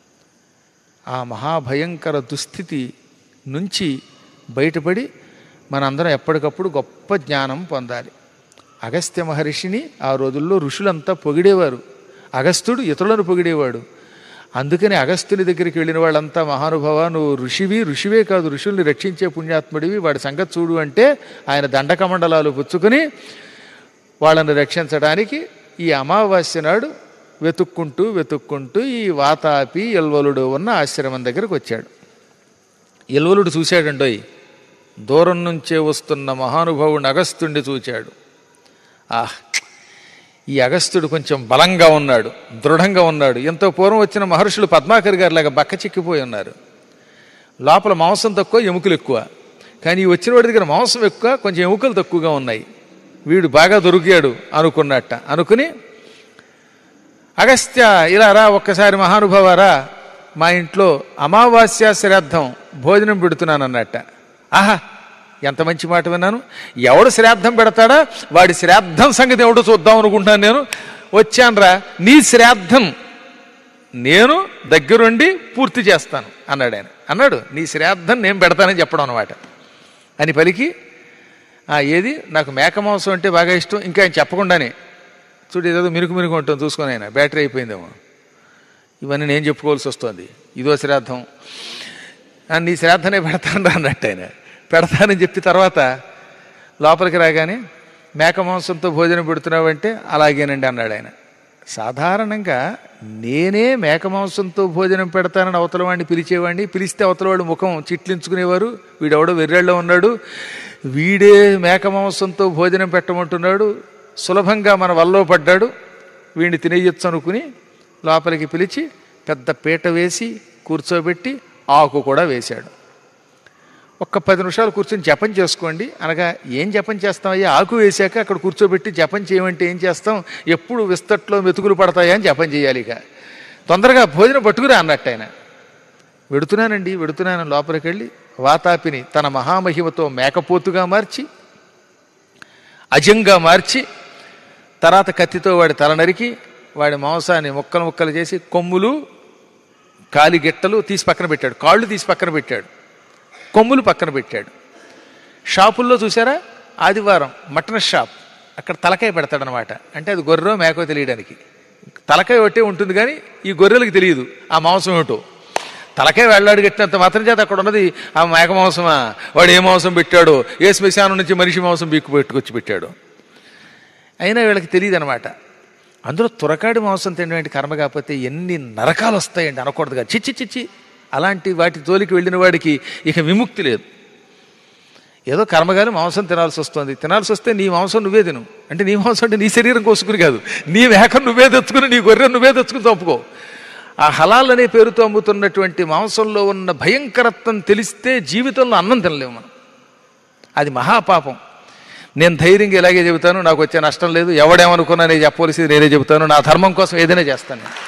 ఆ మహాభయంకర దుస్థితి నుంచి బయటపడి మనందరం ఎప్పటికప్పుడు గొప్ప జ్ఞానం పొందాలి అగస్త్య మహర్షిని ఆ రోజుల్లో ఋషులంతా పొగిడేవారు అగస్త్యుడు ఇతరులను పొగిడేవాడు అందుకని అగస్త్యుని దగ్గరికి వెళ్ళిన వాళ్ళంతా మహానుభావ నువ్వు ఋషివి ఋషివే కాదు ఋషుల్ని రక్షించే పుణ్యాత్ముడివి వాడి సంగతి చూడు అంటే ఆయన దండకమండలాలు పుచ్చుకొని వాళ్ళని రక్షించడానికి ఈ అమావాస్య నాడు వెతుక్కుంటూ వెతుక్కుంటూ ఈ వాతాపి ఎల్వలుడు ఉన్న ఆశ్రమం దగ్గరకు వచ్చాడు ఎల్వలుడు చూశాడండోయ్ దూరం నుంచే వస్తున్న మహానుభావుడిని అగస్త్యుడిని చూచాడు ఆహ్ ఈ అగస్త్యుడు కొంచెం బలంగా ఉన్నాడు దృఢంగా ఉన్నాడు ఎంతో పూర్వం వచ్చిన మహర్షులు పద్మాకర్ గారి లాగా బక్క చిక్కిపోయి ఉన్నారు లోపల మాంసం తక్కువ ఎముకలు ఎక్కువ కానీ ఈ వచ్చిన వాడి దగ్గర మాంసం ఎక్కువ కొంచెం ఎముకలు తక్కువగా ఉన్నాయి వీడు బాగా దొరికాడు అనుకున్నట్ట అనుకుని అగస్త్య ఇలా రా ఒక్కసారి మహానుభావారా మా ఇంట్లో అమావాస్య శ్రాద్ధం భోజనం పెడుతున్నాను అన్నట్ట ఆహా ఎంత మంచి మాట విన్నాను ఎవడు శ్రాద్ధం పెడతాడా వాడి శ్రాద్ధం సంగతి ఎవడో చూద్దాం అనుకుంటున్నాను నేను వచ్చానురా నీ శ్రాద్ధం నేను దగ్గరుండి పూర్తి చేస్తాను అన్నాడు ఆయన అన్నాడు నీ శ్రాద్ధం నేను పెడతానని చెప్పడం అనమాట అని పలికి "ఆ, ఏది నాకు మేక మాంసం అంటే బాగా ఇష్టం ఇంకా ఆయన చెప్పకుండానే చూడు ఏదో మినుకు మినుకు ఉంటుంది చూసుకొని ఆయన బ్యాటరీ అయిపోయిందేమో ఇవన్నీ నేను చెప్పుకోవాల్సి వస్తుంది ఇదో శ్రాద్ధం "ఆ, నీ శ్రాద్ధనే పెడతాను అన్నట్టు ఆయన పెడతానని చెప్పి తర్వాత లోపలికి రాగానే మేక మాంసంతో భోజనం పెడుతున్నావంటే అలాగేనండి అన్నాడు ఆయన సాధారణంగా నేనే మేక మాంసంతో భోజనం పెడతానని అవతల వాడిని పిలిచేవాడిని పిలిస్తే అవతల వాడు ముఖం చిట్లించుకునేవారు వీడెవడో వెర్రెళ్ళలో ఉన్నాడు వీడే మేక మాంసంతో భోజనం పెట్టమంటున్నాడు సులభంగా మన వల్లో పడ్డాడు వీడిని తినేయొచ్చు అనుకుని లోపలికి పిలిచి పెద్ద పీట వేసి కూర్చోబెట్టి ఆకు కూడా వేశాడు ఒక్క పది నిమిషాలు కూర్చొని జపం చేసుకోండి అనగా ఏం జపం చేస్తామయ్యా ఆకు వేశాక అక్కడ కూర్చోబెట్టి జపం చేయమంటే ఏం చేస్తాం ఎప్పుడు విస్తట్లో మెతుకులు పడతాయా అని జపం చేయాలి ఇక తొందరగా భోజనం పట్టుకురా అన్నట్టు ఆయన వెడుతున్నానండి వెడుతున్నాను లోపలికి వెళ్ళి వాతాపిని తన మహామహిమతో మేకపోతుగా మార్చి అజంగా మార్చి తర్వాత కత్తితో వాడి తల నరికి వాడి మాంసాన్ని ముక్కలు ముక్కలు చేసి కొమ్ములు కాలి గిట్టలు తీసి పక్కన పెట్టాడు కాళ్ళు తీసి పక్కన పెట్టాడు కొమ్ములు పక్కన పెట్టాడు షాపుల్లో చూసారా ఆదివారం మటన్ షాప్ అక్కడ తలకాయ పెడతాడనమాట అంటే అది గొర్రెో మేకో తెలియడానికి తలకాయ ఒకటే ఉంటుంది కానీ ఈ గొర్రెలకు తెలియదు ఆ మాంసం ఏమిటో తలకాయ వెళ్ళాడు కట్టినంత మాత్రం చేత అక్కడ ఉన్నది ఆ మేక మాంసమా వాడు ఏ మాంసం పెట్టాడో ఏ శ్మశానం నుంచి మనిషి మాంసం బీక్కు పెట్టుకొచ్చి పెట్టాడు అయినా వీళ్ళకి తెలియదు అనమాట అందులో తురకాడి మాంసం తినటువంటి కర్మ కాకపోతే ఎన్ని నరకాలు వస్తాయండి అనకూడదుగా చిచ్చి చిచ్చి అలాంటి వాటి జోలికి వెళ్ళిన వాడికి ఇక విముక్తి లేదు ఏదో కర్మగాని మాంసం తినాల్సి వస్తుంది తినాల్సి వస్తే నీ మాంసం నువ్వే తిను అంటే నీ మాంసం అంటే నీ శరీరం కోసుకుని కాదు నీ మేకను నువ్వే తెచ్చుకుని నీ గొర్రె నువ్వే తెచ్చుకుని చంపుకో ఆ హలాల్ అనే పేరుతో అమ్ముతున్నటువంటి మాంసంలో ఉన్న భయంకరత్వం తెలిస్తే జీవితంలో అన్నం తినలేము మనం అది మహాపాపం నేను ధైర్యంగా ఇలాగే చెబుతాను నాకు వచ్చే నష్టం లేదు ఎవడేమనుకున్నా నేను చెప్పవలసింది నేనే చెబుతాను నా ధర్మం కోసం ఏదైనా చేస్తాను నేను.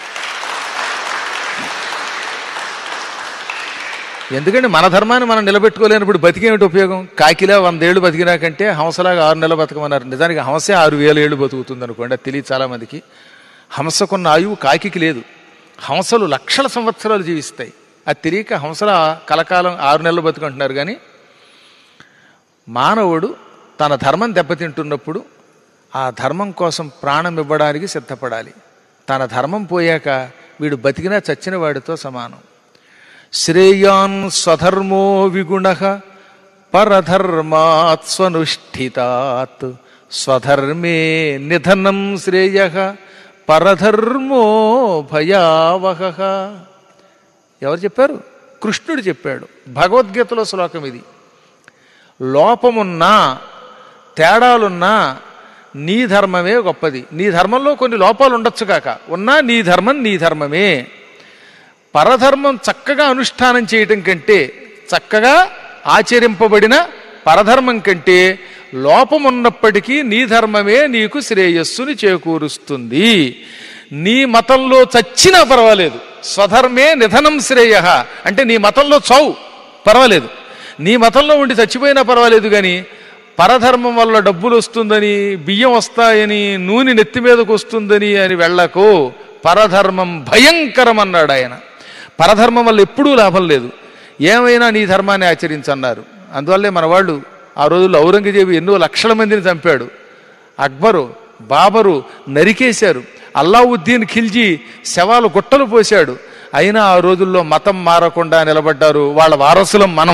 ఎందుకంటే మన ధర్మాన్ని మనం నిలబెట్టుకోలేనప్పుడు బతికేమిటి ఉపయోగం కాకిలా వందేళ్లు బతికినా కంటే హంసలాగా ఆరు నెలలు బతకమన్నారు నిజానికి హంసే ఆరు వేల ఏళ్ళు బతుకుతుంది అనుకోండి అది తెలియదు చాలా మందికి హంసకున్న ఆయువు కాకికి లేదు హంసలు లక్షల సంవత్సరాలు జీవిస్తాయి అది తెలియక హంసల కలకాలం ఆరు నెలలు బతుకుంటున్నారు కానీ మానవుడు తన ధర్మం దెబ్బతింటున్నప్పుడు ఆ ధర్మం కోసం ప్రాణం ఇవ్వడానికి సిద్ధపడాలి తన ధర్మం పోయాక వీడు బతికినా చచ్చిన వాడితో సమానం శ్రేయాన్ స్వధర్మో విగుణ పరధర్మాత్ స్వనుష్ఠితాత్ స్వధర్మే నిధనం శ్రేయ పరధర్మో భయావహ ఎవరు చెప్పారు కృష్ణుడు చెప్పాడు భగవద్గీతలో శ్లోకం ఇది లోపమున్నా తేడాలున్నా నీ ధర్మమే గొప్పది నీ ధర్మంలో కొన్ని లోపాలు ఉండొచ్చు కాక ఉన్నా నీ ధర్మం నీ ధర్మమే పరధర్మం చక్కగా అనుష్ఠానం చేయటం కంటే చక్కగా ఆచరింపబడిన పరధర్మం కంటే లోపమున్నప్పటికీ నీ ధర్మమే నీకు శ్రేయస్సుని చేకూరుస్తుంది నీ మతంలో చచ్చినా పర్వాలేదు స్వధర్మే నిధనం శ్రేయ అంటే నీ మతంలో చౌ పర్వాలేదు నీ మతంలో ఉండి చచ్చిపోయినా పర్వాలేదు కానీ పరధర్మం వల్ల డబ్బులు వస్తుందని బియ్యం వస్తాయని నూనె నెత్తి మీదకు వస్తుందని అని వెళ్ళకు పరధర్మం భయంకరం అన్నాడు ఆయన పరధర్మం వల్ల ఎప్పుడూ లాభం లేదు ఏమైనా నీ ధర్మాన్ని ఆచరించన్నారు అందువల్లే మన వాళ్ళు ఆ రోజుల్లో ఔరంగజేబు ఎన్నో లక్షల మందిని చంపాడు అక్బరు బాబరు నరికేశారు అల్లావుద్దీన్ ఖిల్జీ శవాలు గుట్టలు పోశాడు అయినా ఆ రోజుల్లో మతం మారకుండా నిలబడ్డారు వాళ్ళ వారసులం మనం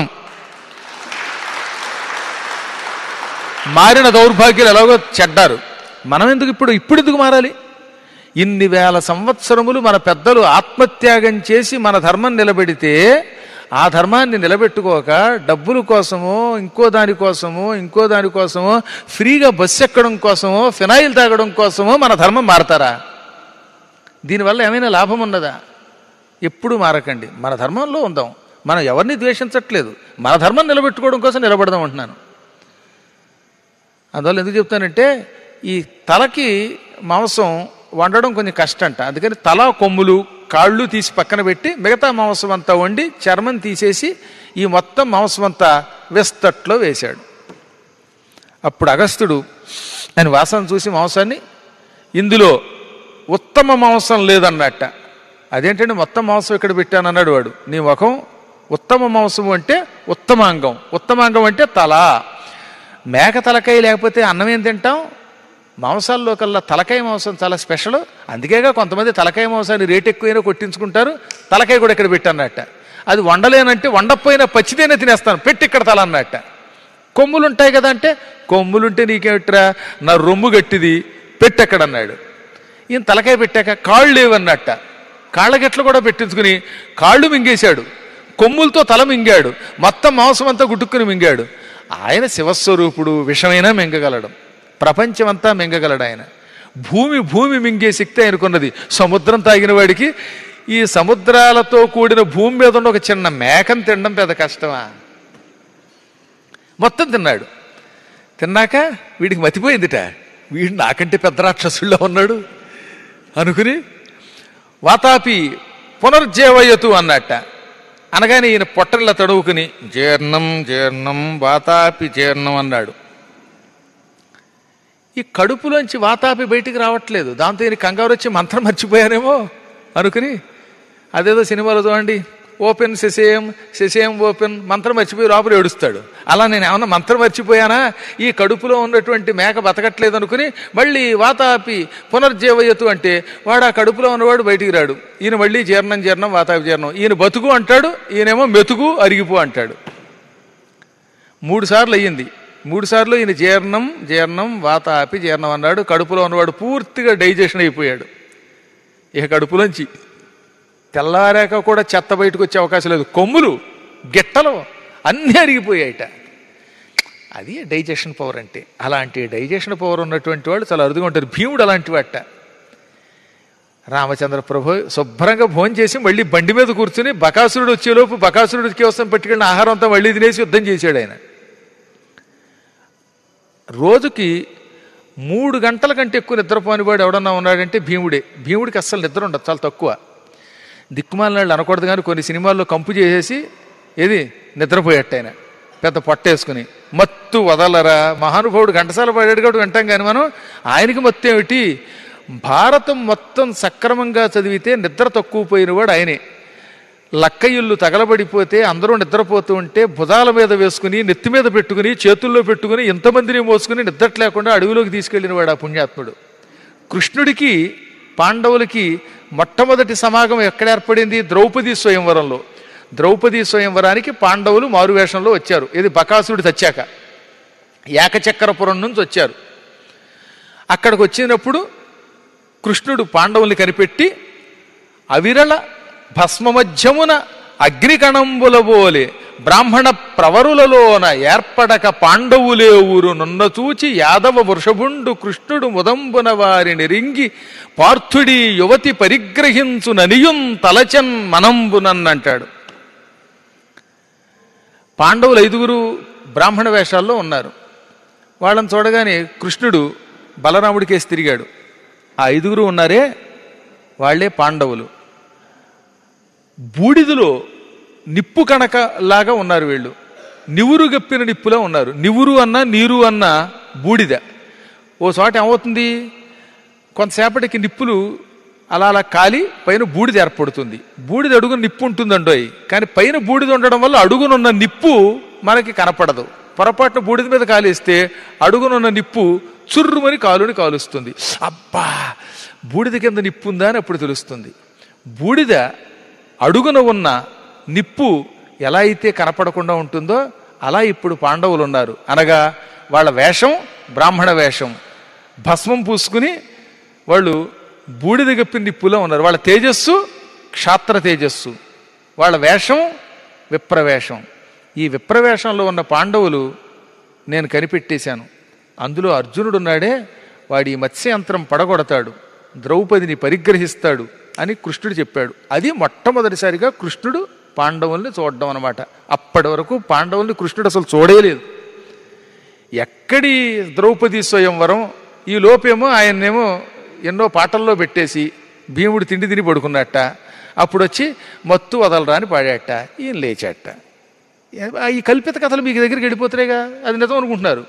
మారిన దౌర్భాగ్యులు ఎలాగో చెడ్డారు మనం ఎందుకు ఇప్పుడు ఇప్పుడు ఎందుకు మారాలి ఇన్ని వేల సంవత్సరములు మన పెద్దలు ఆత్మత్యాగం చేసి మన ధర్మం నిలబెడితే ఆ ధర్మాన్ని నిలబెట్టుకోక డబ్బుల కోసమో ఇంకో దానికోసమో ఇంకో దానికోసమో ఫ్రీగా బస్సు ఎక్కడం కోసమో ఫినాయిల్ తాగడం కోసమో మన ధర్మం మారతారా దీనివల్ల ఏమైనా లాభం ఉన్నదా ఎప్పుడు మారకండి మన ధర్మంలో ఉందాం మనం ఎవరిని ద్వేషించట్లేదు మన ధర్మం నిలబెట్టుకోవడం కోసం నిలబడదాం అంటున్నాను అందువల్ల ఎందుకు చెప్తానంటే ఈ తలకి మాంసం వండడం కొంచెం కష్టంట అందుకని తల కొమ్ములు కాళ్ళు తీసి పక్కన పెట్టి మిగతా మాంసం అంతా వండి చర్మం తీసేసి ఈ మొత్తం మాంసం అంతా విస్తట్లో వేశాడు అప్పుడు అగస్త్యుడు ఆయన వాసన చూసి మాంసాన్ని ఇందులో ఉత్తమ మాంసం లేదన్నట్ట అదేంటంటే మొత్తం మాంసం ఇక్కడ పెట్టానన్నాడు వాడు నీ ముఖం ఉత్తమ మాంసం అంటే ఉత్తమాంగం ఉత్తమాంగం అంటే తల మేక తలకాయ లేకపోతే అన్నం ఏం తింటాం మాంసాల్లో కల్లా తలకాయ మాంసం చాలా స్పెషల్ అందుకేగా కొంతమంది తలకాయ మాంసాన్ని రేట్ ఎక్కువైనా కొట్టించుకుంటారు తలకాయ కూడా ఇక్కడ పెట్టన్నట్ట అది వండలేనంటే వండపోయినా పచ్చిదైనా తినేస్తాను పెట్టి ఇక్కడ తల అన్నట్ట కొమ్ములు ఉంటాయి కదా అంటే కొమ్ములుంటే నీకేమిట్రా నా రొమ్ము గట్టిది పెట్టెక్కడ అన్నాడు ఈయన తలకాయ పెట్టాక కాళ్ళు లేవన్నట్ట కాళ్ళ గట్లు కూడా పెట్టించుకుని కాళ్ళు మింగేశాడు కొమ్ములతో తల మింగాడు మొత్తం మాంసం అంతా గుట్టుక్కుని మింగాడు ఆయన శివస్వరూపుడు విషమైనా మింగగలడు ప్రపంచమంతా మింగగలడు ఆయన భూమి భూమి మింగే శక్తి ఆయనకున్నది సముద్రం తాగిన వాడికి ఈ సముద్రాలతో కూడిన భూమి మీద ఉన్న ఒక చిన్న మేకను తినడం పెద్ద కష్టమా మొత్తం తిన్నాడు తిన్నాక వీడికి మతిపోయిందిట వీడు నాకంటే పెద్ద రాక్షసుల్లో ఉన్నాడు అనుకుని వాతాపి పునర్జీవయతు అన్నట్ట అనగానే ఈయన పొట్టల్లా తడువుకుని జీర్ణం జీర్ణం వాతాపి జీర్ణం అన్నాడు ఈ కడుపులోంచి వాతాపి బయటికి రావట్లేదు దాంతో ఈయన కంగారు వచ్చి మంత్రం మర్చిపోయానేమో అనుకుని అదేదో సినిమాలో చూడండి ఓపెన్ శశేయం శశేయం ఓపెన్ మంత్రం మర్చిపోయి లోపల ఏడుస్తాడు అలా నేను ఏమన్నా మంత్రం మర్చిపోయానా ఈ కడుపులో ఉన్నటువంటి మేక బతకట్లేదు అనుకుని మళ్ళీ వాతాపి పునర్జీవయతు అంటే వాడు ఆ కడుపులో ఉన్నవాడు బయటికి రాడు ఈయన మళ్ళీ జీర్ణం జీర్ణం వాతాపి జీర్ణం ఈయన బతుకు అంటాడు ఈయనేమో మెతుకు అరిగిపో అంటాడు మూడు సార్లు అయ్యింది మూడు సార్లు ఈయన జీర్ణం జీర్ణం వాతాపి జీర్ణం అన్నాడు కడుపులో ఉన్నవాడు పూర్తిగా డైజెషన్ అయిపోయాడు ఇక కడుపులోంచి తెల్లారాక కూడా చెత్త బయటకు వచ్చే అవకాశం లేదు కొమ్ములు గిట్టలు అన్నీ అరిగిపోయాయట అది డైజెషన్ పవర్ అంటే అలాంటి డైజెషన్ పవర్ ఉన్నటువంటి వాళ్ళు చాలా అరుదుగా ఉంటారు భీముడు అలాంటి వాట రామచంద్ర ప్రభు శుభ్రంగా భోజనం చేసి మళ్ళీ బండి మీద కూర్చుని బకాసురుడు వచ్చేలోపు బకాసురుడి కోసం పట్టుకెళ్ళిన ఆహారం అంతా మళ్ళీ తినేసి యుద్ధం చేశాడు ఆయన రోజుకి మూడు గంటల కంటే ఎక్కువ నిద్రపోని వాడు ఎవడన్నా ఉన్నాడంటే భీముడే భీముడికి అస్సలు నిద్ర ఉండదు చాలా తక్కువ దిక్కుమాలిన వాళ్ళు అనకూడదు కానీ కొన్ని సినిమాల్లో కంపు చేసేసి ఏది నిద్రపోయేట్టు ఆయన పెద్ద పొట్టేసుకుని మత్తు వదలరా మహానుభావుడు ఘంటసాల పడాడు కాబట్టి వింటాం కానీ మనం ఆయనకి మత్తు ఏమిటి భారతం మొత్తం సక్రమంగా చదివితే నిద్ర తక్కువ పోయినవాడు ఆయనే లక్కయిల్లు తగలబడిపోతే అందరూ నిద్రపోతూ ఉంటే భుజాల మీద వేసుకుని నెత్తి మీద పెట్టుకుని చేతుల్లో పెట్టుకుని ఇంతమందిని మోసుకుని నిద్రట్ లేకుండా అడవిలోకి తీసుకెళ్లిన వాడు ఆ పుణ్యాత్ముడు కృష్ణుడికి పాండవులకి మొట్టమొదటి సమాగం ఎక్కడ ఏర్పడింది ద్రౌపది స్వయంవరంలో ద్రౌపది స్వయంవరానికి పాండవులు మారువేషంలో వచ్చారు ఇది బకాసురుడు చచ్చాక ఏకచక్రపురం నుంచి వచ్చారు అక్కడికి వచ్చినప్పుడు కృష్ణుడు పాండవుల్ని కనిపెట్టి అవిరళ భస్మమధ్యమున అగ్నికణంబుల బోలే బ్రాహ్మణ ప్రవరులలోన ఏర్పడక పాండవులే ఊరు నున్న చూచి యాదవ వృషభుండు కృష్ణుడు ముదంబున వారిని రింగి పార్థుడి యువతి పరిగ్రహించు ననియున్ తలచన్ మనంబునన్నంటాడు పాండవులు ఐదుగురు బ్రాహ్మణ వేషాల్లో ఉన్నారు వాళ్ళని చూడగానే కృష్ణుడు బలరాముడికేసి తిరిగాడు ఆ ఐదుగురు ఉన్నారే వాళ్ళే పాండవులు బూడిదలో నిప్పు కణక లాగా ఉన్నారు వీళ్ళు నివురు గప్పిన నిప్పులా ఉన్నారు నివురు అన్న నీరు అన్న బూడిద ఓ చోట ఏమవుతుంది కొంతసేపటికి నిప్పులు అలా అలా కాలి పైన బూడిద ఏర్పడుతుంది బూడిద అడుగున నిప్పు ఉంటుందండోయ్ కానీ పైన బూడిద ఉండడం వల్ల అడుగునున్న నిప్పు మనకి కనపడదు పొరపాటున బూడిద మీద కాలేస్తే అడుగునున్న నిప్పు చుర్రుమని కాలుని కాలుస్తుంది అబ్బా బూడిద కింద నిప్పు ఉందా అని అప్పుడు తెలుస్తుంది బూడిద అడుగున ఉన్న నిప్పు ఎలా అయితే కనపడకుండా ఉంటుందో అలా ఇప్పుడు పాండవులు ఉన్నారు అనగా వాళ్ళ వేషం బ్రాహ్మణ వేషం భస్మం పూసుకుని వాళ్ళు బూడిద గప్పిన నిప్పులో ఉన్నారు వాళ్ళ తేజస్సు క్షాత్ర తేజస్సు వాళ్ళ వేషం విప్రవేషం ఈ విప్రవేషంలో ఉన్న పాండవులు నేను కనిపెట్టేశాను అందులో అర్జునుడు ఉన్నాడే వాడి ఈ మత్స్యంత్రం పడగొడతాడు ద్రౌపదిని పరిగ్రహిస్తాడు అని కృష్ణుడు చెప్పాడు అది మొట్టమొదటిసారిగా కృష్ణుడు పాండవుల్ని చూడడం అనమాట అప్పటి వరకు పాండవుల్ని కృష్ణుడు అసలు చూడలేదు ఎక్కడి ద్రౌపది స్వయంవరం ఈ లోపేమో ఆయన్నేమో ఎన్నో పాటల్లో పెట్టేసి భీముడు తిండి తిని పడుకున్నట్ట అప్పుడు వచ్చి మత్తు వదలరా అని పాడాట ఈయన లేచాట ఈ కల్పిత కథలు మీకు దగ్గరికి వెళ్ళిపోతున్నాయిగా అది నిజం అనుకుంటున్నారు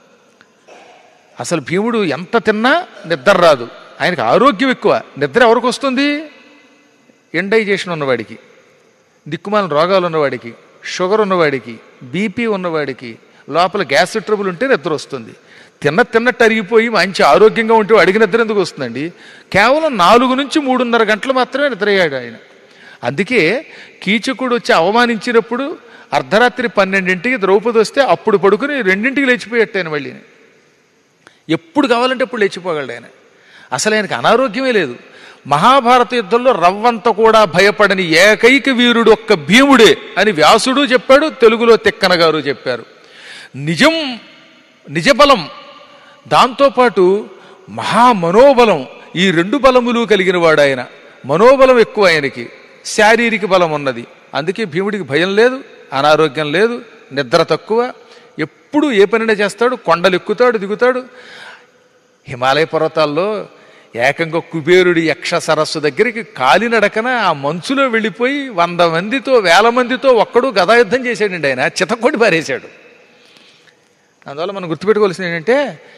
అసలు భీముడు ఎంత తిన్నా నిద్ర రాదు ఆయనకు ఆరోగ్యం ఎక్కువ నిద్ర ఎవరికి వస్తుంది ఎండైజేషన్ ఉన్నవాడికి దిక్కుమాలిన రోగాలు ఉన్నవాడికి షుగర్ ఉన్నవాడికి బీపీ ఉన్నవాడికి లోపల గ్యాస్ ట్రబుల్ ఉంటే నిద్ర వస్తుంది తిన్న తిన్నట్టు అరిగిపోయి మంచి ఆరోగ్యంగా ఉంటే అడిగి నిద్ర ఎందుకు వస్తుందండి కేవలం నాలుగు నుంచి మూడున్నర గంటలు మాత్రమే నిద్రయ్యాడు ఆయన అందుకే కీచకుడు వచ్చి అవమానించినప్పుడు అర్ధరాత్రి పన్నెండింటికి ద్రౌపది వస్తే అప్పుడు పడుకుని రెండింటికి లేచిపోయేట్టు ఆయన మళ్ళీ ఎప్పుడు కావాలంటే అప్పుడు లేచిపోగలడు ఆయన అసలు ఆయనకు అనారోగ్యమే లేదు మహాభారత యుద్ధంలో రవ్వంత కూడా భయపడని ఏకైక వీరుడు ఒక్క భీముడే అని వ్యాసుడు చెప్పాడు తెలుగులో తిక్కన గారు చెప్పారు నిజం నిజబలం దాంతోపాటు మహామనోబలం ఈ రెండు బలములు కలిగిన వాడు ఆయన మనోబలం ఎక్కువ ఆయనకి శారీరక బలం ఉన్నది అందుకే భీముడికి భయం లేదు అనారోగ్యం లేదు నిద్ర తక్కువ ఎప్పుడు ఏ పనినే చేస్తాడు కొండలు ఎక్కుతాడు దిగుతాడు హిమాలయ పర్వతాల్లో ఏకంగా కుబేరుడి యక్ష సరస్సు దగ్గరికి కాలినడకన ఆ మంచులో వెళ్ళిపోయి వంద మందితో వేల మందితో ఒక్కడు గదాయుద్ధం చేశాడండి ఆయన చితకొడి పారేశాడు అందువల్ల మనం గుర్తుపెట్టుకోవాల్సింది ఏంటంటే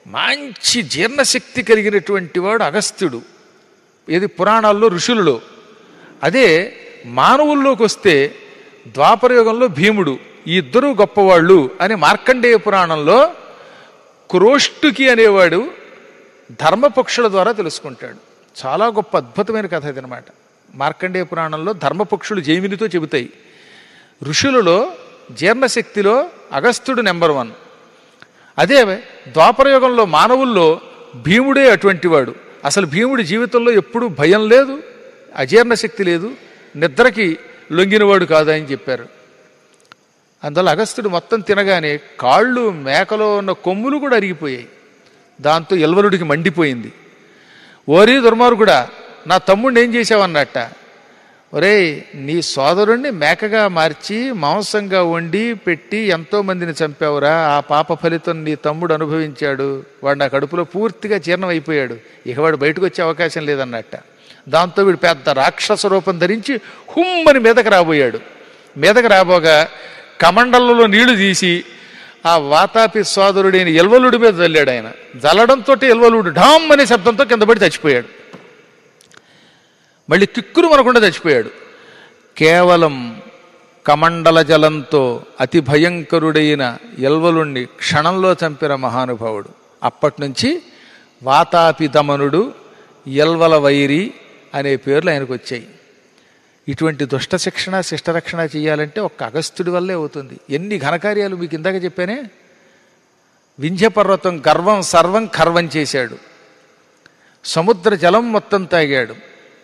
మంచి జీర్ణశక్తి కలిగినటువంటి వాడు అగస్త్యుడు ఏది పురాణాల్లో ఋషులలో అదే మానవుల్లోకి వస్తే ద్వాపరయుగంలో భీముడు ఈ ఇద్దరు గొప్పవాళ్ళు అని మార్కండేయ పురాణంలో క్రోష్టుకి అనేవాడు ధర్మపక్షుల ద్వారా తెలుసుకుంటాడు చాలా గొప్ప అద్భుతమైన కథ ఇది అనమాట మార్కండేయ పురాణంలో ధర్మపక్షులు జైమినితో చెబుతాయి ఋషులలో జీర్ణశక్తిలో అగస్త్యుడు నెంబర్ వన్ అదే ద్వాపరయుగంలో మానవుల్లో భీముడే అటువంటి వాడు అసలు భీముడి జీవితంలో ఎప్పుడూ భయం లేదు అజీర్ణశక్తి లేదు నిద్రకి లొంగినవాడు కాదా అని చెప్పారు అందువల్ల అగస్త్యుడు మొత్తం తినగానే కాళ్ళు మేకలో ఉన్న కొమ్ములు కూడా అరిగిపోయాయి దాంతో ఎల్వలుడికి మండిపోయింది ఓరి దుర్మార్గుడా నా తమ్ముడిని ఏం చేసావన్నట్ట ఒరేయ్ నీ సోదరుణ్ణి మేకగా మార్చి మాంసంగా వండి పెట్టి ఎంతో మందిని చంపావురా ఆ పాప ఫలితం నీ తమ్ముడు అనుభవించాడు వాడు నా కడుపులో పూర్తిగా జీర్ణం అయిపోయాడు ఇక వాడు బయటకు వచ్చే అవకాశం లేదన్నట్ట దాంతో వీడు పెద్ద రాక్షస రూపం ధరించి హుమ్మని మీదకి రాబోయాడు మీదకి రాబోగా కమండలంలో నీళ్లు తీసి ఆ వాతాపి సోదరుడైన ఎల్వలుడి మీద చల్లాడు ఆయన జల్లడంతో ఎల్వలుడు ఢామ్ అనే శబ్దంతో కింద పడి చచ్చిపోయాడు మళ్ళీ కిక్కురు మనకుండా చచ్చిపోయాడు కేవలం కమండల జలంతో అతి భయంకరుడైన ఎల్వలుణ్ణి క్షణంలో చంపిన మహానుభావుడు అప్పటి నుంచి వాతాపి దమనుడు ఎల్వల వైరి అనే పేర్లు ఆయనకు వచ్చాయి ఇటువంటి దుష్ట శిక్షణ శిష్టరక్షణ చేయాలంటే ఒక్క అగస్త్యుడి వల్లే అవుతుంది ఎన్ని ఘనకార్యాలు మీకు ఇందాక చెప్పానే వింధ్యపర్వతం గర్వం సర్వం కర్వం చేశాడు సముద్ర జలం మొత్తం తాగాడు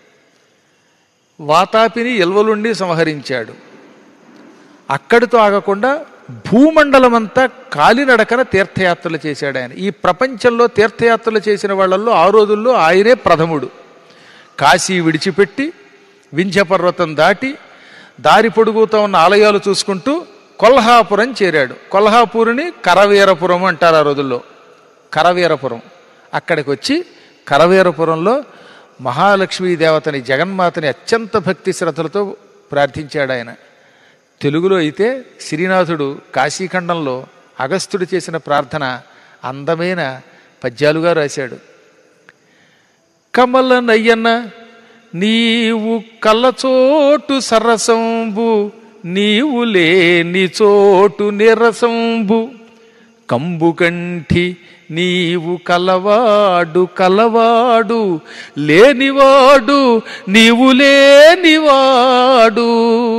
వాతాపిని ఎల్వలుండి సంహరించాడు అక్కడితో ఆగకుండా భూమండలమంతా కాలినడకన తీర్థయాత్రలు చేశాడు ఆయన ఈ ప్రపంచంలో తీర్థయాత్రలు చేసిన వాళ్ళల్లో ఆ రోజుల్లో ఆయనే ప్రథముడు కాశీ విడిచిపెట్టి వింధ్యపర్వతం దాటి దారి పొడుగుతూ ఉన్న ఆలయాలు చూసుకుంటూ కొల్హాపురం చేరాడు కొల్హాపూర్ని కరవీరపురం అంటారు ఆ రోజుల్లో కరవీరపురం అక్కడికి వచ్చి కరవీరపురంలో మహాలక్ష్మీ దేవతని జగన్మాతని అత్యంత భక్తి శ్రద్ధలతో ప్రార్థించాడు ఆయన తెలుగులో అయితే శ్రీనాథుడు కాశీఖండంలో అగస్త్యుడు చేసిన ప్రార్థన అందమైన పద్యాలుగా రాశాడు కమల నయ్యన్న నీవు కళ్ళచోటు సరసంబు నీవు లేని చోటు నిరసంబు కంబు కంఠి నీవు కలవాడు కలవాడు లేనివాడు నీవు లేనివాడు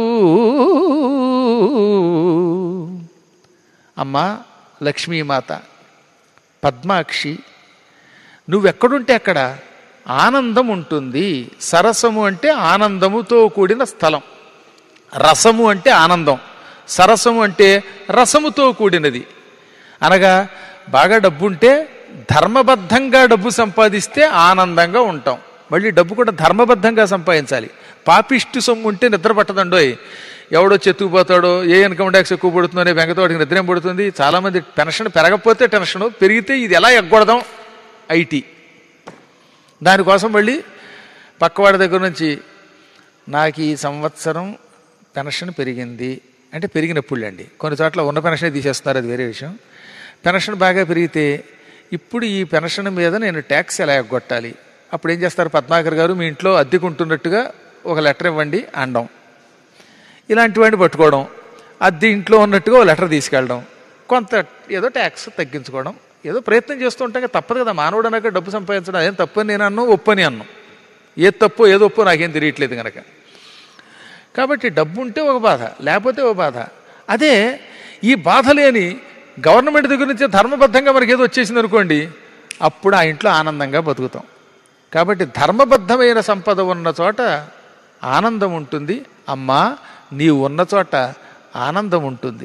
అమ్మా లక్ష్మీమాత పద్మాక్షి నువ్వెక్కడుంటే అక్కడ ఆనందం ఉంటుంది సరసము అంటే ఆనందముతో కూడిన స్థలం రసము అంటే ఆనందం సరసము అంటే రసముతో కూడినది అనగా బాగా డబ్బు ఉంటే ధర్మబద్ధంగా డబ్బు సంపాదిస్తే ఆనందంగా ఉంటాం మళ్ళీ డబ్బు కూడా ధర్మబద్ధంగా సంపాదించాలి పాపిష్టి సొమ్ము ఉంటే నిద్ర పట్టదండోయ్ ఎవడో చెత్తుకుపోతాడో ఏ ఇన్కమ్ ట్యాక్స్ ఎక్కువ పడుతుందో అనే బెంగతో వాడికి నిద్ర ఏం పడుతుంది చాలామంది పెన్షన్ పెరగకపోతే టెన్షను పెరిగితే ఇది ఎలా ఎగ్గొడదాం ఐటీ దానికోసం మళ్ళీ పక్కవాడి దగ్గర నుంచి నాకు ఈ సంవత్సరం పెన్షన్ పెరిగింది అంటే పెరిగినప్పుడు అండి కొన్ని చోట్ల ఉన్న పెన్షన్ తీసేస్తున్నారు అది వేరే విషయం పెన్షన్ బాగా పెరిగితే ఇప్పుడు ఈ పెన్షన్ మీద నేను ట్యాక్స్ ఎలా ఎగ్గొట్టాలి అప్పుడు ఏం చేస్తారు పద్మాకర్ గారు మీ ఇంట్లో అద్దెకుంటున్నట్టుగా ఒక లెటర్ ఇవ్వండి అనడం ఇలాంటి వాడిని పట్టుకోవడం అద్దె ఇంట్లో ఉన్నట్టుగా ఓ లెటర్ తీసుకెళ్ళడం కొంత ఏదో ట్యాక్స్ తగ్గించుకోవడం ఏదో ప్రయత్నం చేస్తూ ఉంటాం కదా తప్పదు కదా మానవుడు అన్నాక డబ్బు సంపాదించడం అదేం తప్పని నేను అన్ను ఒప్పని అన్ను ఏది తప్పో ఏదో ఒప్పో నాకేం తెలియట్లేదు కనుక కాబట్టి డబ్బు ఉంటే ఒక బాధ లేకపోతే ఒక బాధ అదే ఈ బాధ లేని గవర్నమెంట్ దగ్గర నుంచి ధర్మబద్ధంగా మనకి ఏదో వచ్చేసింది అనుకోండి అప్పుడు ఆ ఇంట్లో ఆనందంగా బతుకుతాం కాబట్టి ధర్మబద్ధమైన సంపద ఉన్న చోట ఆనందం ఉంటుంది అమ్మా నీవు ఉన్న చోట ఆనందం ఉంటుంది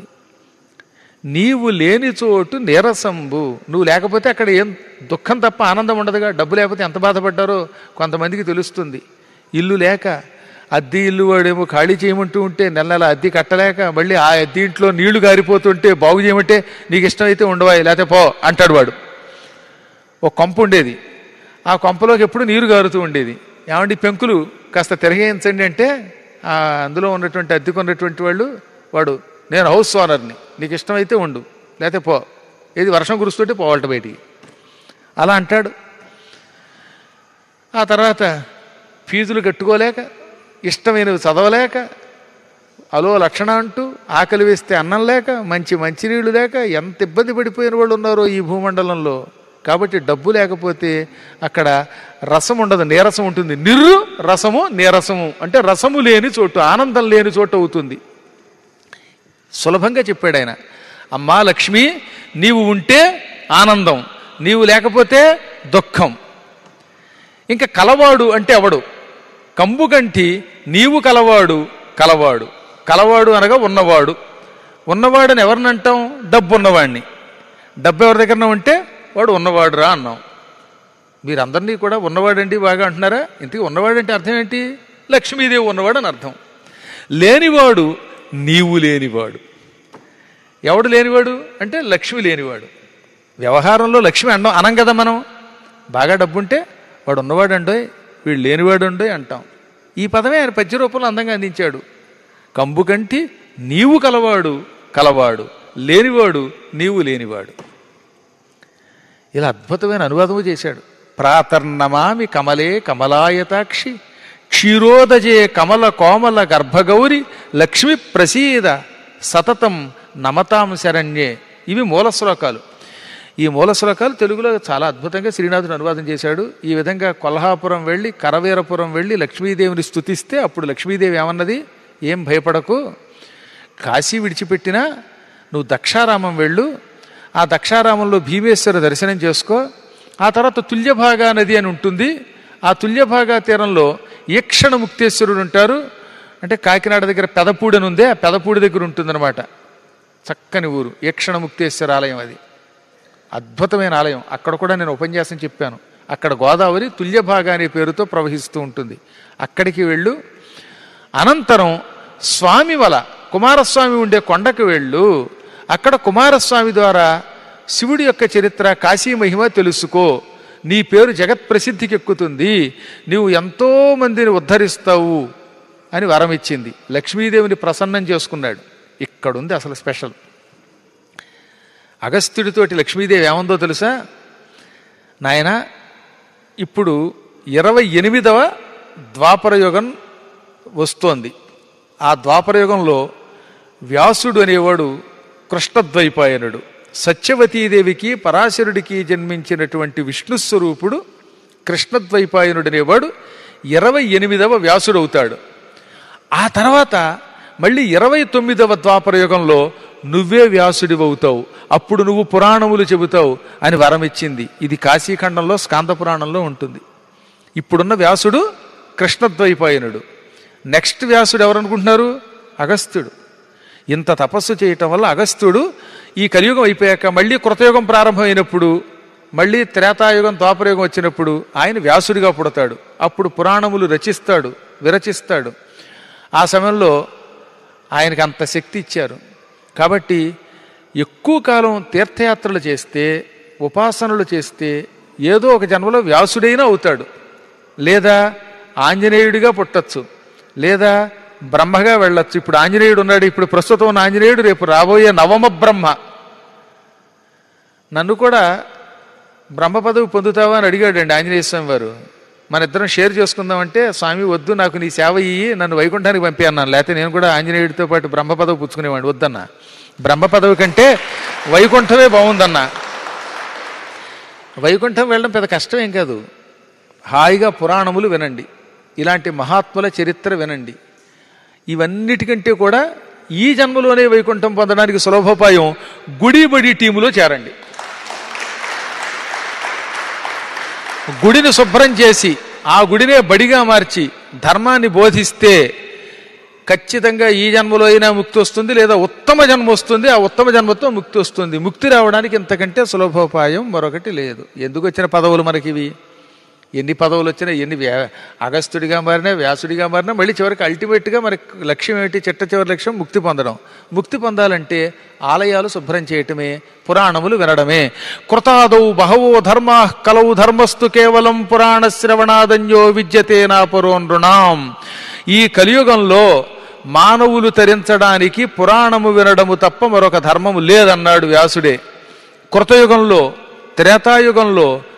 నీవు లేని చోటు నీరసంబు నువ్వు లేకపోతే అక్కడ ఏం దుఃఖం తప్ప ఆనందం ఉండదుగా డబ్బు లేకపోతే ఎంత బాధపడ్డారో కొంతమందికి తెలుస్తుంది ఇల్లు లేక అద్దె ఇల్లు వాడేమో ఖాళీ చేయమంటూ ఉంటే నెల నెల అద్దె కట్టలేక మళ్ళీ ఆ అద్దె ఇంట్లో నీళ్లు గారిపోతుంటే బాగు చేయమంటే నీకు ఇష్టమైతే ఉండవా లేకపోతే పో అంటాడు వాడు ఒక కొంప ఉండేది ఆ కొంపలోకి ఎప్పుడు నీరు గారుతూ ఉండేది ఏమండి పెంకులు కాస్త తిరగేయించండి అంటే ఆ అందులో ఉన్నటువంటి అద్దెకున్నటువంటి వాళ్ళు వాడు నేను హౌస్ ఓనర్ని నీకు ఇష్టమైతే ఉండు లేకపోతే పో ఏది వర్షం కురుస్తుంటే పోవాలట బయటికి అలా అంటాడు ఆ తర్వాత ఫీజులు కట్టుకోలేక ఇష్టమైనవి చదవలేక అలో లక్షణ అంటూ ఆకలి వేస్తే అన్నం లేక మంచి మంచినీళ్ళు లేక ఎంత ఇబ్బంది పడిపోయిన వాళ్ళు ఉన్నారో ఈ భూమండలంలో కాబట్టి డబ్బు లేకపోతే అక్కడ రసం ఉండదు నీరసం ఉంటుంది నిర్రు రసము నీరసము అంటే రసము లేని చోటు ఆనందం లేని చోటు అవుతుంది సులభంగా చెప్పాడు ఆయన అమ్మా లక్ష్మి నీవు ఉంటే ఆనందం నీవు లేకపోతే దుఃఖం ఇంకా కలవాడు అంటే అవడు కంబుగంటి నీవు కలవాడు కలవాడు కలవాడు అనగా ఉన్నవాడు ఉన్నవాడని ఎవరిని అంటాం డబ్బు ఉన్నవాడిని డబ్బు ఎవరి దగ్గర ఉంటే వాడు ఉన్నవాడు రా అన్నాం మీరందరినీ కూడా ఉన్నవాడండి బాగా అంటున్నారా ఇంతకీ ఉన్నవాడంటే అర్థం ఏంటి లక్ష్మీదేవి ఉన్నవాడు అని అర్థం లేనివాడు నీవు లేనివాడు ఎవడు లేనివాడు అంటే లక్ష్మి లేనివాడు వ్యవహారంలో లక్ష్మి అండం అనం కదా మనం బాగా డబ్బుంటే వాడు ఉన్నవాడు అండోయ్ వీడు లేనివాడు అండోయ్ అంటాం ఈ పదమే ఆయన పద్య రూపంలో అందంగా అందించాడు కంబు కంటి నీవు కలవాడు కలవాడు లేనివాడు నీవు లేనివాడు ఇలా అద్భుతమైన అనువాదము చేశాడు ప్రాతర్నమామి కమలే కమలాయతాక్షి క్షీరోదజే కమల కోమల గర్భగౌరి లక్ష్మి ప్రసీద సతతం నమతాం శరణ్యే ఇవి మూల శ్లోకాలు ఈ మూల శ్లోకాలు తెలుగులో చాలా అద్భుతంగా శ్రీనాథుడు అనువాదం చేశాడు ఈ విధంగా కొల్హాపురం వెళ్ళి కరవీరపురం వెళ్ళి లక్ష్మీదేవిని స్తుతిస్తే అప్పుడు లక్ష్మీదేవి ఏమన్నది ఏం భయపడకు కాశీ విడిచిపెట్టినా నువ్వు దక్షారామం వెళ్ళు ఆ దక్షారామంలో భీమేశ్వర దర్శనం చేసుకో ఆ తర్వాత తుల్యభాగా నది అని ఉంటుంది ఆ తుల్యభాగా తీరంలో ఈక్షణ ముక్తేశ్వరుడు ఉంటారు అంటే కాకినాడ దగ్గర పెదపూడి అని ఉందే ఆ పెదపూడి దగ్గర ఉంటుందన్నమాట చక్కని ఊరు ఈక్షణ ముక్తేశ్వర ఆలయం అది అద్భుతమైన ఆలయం అక్కడ కూడా నేను ఉపన్యాసం చెప్పాను అక్కడ గోదావరి తుల్యభాగా అనే పేరుతో ప్రవహిస్తూ ఉంటుంది అక్కడికి వెళ్ళు అనంతరం స్వామి వల కుమారస్వామి ఉండే కొండకు వెళ్ళు అక్కడ కుమారస్వామి ద్వారా శివుడి యొక్క చరిత్ర కాశీ మహిమ తెలుసుకో నీ పేరు జగత్ ప్రసిద్ధికి ఎక్కుతుంది నీవు ఎంతో మందిని ఉద్ధరిస్తావు అని వరం ఇచ్చింది లక్ష్మీదేవిని ప్రసన్నం చేసుకున్నాడు ఇక్కడుంది అసలు స్పెషల్ అగస్త్యుడితోటి లక్ష్మీదేవి ఏమందో తెలుసా నాయన ఇప్పుడు ఇరవై ఎనిమిదవ ద్వాపరయుగం వస్తోంది ఆ ద్వాపరయుగంలో వ్యాసుడు అనేవాడు కృష్ణద్వైపాయనుడు సత్యవతీదేవికి పరాశరుడికి జన్మించినటువంటి విష్ణు స్వరూపుడు కృష్ణద్వైపాయనుడు అనేవాడు ఇరవై ఎనిమిదవ వ్యాసుడు అవుతాడు ఆ తర్వాత మళ్ళీ ఇరవై తొమ్మిదవ ద్వాపరయుగంలో నువ్వే వ్యాసుడివవుతావు అప్పుడు నువ్వు పురాణములు చెబుతావు అని వరం ఇచ్చింది ఇది కాశీఖండంలో స్కాంద పురాణంలో ఉంటుంది ఇప్పుడున్న వ్యాసుడు కృష్ణద్వైపాయనుడు నెక్స్ట్ వ్యాసుడు ఎవరనుకుంటున్నారు అగస్త్యుడు ఇంత తపస్సు చేయటం వల్ల అగస్త్యుడు ఈ కలియుగం అయిపోయాక మళ్ళీ కృతయుగం ప్రారంభమైనప్పుడు మళ్ళీ త్రేతాయుగం ద్వాపరయుగం వచ్చినప్పుడు ఆయన వ్యాసుడిగా పుడతాడు అప్పుడు పురాణములు రచిస్తాడు విరచిస్తాడు ఆ సమయంలో ఆయనకు అంత శక్తి ఇచ్చారు కాబట్టి ఎక్కువ కాలం తీర్థయాత్రలు చేస్తే ఉపాసనలు చేస్తే ఏదో ఒక జన్మలో వ్యాసుడైనా అవుతాడు లేదా ఆంజనేయుడిగా పుట్టచ్చు లేదా బ్రహ్మగా వెళ్ళొచ్చు ఇప్పుడు ఆంజనేయుడు ఉన్నాడు ఇప్పుడు ప్రస్తుతం ఉన్న ఆంజనేయుడు రేపు రాబోయే నవమ బ్రహ్మ నన్ను కూడా బ్రహ్మ పదవి పొందుతావా అని అడిగాడండి ఆంజనేయ స్వామి వారు మన ఇద్దరం షేర్ చేసుకుందామంటే స్వామి వద్దు నాకు నీ సేవ ఇయ్యి నన్ను వైకుంఠానికి పంపి అన్నాను లేకపోతే నేను కూడా ఆంజనేయుడితో పాటు బ్రహ్మ పదవి పుచ్చుకునేవాడిని వద్దన్నా బ్రహ్మ పదవి కంటే వైకుంఠమే బాగుందన్నా వైకుంఠం వెళ్ళడం పెద్ద కష్టం ఏం కాదు హాయిగా పురాణములు వినండి ఇలాంటి మహాత్ముల చరిత్ర వినండి ఇవన్నిటికంటే కూడా ఈ జన్మలోనే వైకుంఠం పొందడానికి సులభోపాయం గుడి బడి టీములో చేరండి గుడిని శుభ్రం చేసి ఆ గుడినే బడిగా మార్చి ధర్మాన్ని బోధిస్తే ఖచ్చితంగా ఈ జన్మలో అయినా ముక్తి వస్తుంది లేదా ఉత్తమ జన్మ వస్తుంది ఆ ఉత్తమ జన్మతో ముక్తి వస్తుంది ముక్తి రావడానికి ఇంతకంటే సులభోపాయం మరొకటి లేదు ఎందుకు వచ్చిన పదవులు మనకి ఇవి ఎన్ని పదవులు వచ్చినా ఎన్ని వ్యా- అగస్త్యుడిగా మారినా వ్యాసుడిగా మారినా మళ్ళీ చివరికి అల్టిమేట్గా మనకి లక్ష్యం ఏంటి చిట్ట చివరి లక్ష్యం ముక్తి పొందడం ముక్తి పొందాలంటే ఆలయాలు శుభ్రం చేయటమే పురాణములు వినడమే కృతాదౌ బహవో ధర్మా కలవు ధర్మస్తు కేవలం పురాణ శ్రవణాదన్యో విద్యతే నా పురోనృణాం ఈ కలియుగంలో మానవులు తరించడానికి పురాణము వినడము తప్ప మరొక ధర్మము లేదన్నాడు వ్యాసుడే కృతయుగంలో త్రేతాయుగంలో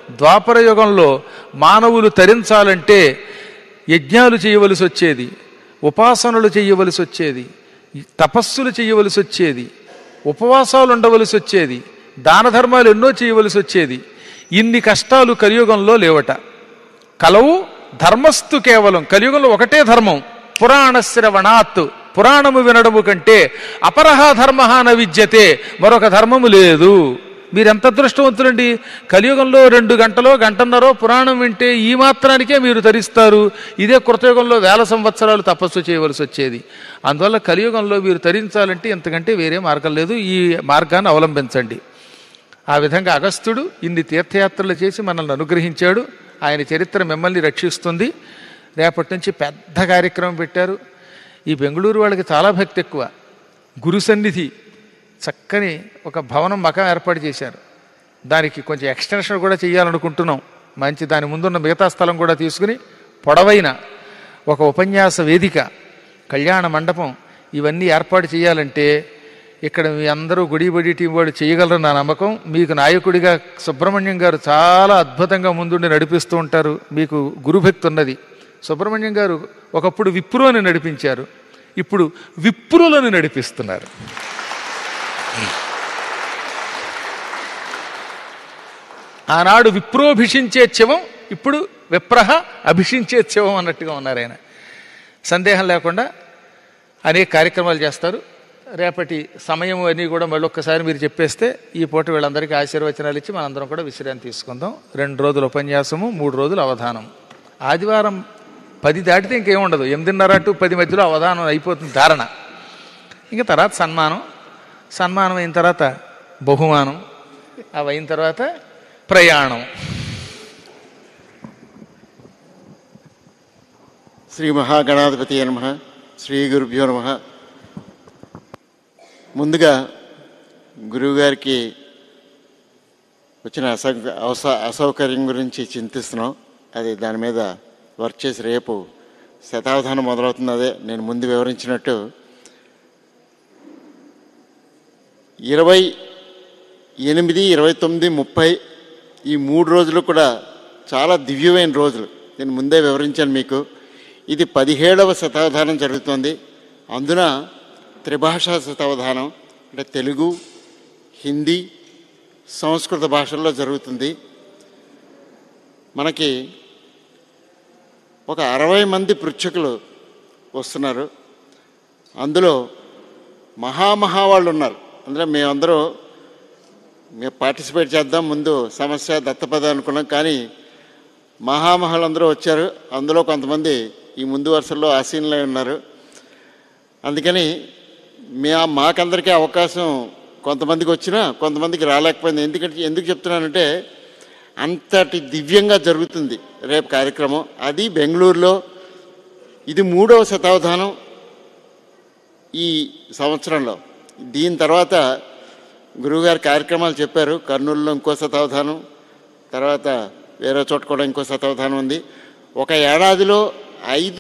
ద్వాపర యుగంలో మానవులు తరించాలంటే యజ్ఞాలు చేయవలసి వచ్చేది ఉపాసనలు చేయవలసి వచ్చేది తపస్సులు చేయవలసి వచ్చేది ఉపవాసాలు ఉండవలసి వచ్చేది దాన ధర్మాలు ఎన్నో చేయవలసి వచ్చేది ఇన్ని కష్టాలు కలియుగంలో లేవట కలవు ధర్మస్తు కేవలం కలియుగంలో ఒకటే ధర్మం పురాణ శ్రవణాత్ పురాణము వినడము కంటే అపరహ ధర్మ న విద్యతే మరొక ధర్మము లేదు మీరెంత అదృష్టవంతులండి కలియుగంలో రెండు గంటలో గంటన్నరో పురాణం వింటే ఈ మాత్రానికే మీరు తరిస్తారు ఇదే కృతయుగంలో వేల సంవత్సరాలు తపస్సు చేయవలసి వచ్చేది అందువల్ల కలియుగంలో మీరు తరించాలంటే ఇంతకంటే వేరే మార్గం లేదు ఈ మార్గాన్ని అవలంబించండి ఆ విధంగా అగస్త్యుడు ఇన్ని తీర్థయాత్రలు చేసి మనల్ని అనుగ్రహించాడు ఆయన చరిత్ర మిమ్మల్ని రక్షిస్తుంది రేపటి నుంచి పెద్ద కార్యక్రమం పెట్టారు ఈ బెంగళూరు వాళ్ళకి చాలా భక్తి ఎక్కువ గురు సన్నిధి చక్కని ఒక భవనం మకం ఏర్పాటు చేశారు దానికి కొంచెం ఎక్స్టెన్షన్ కూడా చేయాలనుకుంటున్నాం మంచి దాని ముందున్న మిగతా స్థలం కూడా తీసుకుని పొడవైన ఒక ఉపన్యాస వేదిక కళ్యాణ మండపం ఇవన్నీ ఏర్పాటు చేయాలంటే ఇక్కడ మీ అందరూ గుడి బడి టీం వాడు చేయగలరు నా నమ్మకం మీకు నాయకుడిగా సుబ్రహ్మణ్యం గారు చాలా అద్భుతంగా ముందుండి నడిపిస్తూ ఉంటారు మీకు గురుభక్తి ఉన్నది సుబ్రహ్మణ్యం గారు ఒకప్పుడు విప్రుని నడిపించారు ఇప్పుడు విప్రులను నడిపిస్తున్నారు ఆనాడు విప్రోభిషించే శివం ఇప్పుడు విప్రహ అభిషించే శివం అన్నట్టుగా ఉన్నారు ఆయన సందేహం లేకుండా అనేక కార్యక్రమాలు చేస్తారు రేపటి సమయం అన్నీ కూడా మళ్ళీ ఒక్కసారి మీరు చెప్పేస్తే ఈ పూట వీళ్ళందరికీ ఆశీర్వచనాలు ఇచ్చి మనందరం కూడా విశ్రాంతి తీసుకుందాం రెండు రోజులు ఉపన్యాసము మూడు రోజులు అవధానం ఆదివారం పది దాటితే ఇంకేం ఉండదు ఎనిమిదిన్నర టు పది మధ్యలో అవధానం అయిపోతుంది ధారణ ఇంకా తర్వాత సన్మానం సన్మానం అయిన తర్వాత బహుమానం అవి అయిన తర్వాత ప్రయాణం శ్రీ మహాగణాధిపతి నమ శ్రీ గురుభ్యో నమ ముందుగా గురువుగారికి వచ్చిన అసౌ అవస అసౌకర్యం గురించి చింతిస్తున్నాం అది దాని మీద వర్క్ చేసి రేపు శతావధానం మొదలవుతుంది అదే నేను ముందు వివరించినట్టు ఇరవై ఎనిమిది ఇరవై తొమ్మిది ముప్పై ఈ మూడు రోజులు కూడా చాలా దివ్యమైన రోజులు నేను ముందే వివరించాను మీకు ఇది పదిహేడవ శతావధానం జరుగుతుంది అందున త్రిభాషా శతావధానం అంటే తెలుగు హిందీ సంస్కృత భాషల్లో జరుగుతుంది మనకి ఒక అరవై మంది పృచ్ఛకులు వస్తున్నారు అందులో మహామహా వాళ్ళు ఉన్నారు అందులో మేమందరూ మేము పార్టిసిపేట్ చేద్దాం ముందు సమస్య దత్తపద అనుకున్నాం కానీ మహామహలందరూ వచ్చారు అందులో కొంతమంది ఈ ముందు వరుసల్లో ఆసీనులై ఉన్నారు అందుకని మే మాకందరికీ అవకాశం కొంతమందికి వచ్చినా కొంతమందికి రాలేకపోయింది ఎందుకంటే ఎందుకు చెప్తున్నానంటే అంతటి దివ్యంగా జరుగుతుంది రేపు కార్యక్రమం అది బెంగళూరులో ఇది మూడవ శతావధానం ఈ సంవత్సరంలో దీని తర్వాత గురువుగారు కార్యక్రమాలు చెప్పారు కర్నూలులో ఇంకో శతావధానం తర్వాత వేరే చోట కూడా ఇంకో శతావధానం ఉంది ఒక ఏడాదిలో ఐదు